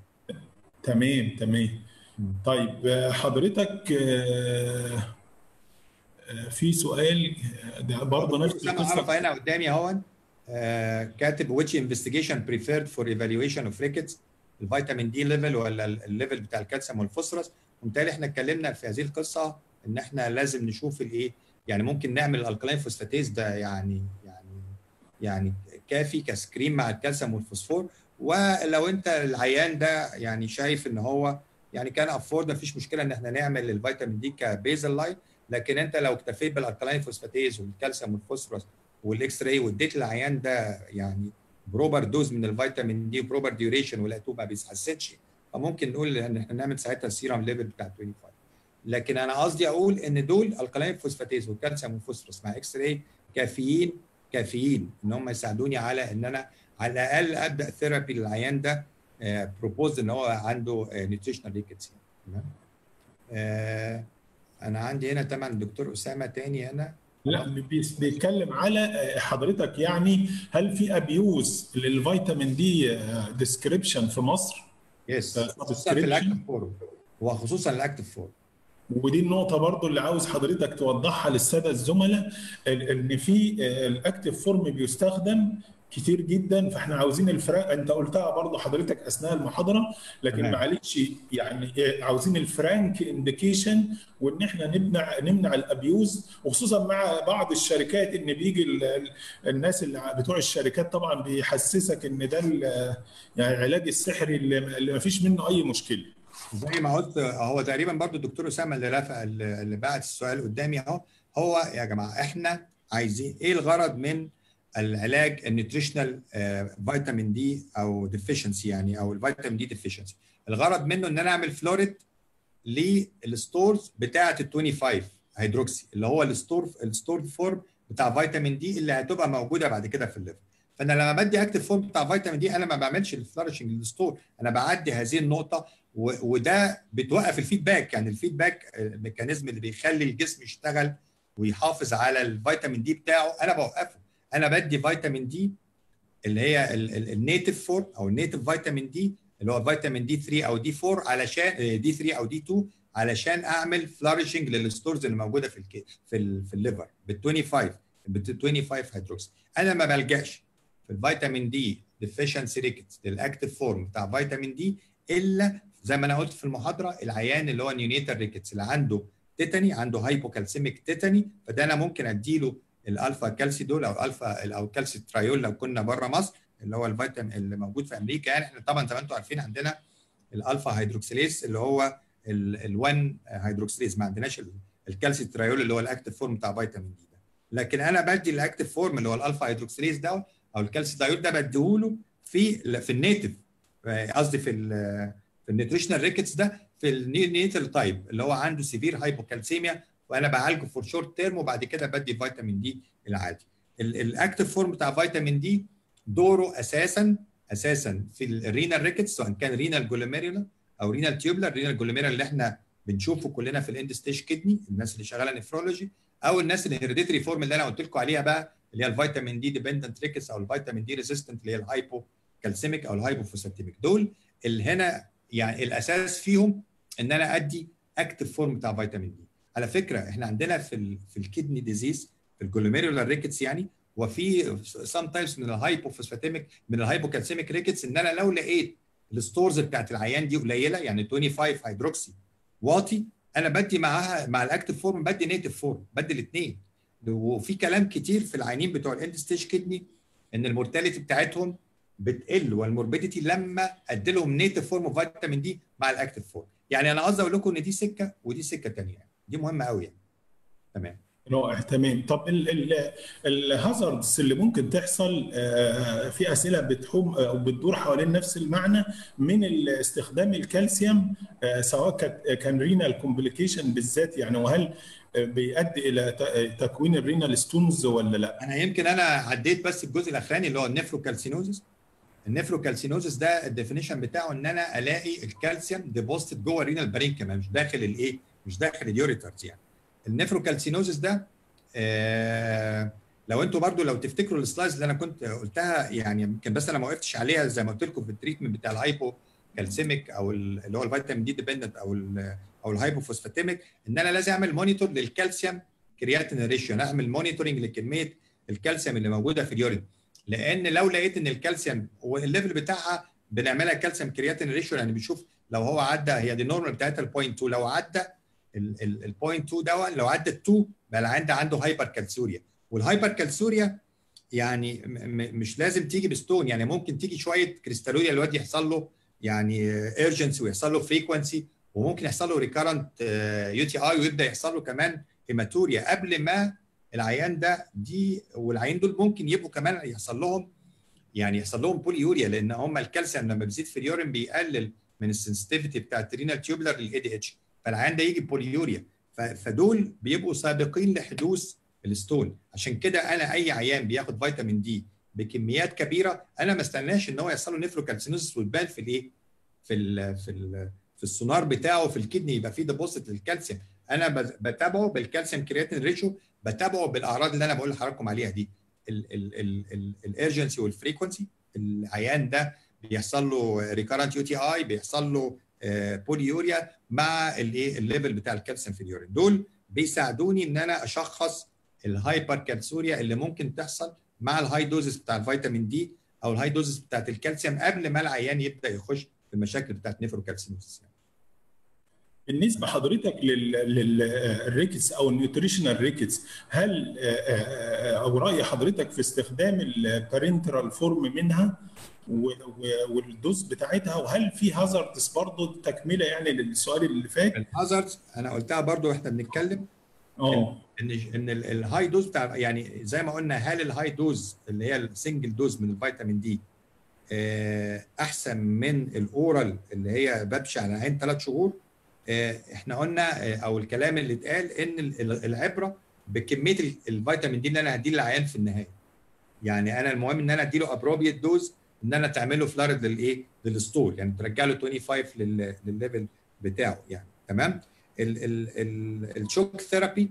[SPEAKER 2] تمام تمام
[SPEAKER 3] مم.
[SPEAKER 2] طيب آه، حضرتك آه، في سؤال ده برضه نفس
[SPEAKER 3] اسامه عرفه هنا قدامي اهو كاتب which investigation preferred for evaluation of rickets الفيتامين دي ليفل ولا الليفل بتاع الكالسيوم والفوسفورس وبالتالي احنا اتكلمنا في هذه القصه ان احنا لازم نشوف الايه يعني ممكن نعمل الالكلاين فوسفاتيز ده يعني يعني يعني كافي كسكرين مع الكالسيوم والفوسفور ولو انت العيان ده يعني شايف ان هو يعني كان افورد مفيش مشكله ان احنا نعمل الفيتامين دي كبيزل لاين لكن انت لو اكتفيت بالالكلاين فوسفاتيز والكالسيوم والفوسفورس والاكس راي واديت العيان ده يعني بروبر دوز من الفيتامين دي بروبر ديوريشن ولقيته ما بيتحسنش فممكن نقول ان احنا نعمل ساعتها السيرم ليفل بتاع 25 لكن انا قصدي اقول ان دول الكلاين فوسفاتيز والكالسيوم والفوسفورس مع اكس راي كافيين كافيين ان هم يساعدوني على ان انا على الاقل ابدا ثيرابي للعيان ده بروبوز ان هو عنده نيوتريشنال ريكتس تمام انا عندي هنا طبعا الدكتور اسامه تاني هنا
[SPEAKER 2] لا بيتكلم على حضرتك يعني هل في ابيوز للفيتامين دي ديسكريبشن في مصر؟
[SPEAKER 3] يس خصوصا في الاكتف فورم وخصوصا الاكتف فورم
[SPEAKER 2] ودي النقطة برضو اللي عاوز حضرتك توضحها للسادة الزملاء ان في الاكتف فورم بيستخدم كتير جدا فاحنا عاوزين الفرانك انت قلتها برضو حضرتك اثناء المحاضره لكن معلش يعني عاوزين الفرانك انديكيشن وان احنا نمنع نمنع الابيوز وخصوصا مع بعض الشركات ان بيجي الناس اللي بتوع الشركات طبعا بيحسسك ان ده يعني العلاج السحري اللي ما فيش منه اي مشكله
[SPEAKER 3] زي ما قلت هو تقريبا برضو الدكتور اسامه اللي رافع اللي بعت السؤال قدامي اهو هو يا جماعه احنا عايزين ايه الغرض من العلاج النيوتريشنال فيتامين دي او ديفيشنسي يعني او الفيتامين دي ديفيشنسي الغرض منه ان انا اعمل فلوريت للستورز بتاعه ال 25 هيدروكسي اللي هو الستور الستور فورم بتاع فيتامين دي اللي هتبقى موجوده بعد كده في الليفر فانا لما بدي اكتف فورم بتاع فيتامين دي انا ما بعملش الفلورشنج للستور انا بعدي هذه النقطه وده بتوقف الفيدباك يعني الفيدباك الميكانيزم اللي بيخلي الجسم يشتغل ويحافظ على الفيتامين دي بتاعه انا بوقفه انا بدي فيتامين دي اللي هي النيتف فورم او النيتف فيتامين دي اللي هو فيتامين دي 3 او دي 4 علشان دي 3 او دي 2 علشان اعمل فلارشنج للستورز اللي موجوده في الكي في ال في الليفر بال 25 بال 25 هيدروكسي انا ما بلجاش في الفيتامين دي ديفيشنسي ريكتس للاكتف فورم بتاع فيتامين دي الا زي ما انا قلت في المحاضره العيان اللي هو نيونيتال ريكتس اللي عنده تيتاني عنده هايبوكالسيميك تيتاني فده انا ممكن اديله الالفا كالسيدول او الالفا او الكالسيترايول لو كنا بره مصر اللي هو الفيتامين اللي موجود في امريكا يعني احنا طبعا زي ما انتم عارفين عندنا الالفا هيدروكسيليز اللي هو ال1 هيدروكسيليز ما عندناش الكالسيترايول اللي هو الاكتف فورم بتاع فيتامين دي ده لكن انا بدي الاكتف فورم اللي هو الالفا هيدروكسيليز ده او الكالسيترايول ده بديهوله في في النيتف قصدي في في النيوتريشنال ريكتس ده في النيتال تايب اللي هو عنده سيفير هايبوكالسيميا وانا بعالجه فور شورت تيرم وبعد كده بدي فيتامين دي العادي الاكتف فورم بتاع فيتامين دي دوره اساسا اساسا في الرينال ريكتس سواء كان رينال جلوميريولا او رينال تيوبلر رينال جلوميريولا اللي احنا بنشوفه كلنا في الاند ستيج كدني الناس اللي شغاله نفرولوجي او الناس الهيريديتري فورم اللي انا قلت لكم عليها بقى اللي هي الفيتامين دي ديبندنت ريكتس او الفيتامين دي ريزيستنت اللي هي الهايبو كالسيميك او الهايبوفوساتيميك دول اللي هنا يعني الاساس فيهم ان انا ادي اكتف فورم بتاع فيتامين دي على فكره احنا عندنا في ال في الكدني ديزيز في الجلوميرولار ريكتس يعني وفي سام تايبس من الهايبوفوسفاتيميك من الهايبوكالسيميك ريكتس ان انا لو لقيت الستورز بتاعت العيان دي قليله يعني 25 هيدروكسي واطي انا بدي معاها مع الاكتف فورم بدي نيتف فورم بدي الاثنين وفي كلام كتير في العيانين بتوع الاند ستيج كدني ان المورتاليتي بتاعتهم بتقل والموربيديتي لما ادي لهم نيتف فورم اوف فيتامين دي مع الاكتف فورم يعني انا قصدي اقول لكم ان دي سكه ودي سكه ثانيه دي مهمه قوي يعني تمام
[SPEAKER 2] رائع تمام طب الهازاردز اللي ممكن تحصل في اسئله بتحوم او بتدور حوالين نفس المعنى من استخدام الكالسيوم سواء كان رينال كومبليكيشن بالذات يعني وهل بيؤدي الى تكوين الرينال ستونز ولا لا؟
[SPEAKER 3] انا يمكن انا عديت بس الجزء الاخراني اللي هو النفروكالسينوزس النفروكالسينوزس ده الديفينيشن بتاعه ان انا الاقي الكالسيوم ديبوزيت جوه الرينال بارينكما مش داخل الايه؟ مش داخل اليوريترز يعني. النفروكالسينوزس ده آه لو انتوا برضو لو تفتكروا السلايدز اللي انا كنت قلتها يعني يمكن بس انا ما وقفتش عليها زي ما قلت لكم في التريتمنت بتاع الهايبو كالسيميك او اللي هو الفيتامين دي ديبندنت او ال او الهايبوفوسفاتيميك ان انا لازم اعمل مونيتور للكالسيوم كرياتين ريشيو انا اعمل مونيتورنج لكميه الكالسيوم اللي موجوده في اليورين لان لو لقيت ان الكالسيوم والليفل بتاعها بنعملها كالسيوم كرياتين ريشيو يعني بنشوف لو هو عدى هي دي النورمال بتاعتها البوينت 2 لو عدى البوينت 2 ده لو عدى 2 بقى العيان ده عنده هايبر كالسوريا والهايبر كالسوريا يعني مش لازم تيجي بستون يعني ممكن تيجي شويه كريستالوريا الواد يحصل له يعني ايرجنسي ويحصل له فريكونسي وممكن يحصل له ريكارنت يو تي اي ويبدا يحصل له كمان هيماتوريا قبل ما العيان ده دي والعيان دول ممكن يبقوا كمان يحصل لهم يعني يحصل لهم بوليوريا لان هم الكالسيوم لما بيزيد في اليورين بيقلل من السنسيتيفيتي بتاعت الرينال تيوبلر للاي دي اتش فالعيان ده يجي بوليوريا فدول بيبقوا سابقين لحدوث الستون عشان كده انا اي عيان بياخد فيتامين دي بكميات كبيره انا ما استناش ان هو يحصل له نيفروكالسينوسيس وتبان في الايه في ال في ال في السونار بتاعه في الكدني يبقى فيه ديبوزيت للكالسيوم انا بتابعه بالكالسيوم كرياتين ريشيو بتابعه بالاعراض اللي انا بقول لحضراتكم عليها دي الارجنسي والفريكونسي العيان ده بيحصل له ريكارنت يو تي اي بيحصل له بوليوريا مع الايه الليفل بتاع الكالسيوم في اليورين دول بيساعدوني ان انا اشخص الهايبر كالسوريا اللي ممكن تحصل مع الهاي دوزز بتاع الفيتامين دي او الهاي دوزز بتاعت الكالسيوم قبل ما العيان يبدا يخش في المشاكل بتاعت نيفروكالسينوسيس
[SPEAKER 2] بالنسبه حضرتك للريكتس او النيوتريشنال ريكتس هل او راي حضرتك في استخدام البارنترال فورم منها والدوز بتاعتها وهل في هازاردز برضه تكمله يعني للسؤال اللي فات
[SPEAKER 3] الهازاردز انا قلتها برضه واحنا بنتكلم
[SPEAKER 2] اه
[SPEAKER 3] ان ان الهاي دوز بتاع يعني زي ما قلنا هل الهاي دوز اللي هي السنجل دوز من الفيتامين دي احسن من الاورال اللي هي بمشي على عين ثلاث شهور احنا قلنا او الكلام اللي اتقال ان العبره بكميه الفيتامين دي اللي انا هديه للعيان في النهايه يعني انا المهم ان انا اديله ابروبيت دوز ان انا تعمله فلارد للايه للستول يعني ترجع له 25 للليفل بتاعه يعني تمام الشوك ثيرابي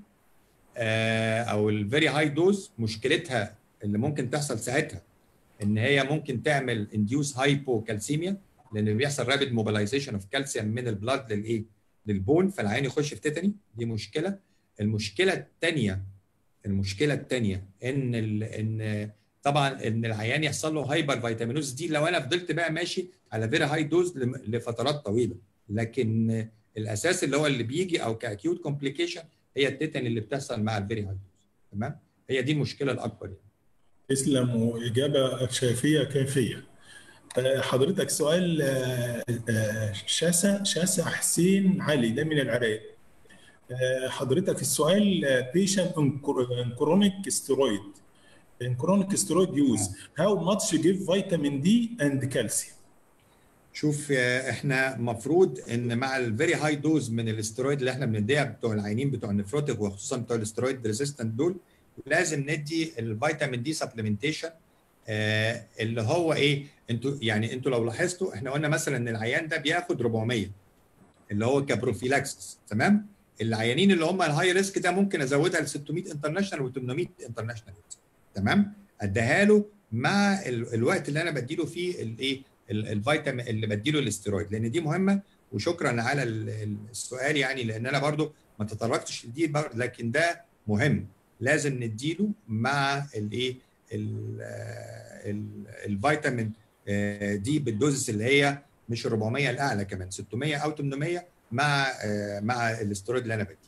[SPEAKER 3] او الفيري هاي دوز مشكلتها اللي ممكن تحصل ساعتها ان هي ممكن تعمل انديوس هايبوكالسيميا لان بيحصل رابيد موبيلايزيشن اوف كالسيوم من البلاد للايه للبون فالعين يخش في تيتاني دي مشكله المشكله الثانيه المشكله الثانيه ان ان طبعا ان العيان يحصل له هايبر فيتامينوز دي لو انا فضلت بقى ماشي على فيري هاي دوز لفترات طويله لكن الاساس اللي هو اللي بيجي او كاكيوت كومبليكيشن هي التيتاني اللي بتحصل مع الفيري هاي دوز تمام هي دي المشكله الاكبر يعني
[SPEAKER 2] تسلم واجابه شافيه كافيه حضرتك سؤال شاسع شاسع حسين علي ده من العراق حضرتك السؤال بيشنت كرونيك ستيرويد in chronic steroid use how much give vitamin D and calcium
[SPEAKER 3] شوف احنا المفروض ان مع الفيري هاي دوز من الاسترويد اللي احنا بنديها بتوع العينين بتوع النفروتيك وخصوصا بتوع الاسترويد ريزيستنت دول لازم ندي الفيتامين دي سبلمنتيشن آه اللي هو ايه انتوا يعني انتوا لو لاحظتوا احنا قلنا مثلا ان العيان ده بياخد 400 اللي هو كبروفيلاكسس تمام العيانين اللي هم الهاي ريسك ده ممكن ازودها ل 600 انترناشونال و800 انترناشونال تمام اديها له مع الوقت اللي انا بديله فيه الايه الفيتامين اللي بديله الاسترويد لان دي مهمه وشكرا على السؤال يعني لان انا برضو ما تطرقتش لدي لكن ده مهم لازم نديله مع الايه الفيتامين دي بالدوزس اللي هي مش 400 الاعلى كمان 600 او 800 مع مع الاسترويد اللي انا بديه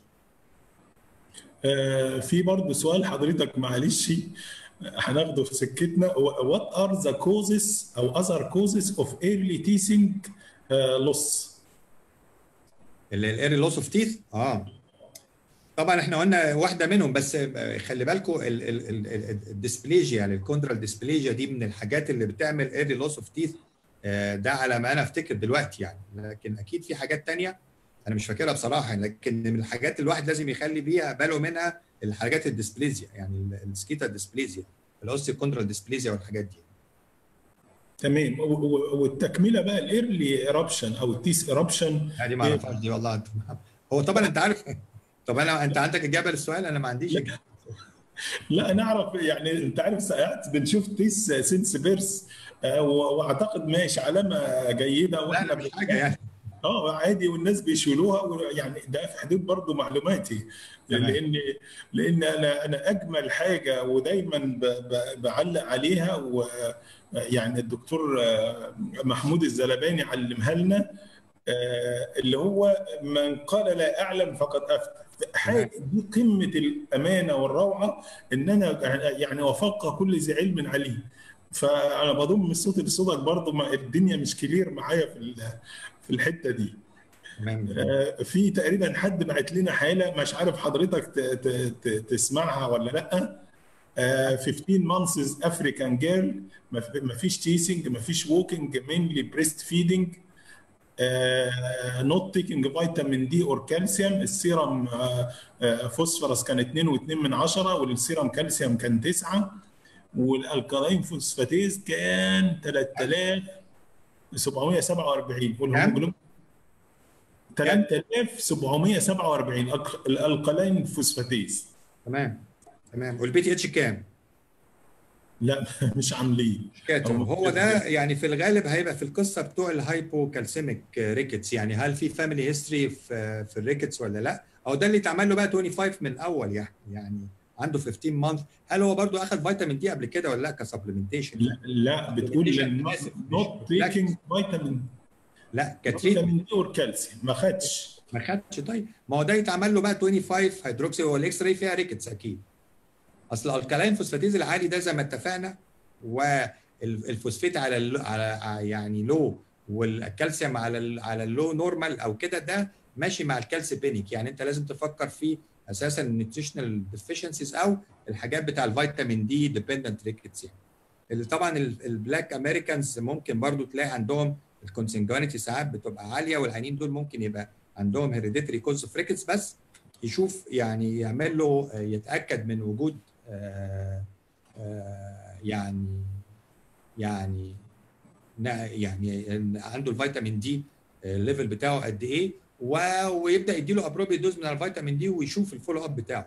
[SPEAKER 2] في برضه سؤال حضرتك معلش هناخده في سكتنا what are the causes او other causes of early teething uh, loss
[SPEAKER 3] الايرلي لوس اوف تيث اه طبعا احنا قلنا واحده منهم بس خلي بالكم الديسبليجيا يعني الكوندرال ديسبليجيا دي من الحاجات اللي بتعمل ايرلي لوس اوف تيث ده على ما انا افتكر دلوقتي يعني لكن اكيد في حاجات تانية انا مش فاكرها بصراحه لكن من الحاجات الواحد لازم يخلي بيها باله منها الحاجات الديسبليزيا يعني السكيتا ديسبليزيا الاوستيوكوندرال ديسبليزيا والحاجات دي
[SPEAKER 2] تمام والتكمله بقى الايرلي ايربشن او التيس ايربشن
[SPEAKER 3] دي ما اعرفهاش دي والله هو طبعا انت عارف طب انا انت عندك اجابه للسؤال انا ما عنديش
[SPEAKER 2] لا, لا نعرف يعني انت عارف ساعات بنشوف تيس سينس بيرس واعتقد ماشي علامه جيده
[SPEAKER 3] واحنا مش حاجه يعني
[SPEAKER 2] اه عادي والناس بيشيلوها يعني ده في حدود برضه معلوماتي لان لان انا انا اجمل حاجه ودايما ب- ب- بعلق عليها ويعني الدكتور محمود الزلباني علمها لنا آه، اللي هو من قال لا اعلم فقد افتى حاجه دي قمه الامانه والروعه ان انا يعني وفق كل ذي علم عليم فانا بضم صوتي لصوتك برضه ما الدنيا مش كلير معايا في ال- في الحته دي
[SPEAKER 3] تمام
[SPEAKER 2] آه، في تقريبا حد بعت لنا حاله مش عارف حضرتك ت- ت- ت- تسمعها ولا لا آه، 15 months African girl ما فيش تيسنج ما فيش ووكينج mainly breast feeding نوت تيكينج فيتامين دي اور كالسيوم السيرم فوسفورس كان 2.2 من 10 والسيرم كالسيوم كان 9 والالكالين فوسفاتيز كان 3747 والهيموجلوبين 3747 الأك- الالكالين فوسفاتيز
[SPEAKER 3] تمام تمام والبي تي اتش كام؟
[SPEAKER 2] لا مش عاملين
[SPEAKER 3] مش كاتب
[SPEAKER 2] هو
[SPEAKER 3] هو ده يعني في الغالب هيبقى في القصه بتوع الهايبوكالسيميك ريكتس يعني هل في فاميلي هيستوري في في الريكتس ولا لا؟ او ده اللي اتعمل له بقى 25 من الاول يعني يعني عنده 15 مانث هل هو برضو اخذ فيتامين دي قبل كده ولا لا كسبلمنتيشن؟
[SPEAKER 2] لا, لا بتقول نوت تيكينج فيتامين
[SPEAKER 3] لا كاترين
[SPEAKER 2] فيتامين دي اور كالسيوم ما خدش
[SPEAKER 3] ما خدش طيب ما هو ده يتعمل له بقى 25 هيدروكسي هو الاكس راي فيها ريكتس اكيد اصل الالكالين فوسفاتيز العالي ده زي ما اتفقنا والفوسفيت على ال على يعني لو والكالسيوم على ال على اللو نورمال او كده ده ماشي مع الكالسيبينيك يعني انت لازم تفكر في اساسا النيوتريشنال ديفيشنسيز او الحاجات بتاع الفيتامين دي ديبندنت ريكتس يعني اللي طبعا البلاك امريكانز ممكن برضو تلاقي عندهم الكونسنجوانيتي ساعات بتبقى عاليه والعينين دول ممكن يبقى عندهم هيريديتري كوز اوف ريكتس بس يشوف يعني يعمل له يتاكد من وجود آه آه يعني يعني يعني عنده الفيتامين دي الليفل بتاعه قد ايه ويبدا يديله ابروبريت دوز من الفيتامين دي ويشوف الفولو اب بتاعه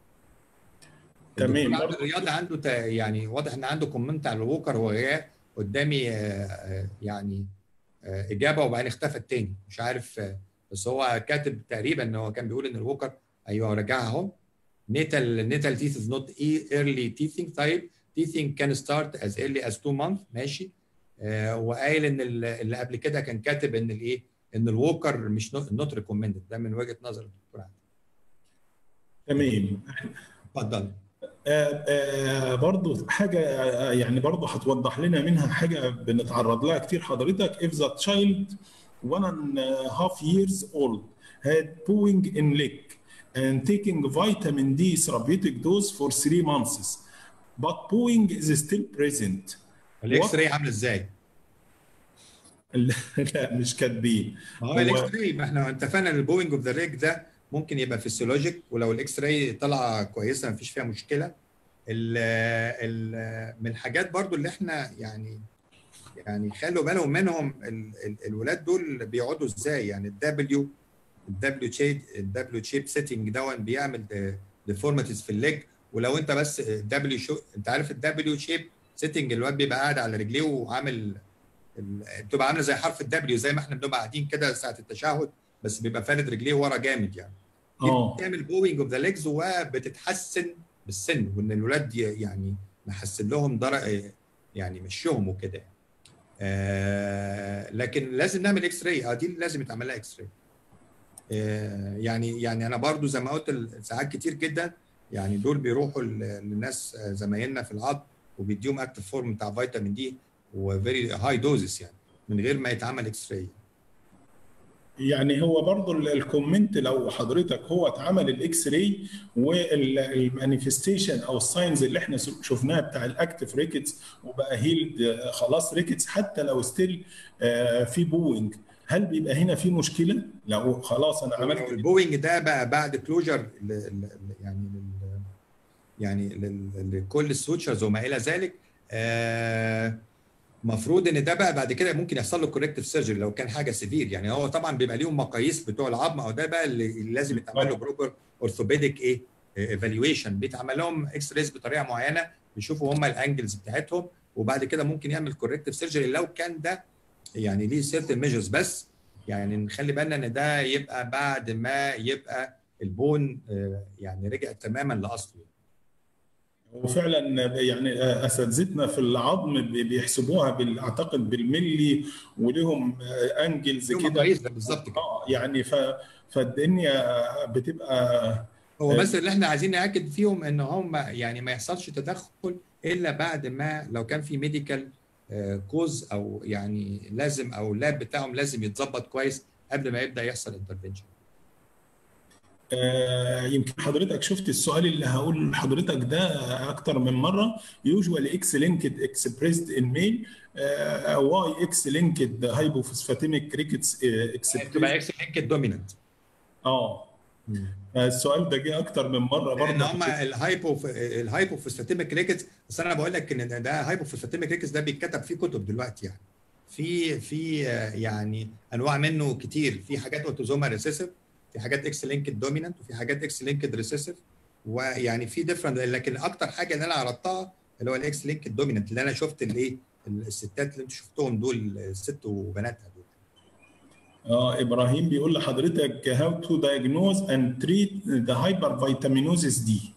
[SPEAKER 2] تمام
[SPEAKER 3] الرياضه عنده يعني واضح ان عنده كومنت على الووكر هو قدامي يعني اجابه وبعدين اختفت تاني مش عارف بس هو كاتب تقريبا ان هو كان بيقول ان الووكر ايوه رجعها اهو نيتال نيتال تيث از نوت ايرلي تيثينج طيب تيثينج كان ستارت از ايرلي از 2 مانث ماشي آه وقايل ان اللي قبل كده كان كاتب ان الايه ان الووكر مش نوت ريكومندد ده من وجهه نظر الدكتور عادل
[SPEAKER 2] تمام
[SPEAKER 3] اتفضل
[SPEAKER 2] آه آه برضو حاجة آه يعني برضو هتوضح لنا منها حاجة بنتعرض لها كتير حضرتك if the child one and a half years old had pooing in leg and taking vitamin D therapeutic dose for three months but pooing is still present
[SPEAKER 3] الاكس راي عامله ازاي؟
[SPEAKER 2] لا مش كاتبين
[SPEAKER 3] ما هو الاكس راي ما احنا اتفقنا ان البوينج اوف ذا ريج ده ممكن يبقى فيسيولوجيك ولو الاكس راي طالعه كويسه ما فيش فيها مشكله ال ال من الحاجات برضو اللي احنا يعني يعني خلوا بالهم منهم ال ال الولاد دول بيقعدوا ازاي يعني الدبليو الدبليو شيب الدبليو شيب سيتنج دون بيعمل ديفورماتيز في الليج ولو انت بس الدبليو شو انت عارف الدبليو شيب سيتنج الواد بيبقى قاعد على رجليه وعامل بتبقى عامله زي حرف الدبليو زي ما احنا بنبقى قاعدين كده ساعه التشهد بس بيبقى فارد رجليه ورا جامد يعني
[SPEAKER 2] اه
[SPEAKER 3] بتعمل بوينج اوف ذا ليجز وبتتحسن بالسن وان الولاد يعني نحسن لهم درجه يعني مشيهم وكده آه لكن لازم نعمل اكس راي اه دي لازم يتعمل لها اكس راي آه يعني يعني انا برضو زي ما قلت ساعات كتير جدا يعني دول بيروحوا للناس زمايلنا في العظم وبيديهم اكتف فورم بتاع فيتامين دي وفيري هاي دوزز يعني من غير ما يتعمل اكس راي
[SPEAKER 2] يعني هو برضه الكومنت لو حضرتك هو اتعمل الاكس راي والمانيفستيشن او الساينز اللي احنا شفناها بتاع الاكتف ريكتس وبقى هيلد خلاص ريكتس حتى لو ستيل في بوينج هل بيبقى هنا في مشكله؟ لو خلاص انا عملت
[SPEAKER 3] البوينج ده بقى بعد كلوجر يعني يعني لكل السوتشرز وما الى ذلك المفروض ان ده بقى بعد كده ممكن يحصل له كوركتيف سيرجري لو كان حاجه سيفير يعني هو طبعا بيبقى ليهم مقاييس بتوع العظم او ده بقى اللي لازم يتعمل له بروبر اورثوبيديك ايه ايفالويشن بيتعمل لهم اكس ريز بطريقه معينه بيشوفوا هم الانجلز بتاعتهم وبعد كده ممكن يعمل كوركتيف سيرجري لو كان ده يعني ليه سيرتن ميجرز بس يعني نخلي بالنا ان ده يبقى بعد ما يبقى البون يعني رجع تماما لاصله
[SPEAKER 2] وفعلا يعني اساتذتنا في العظم بيحسبوها بال- اعتقد بالملي ولهم انجلز
[SPEAKER 3] يوم
[SPEAKER 2] كده
[SPEAKER 3] كويس ده بالظبط كده
[SPEAKER 2] اه يعني ف فالدنيا بتبقى
[SPEAKER 3] هو بس اللي احنا عايزين ناكد فيهم ان هم يعني ما يحصلش تدخل الا بعد ما لو كان في ميديكال كوز او يعني لازم او اللاب بتاعهم لازم يتظبط كويس قبل ما يبدا يحصل انترفنشن
[SPEAKER 2] آه، يمكن حضرتك شفت السؤال اللي هقول لحضرتك ده اكتر من مره usually x linked expressed in male uh, y x linked hypophosphatemic rickets uh, expressed
[SPEAKER 3] تبقى اكس لينك دوميننت
[SPEAKER 2] اه السؤال ده جه اكتر من مره
[SPEAKER 3] لان
[SPEAKER 2] برضه
[SPEAKER 3] هم الهايبو الهايبوفوسفاتيميك ريكتس بس انا بقول لك ان ده هايبوفوسفاتيميك ريكتس ده بيتكتب فيه كتب دلوقتي يعني في في آه، يعني انواع منه كتير في حاجات اوتوزوما ريسيسيف في حاجات اكس لينكد دومينانت وفي حاجات اكس لينكد ريسيسيف ويعني في ديفرنت لكن اكتر حاجه اللي انا عرضتها اللي هو الاكس لينكد دومينانت اللي انا شفت الايه الستات اللي انتوا شفتهم دول الست وبناتها دول
[SPEAKER 2] اه ابراهيم بيقول لحضرتك how to diagnose and treat the hypervitaminosis دي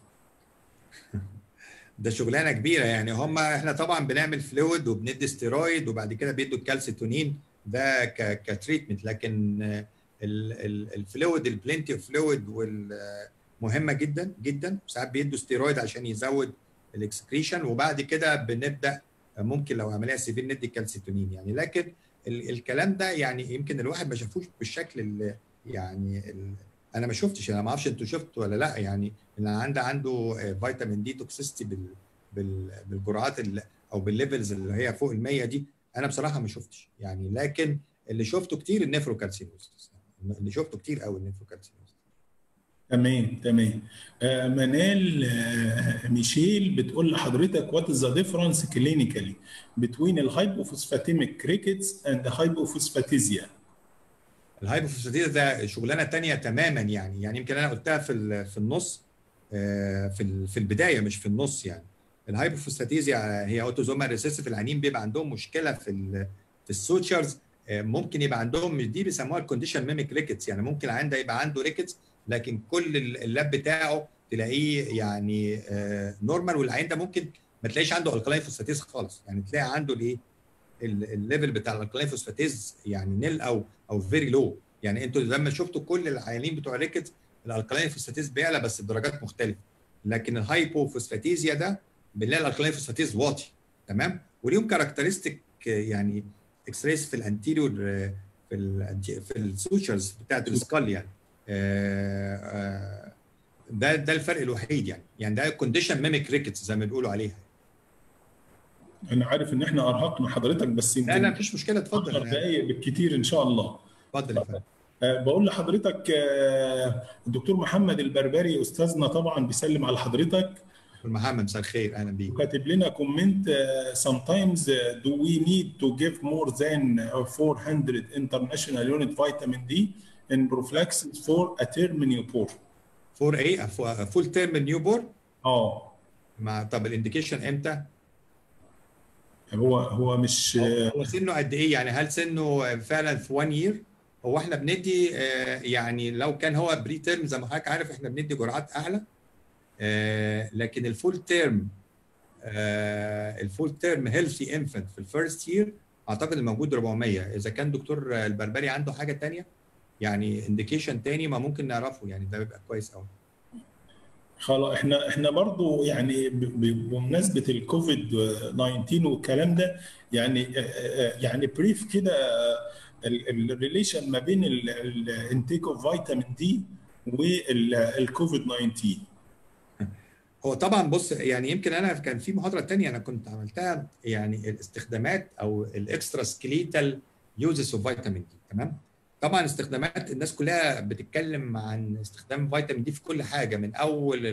[SPEAKER 3] ده شغلانه كبيره يعني هم احنا طبعا بنعمل فلويد وبندي ستيرويد وبعد كده بيدوا الكالسيتونين ده ك كتريتمنت لكن آه، ال- ال- الفلويد البلنتي اوف فلويد مهمه جدا جدا ساعات بيدوا ستيرويد عشان يزود الاكسكريشن وبعد كده بنبدا آه، ممكن لو عمليه سيفير ندي الكالسيتونين يعني لكن ال- الكلام ده يعني يمكن الواحد ما شافوش بالشكل اللي يعني ال- انا ما شفتش انا ما اعرفش انتوا شفتوا ولا لا يعني اللي عنده عنده آه، فيتامين دي توكسيستي بال بال بالجرعات ال- او بالليفلز اللي هي فوق ال 100 دي انا بصراحه ما شفتش يعني لكن اللي شفته كتير النيفروكالسينوز اللي شفته كتير قوي النيفروكالسينوز
[SPEAKER 2] تمام تمام آه منال آه ميشيل بتقول لحضرتك what is the difference clinically between the hypophosphatemic rickets and the hypophosphatemia
[SPEAKER 3] الهايبوفوسفاتيز ده شغلانه تانية تماما يعني يعني يمكن انا قلتها في ال- في النص آه، في ال- في البدايه مش في النص يعني الهايبوفوسفاتيزيا هي اوتوزوما ريسيسيف العنين بيبقى عندهم مشكله في ال في السوتشرز آه، ممكن يبقى عندهم دي بيسموها الكونديشن ميميك ريكتس يعني ممكن العين ده يبقى عنده ريكتس لكن كل ال- اللاب بتاعه تلاقيه يعني نورمال والعين ده ممكن ما تلاقيش عنده الكلاين فوسفاتيز خالص يعني تلاقي عنده الايه ال- الليفل بتاع الالكلاين فوسفاتيز يعني نيل او او فيري لو يعني انتوا لما شفتوا كل العيانين بتوع ريكتس الالكلاين فوسفاتيز بيعلى بس بدرجات مختلفه لكن الهايبوفوسفاتيزيا ده بنلاقي الالكلاين فوسفاتيز واطي تمام وليهم كاركترستيك يعني اكس ريز في الانتيريور في ال في السوتشرز بتاعت السكال يعني آه، آه، ده ده الفرق الوحيد يعني يعني ده كونديشن ميميك ريكتس زي ما بيقولوا عليها
[SPEAKER 2] انا عارف ان احنا ارهقنا حضرتك بس
[SPEAKER 3] لا لا
[SPEAKER 2] يمكن
[SPEAKER 3] مفيش مشكله
[SPEAKER 2] 10
[SPEAKER 3] اتفضل
[SPEAKER 2] دقائق بالكتير ان شاء الله
[SPEAKER 3] اتفضل يا فندم
[SPEAKER 2] آه، بقول لحضرتك آه، الدكتور محمد البربري استاذنا طبعا بيسلم على حضرتك
[SPEAKER 3] دكتور محمد مساء الخير اهلا بيك
[SPEAKER 2] وكاتب لنا كومنت uh, sometimes uh, do we need to give more than uh, 400 international unit vitamin D in prophylaxis for a term newborn
[SPEAKER 3] فور ايه فول تيرم نيو بورن
[SPEAKER 2] اه
[SPEAKER 3] مع طب الانديكيشن امتى؟
[SPEAKER 2] هو هو مش
[SPEAKER 3] هو هو سنه قد ايه يعني هل سنه فعلا في 1 يير؟ هو احنا بندي آه، يعني لو كان هو بري تيرم زي ما حضرتك عارف احنا بندي جرعات اعلى آه، لكن الفول تيرم الفول تيرم هيلثي انفنت في الفيرست يير اعتقد الموجود 400 اذا كان دكتور البربري عنده حاجه تانية يعني انديكيشن تاني ما ممكن نعرفه يعني ده بيبقى كويس قوي
[SPEAKER 2] خلاص احنا احنا برضو يعني ب- ب- بمناسبه الكوفيد 19 والكلام ده يعني آه، آه، يعني بريف كده الريليشن ما بين الانتيك اوف فيتامين دي والكوفيد 19
[SPEAKER 3] هو طبعا بص يعني يمكن انا كان في محاضره تانية انا كنت عملتها يعني الاستخدامات او الاكسترا سكليتال يوزز اوف فيتامين دي تمام طبعا استخدامات الناس كلها بتتكلم عن استخدام فيتامين دي في كل حاجه من اول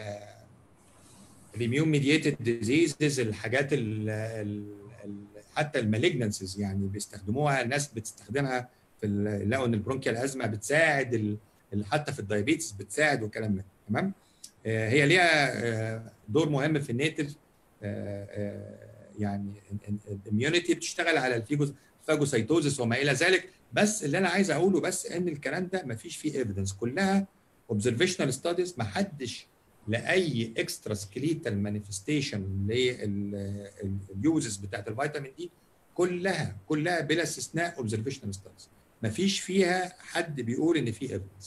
[SPEAKER 3] الاميون ميدييتد ديزيزز الحاجات ال ال ال حتى المالجنسز يعني بيستخدموها الناس بتستخدمها في ال- لقوا ان البرونكيال ازمه بتساعد ال- ال- حتى في الدايابيتس بتساعد والكلام ده تمام آه، هي ليها آه، دور مهم في النيتف يعني الاميونيتي بتشتغل على الفيجوس فاجوسايتوزس وما الى ذلك بس اللي انا عايز اقوله بس ان الكلام ده ما فيش فيه ايفيدنس كلها اوبزرفيشنال ستاديز ما حدش لاي اكسترا سكليتال مانيفستيشن لليوزز بتاعت الفيتامين دي كلها كلها بلا استثناء اوبزرفيشنال ستاديز ما فيش فيها حد بيقول ان في ايفيدنس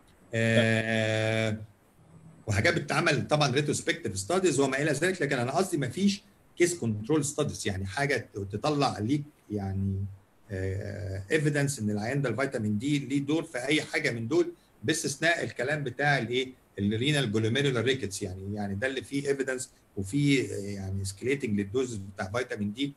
[SPEAKER 3] آه وحاجات بتتعمل طبعا ريتروسبكتيف ستاديز وما الى ذلك لكن انا قصدي ما فيش كيس كنترول ستاديز يعني حاجه تطلع ليك يعني ايفيدنس ان العيان ده الفيتامين دي ليه دور في اي حاجه من دول باستثناء الكلام بتاع الايه الرينال جلوميرولار ريكتس يعني يعني ده اللي فيه ايفيدنس وفيه يعني سكليتنج للدوز بتاع فيتامين دي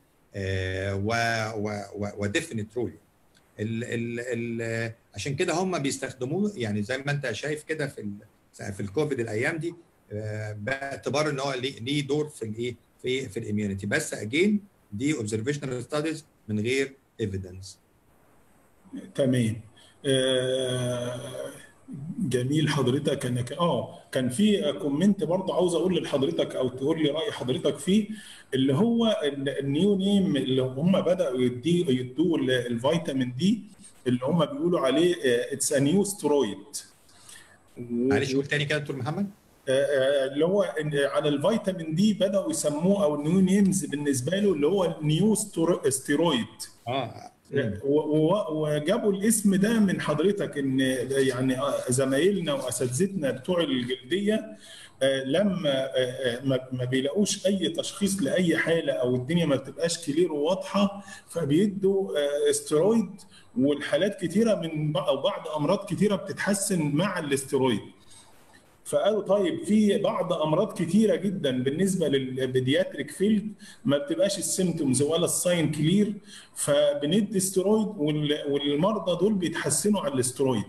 [SPEAKER 3] وديفينيت رول ال ال ال عشان كده هم بيستخدموه يعني زي ما انت شايف كده في في الكوفيد الايام دي باعتبار ان هو ليه دور في الايه في في الاميونيتي بس اجين دي اوبزرفيشنال ستاديز من غير ايفيدنس
[SPEAKER 2] تمام آه جميل حضرتك انك اه كان في كومنت برضه عاوز اقول لحضرتك او تقول لي راي حضرتك فيه اللي هو النيو نيم اللي هم بداوا يدي يدوه الفيتامين دي اللي هم بيقولوا عليه اتس ا نيو سترويد
[SPEAKER 3] معلش قول تاني كده دكتور محمد
[SPEAKER 2] اللي هو على الفيتامين دي بداوا يسموه او النيو نيمز بالنسبه له اللي هو نيو ستيرويد
[SPEAKER 3] اه
[SPEAKER 2] وجابوا الاسم ده من حضرتك ان يعني زمايلنا واساتذتنا بتوع الجلديه لما ما بيلاقوش اي تشخيص لاي حاله او الدنيا ما بتبقاش كلير وواضحه فبيدوا استرويد والحالات كتيره من او بعض امراض كتيره بتتحسن مع الاسترويد فقالوا طيب في بعض امراض كتيره جدا بالنسبه للبيدياتريك فيلد ما بتبقاش السيمتومز ولا الساين كلير فبندي استرويد والمرضى دول بيتحسنوا على الاسترويد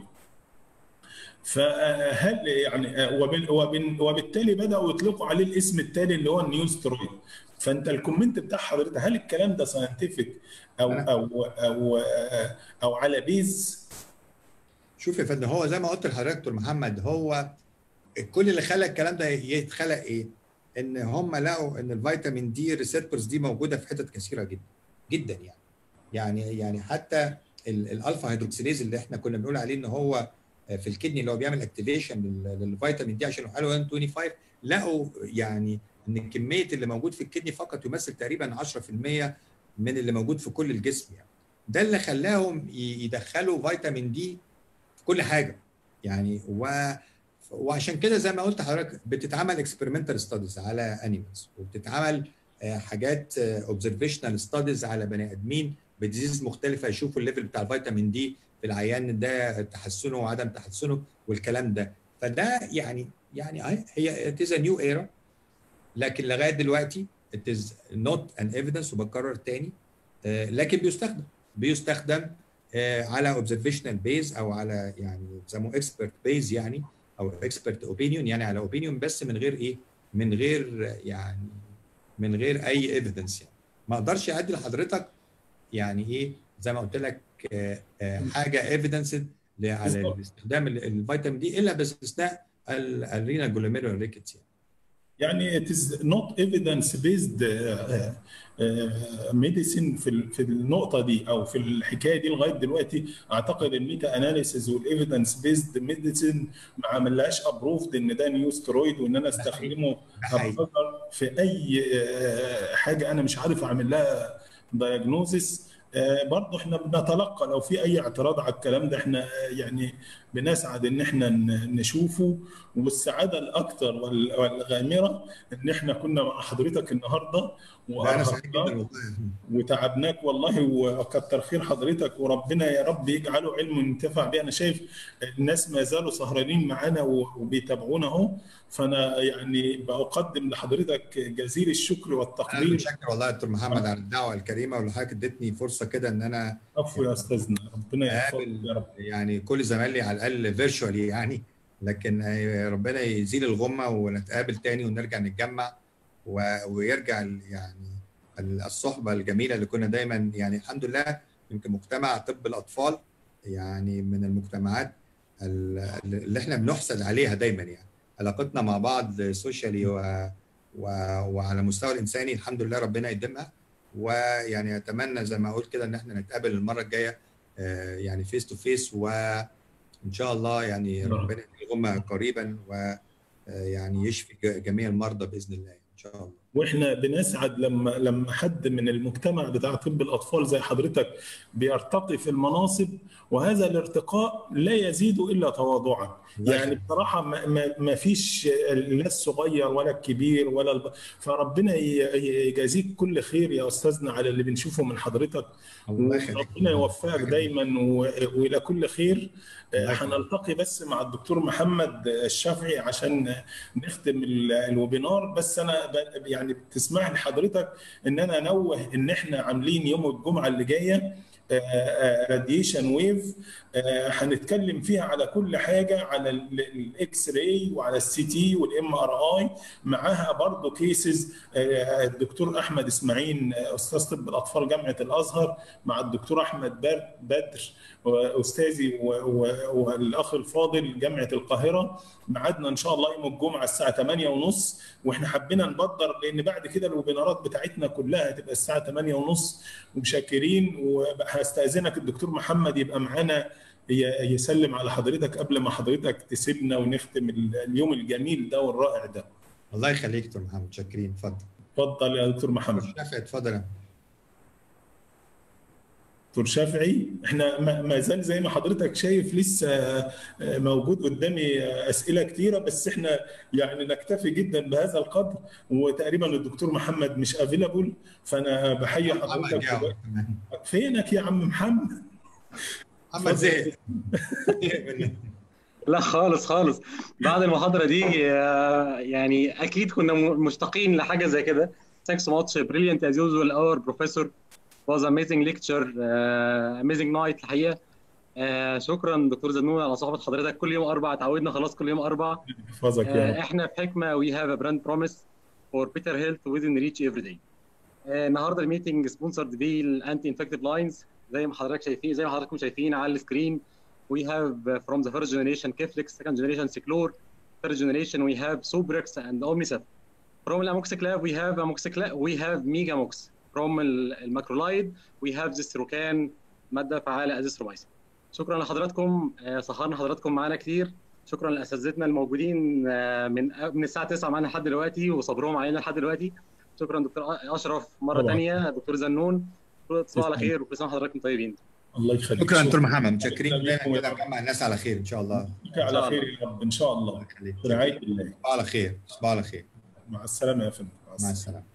[SPEAKER 2] فهل يعني وبالتالي بداوا يطلقوا عليه الاسم التالي اللي هو النيو سترويد فانت الكومنت بتاع حضرتك هل الكلام ده ساينتفك او او او او على بيز
[SPEAKER 3] شوف يا فندم هو زي ما قلت لحضرتك دكتور محمد هو كل اللي خلى الكلام ده يتخلق ايه؟ ان هم لقوا ان الفيتامين دي ريسبتورز دي موجوده في حتت كثيره جدا جدا يعني يعني يعني حتى الالفا هيدروكسيليز اللي احنا كنا بنقول عليه ان هو في الكدني اللي هو بيعمل اكتيفيشن للفيتامين دي عشان يحاله 125 لقوا يعني ان الكميه اللي موجود في الكدني فقط يمثل تقريبا 10% من اللي موجود في كل الجسم يعني ده اللي خلاهم يدخلوا فيتامين دي في كل حاجه يعني و وعشان كده زي ما قلت لحضرتك بتتعمل اكسبيرمنتال ستاديز على انيمالز وبتتعمل حاجات اوبزرفيشنال ستاديز على بني ادمين بديزيز مختلفه يشوفوا الليفل بتاع الفيتامين دي في العيان ده تحسنه وعدم تحسنه والكلام ده فده يعني يعني هي ات از نيو ايرا لكن لغايه دلوقتي ات از نوت ان ايفيدنس وبكرر تاني لكن بيستخدم بيستخدم على اوبزرفيشنال بيز او على يعني بيسموه اكسبرت بيز يعني او اكسبرت اوبينيون يعني على اوبينيون بس من غير ايه؟ من غير يعني من غير اي ايفيدنس يعني ما اقدرش ادي لحضرتك يعني ايه زي ما قلت لك حاجه ايفيدنس على استخدام الفيتامين دي الا باستثناء الرينا جلوميرولار ريكتس يعني
[SPEAKER 2] يعني it is not evidence based ميديسين في في النقطه دي او في الحكايه دي لغايه دلوقتي اعتقد الميتا اناليسيز والايفيدنس بيزد ميديسين ما عملهاش ابروفد ان ده نيو سترويد وان انا استخدمه في اي حاجه انا مش عارف اعمل لها دايجنوزس برضه احنا بنتلقى لو في اي اعتراض على الكلام ده احنا يعني بنسعد ان احنا نشوفه والسعاده الاكثر والغامره ان احنا كنا مع حضرتك النهارده وتعبناك والله وكتر خير حضرتك وربنا يا رب يجعله علم ينتفع به انا شايف الناس ما زالوا سهرانين معانا وبيتابعونا اهو فانا يعني بقدم لحضرتك جزيل الشكر والتقدير
[SPEAKER 3] انا متشكر والله يا دكتور محمد على الدعوه الكريمه واللي حضرتك ادتني فرصه كده ان انا
[SPEAKER 2] عفو يا استاذنا ربنا يحفظك
[SPEAKER 3] يا رب يعني كل زمايلي على الاقل فيرتشوالي يعني لكن ربنا يزيل الغمه ونتقابل تاني ونرجع نتجمع ويرجع يعني الصحبه الجميله اللي كنا دايما يعني الحمد لله يمكن مجتمع طب الاطفال يعني من المجتمعات اللي احنا بنحسد عليها دايما يعني علاقتنا مع بعض سوشيالي و... و... وعلى المستوى الانساني الحمد لله ربنا يديمها ويعني اتمنى زي ما قلت كده ان احنا نتقابل المره الجايه يعني فيس تو فيس وان شاء الله يعني ربنا يغم قريبا ويعني يشفي جميع المرضى باذن الله ان شاء الله
[SPEAKER 2] واحنا بنسعد لما لما حد من المجتمع بتاع طب الاطفال زي حضرتك بيرتقي في المناصب وهذا الارتقاء لا يزيد الا تواضعا يعني بصراحه ما, ما, ما فيش لا الصغير ولا الكبير ولا الب... فربنا يجازيك كل خير يا استاذنا على اللي بنشوفه من حضرتك وربنا يوفقك دايما و... والى كل خير هنلتقي بس مع الدكتور محمد الشافعي عشان نختم الويبينار بس انا يعني بتسمح لي حضرتك ان انا انوه ان احنا عاملين يوم الجمعه اللي جايه راديشن ويف هنتكلم فيها على كل حاجه على الاكس راي وعلى السي تي والام ار اي معاها برضه كيسز الدكتور احمد اسماعيل استاذ طب الاطفال جامعه الازهر مع الدكتور احمد بدر استاذي والاخ الفاضل جامعه القاهره ميعادنا ان شاء الله يوم الجمعه الساعه 8:30 واحنا حبينا نبدر لان بعد كده الويبينارات بتاعتنا كلها هتبقى الساعه 8:30 ومشكرين وهستاذنك الدكتور محمد يبقى معانا يسلم على حضرتك قبل ما حضرتك تسيبنا ونختم اليوم الجميل ده والرائع ده.
[SPEAKER 3] الله يخليك دكتور محمد شاكرين اتفضل.
[SPEAKER 2] اتفضل يا دكتور محمد.
[SPEAKER 3] شافعي اتفضل
[SPEAKER 2] دكتور شافعي احنا ما زال زي ما حضرتك شايف لسه موجود قدامي اسئله كتيره بس احنا يعني نكتفي جدا بهذا القدر وتقريبا الدكتور محمد مش افيلابل فانا بحيي حضرتك فينك يا عم محمد؟
[SPEAKER 3] محمد زهق
[SPEAKER 1] لا خالص خالص بعد المحاضره دي يعني اكيد كنا مشتاقين لحاجه زي كده Thanks so much brilliant as usual our professor was amazing lecture uh, amazing night الحقيقه uh, شكرا دكتور زنون على صحبه حضرتك كل يوم اربع اتعودنا خلاص كل يوم اربع
[SPEAKER 2] يحفظك
[SPEAKER 1] uh, احنا في حكمه we have a brand promise for better health within reach every day uh, النهارده الميتنج سبونسرد بالانتي انفكتيف لاينز زي ما حضرتك شايفين زي ما حضراتكم شايفين على السكرين we have from the first generation Keflex second generation Ciclor third generation we have Subrix and Omnicef from Amoxiclav we have Amoxiclav we have Megamox from الماكرولايد we have زيستروكان ماده فعاله ازيسترومايسين شكرا لحضراتكم سهرنا حضراتكم معانا كتير شكرا لاساتذتنا الموجودين من من الساعه 9 معانا لحد دلوقتي وصبرهم علينا لحد دلوقتي شكرا دكتور اشرف مره ثانيه دكتور زنون تصبحوا على خير وكل سنه وحضراتكم طيبين
[SPEAKER 2] الله يخليك
[SPEAKER 3] شكرا دكتور محمد متشكرين دايما كده نجمع الناس على خير ان شاء الله
[SPEAKER 2] على خير يا رب ان شاء الله برعايه الله
[SPEAKER 3] تصبحوا على خير تصبحوا على خير
[SPEAKER 2] مع السلامه يا فندم
[SPEAKER 3] مع السلامه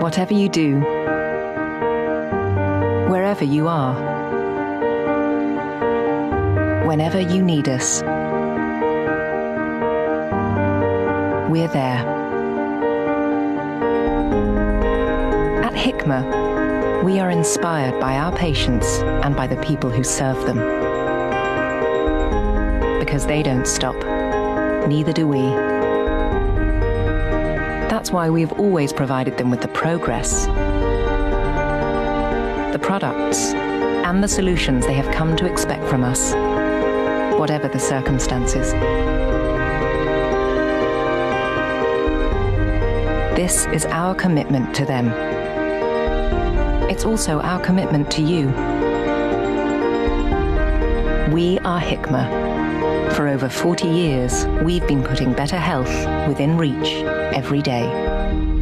[SPEAKER 4] Whatever you do, wherever you are, whenever you need us, we're there. At Hikmah, we are inspired by our patients and by the people who serve them. Because they don't stop, neither do we. That's why we've always provided them with the progress, the products, and the solutions they have come to expect from us, whatever the circumstances. This is our commitment to them. It's also our commitment to you. We are Hikmah. For over 40 years, we've been putting better health within reach every day.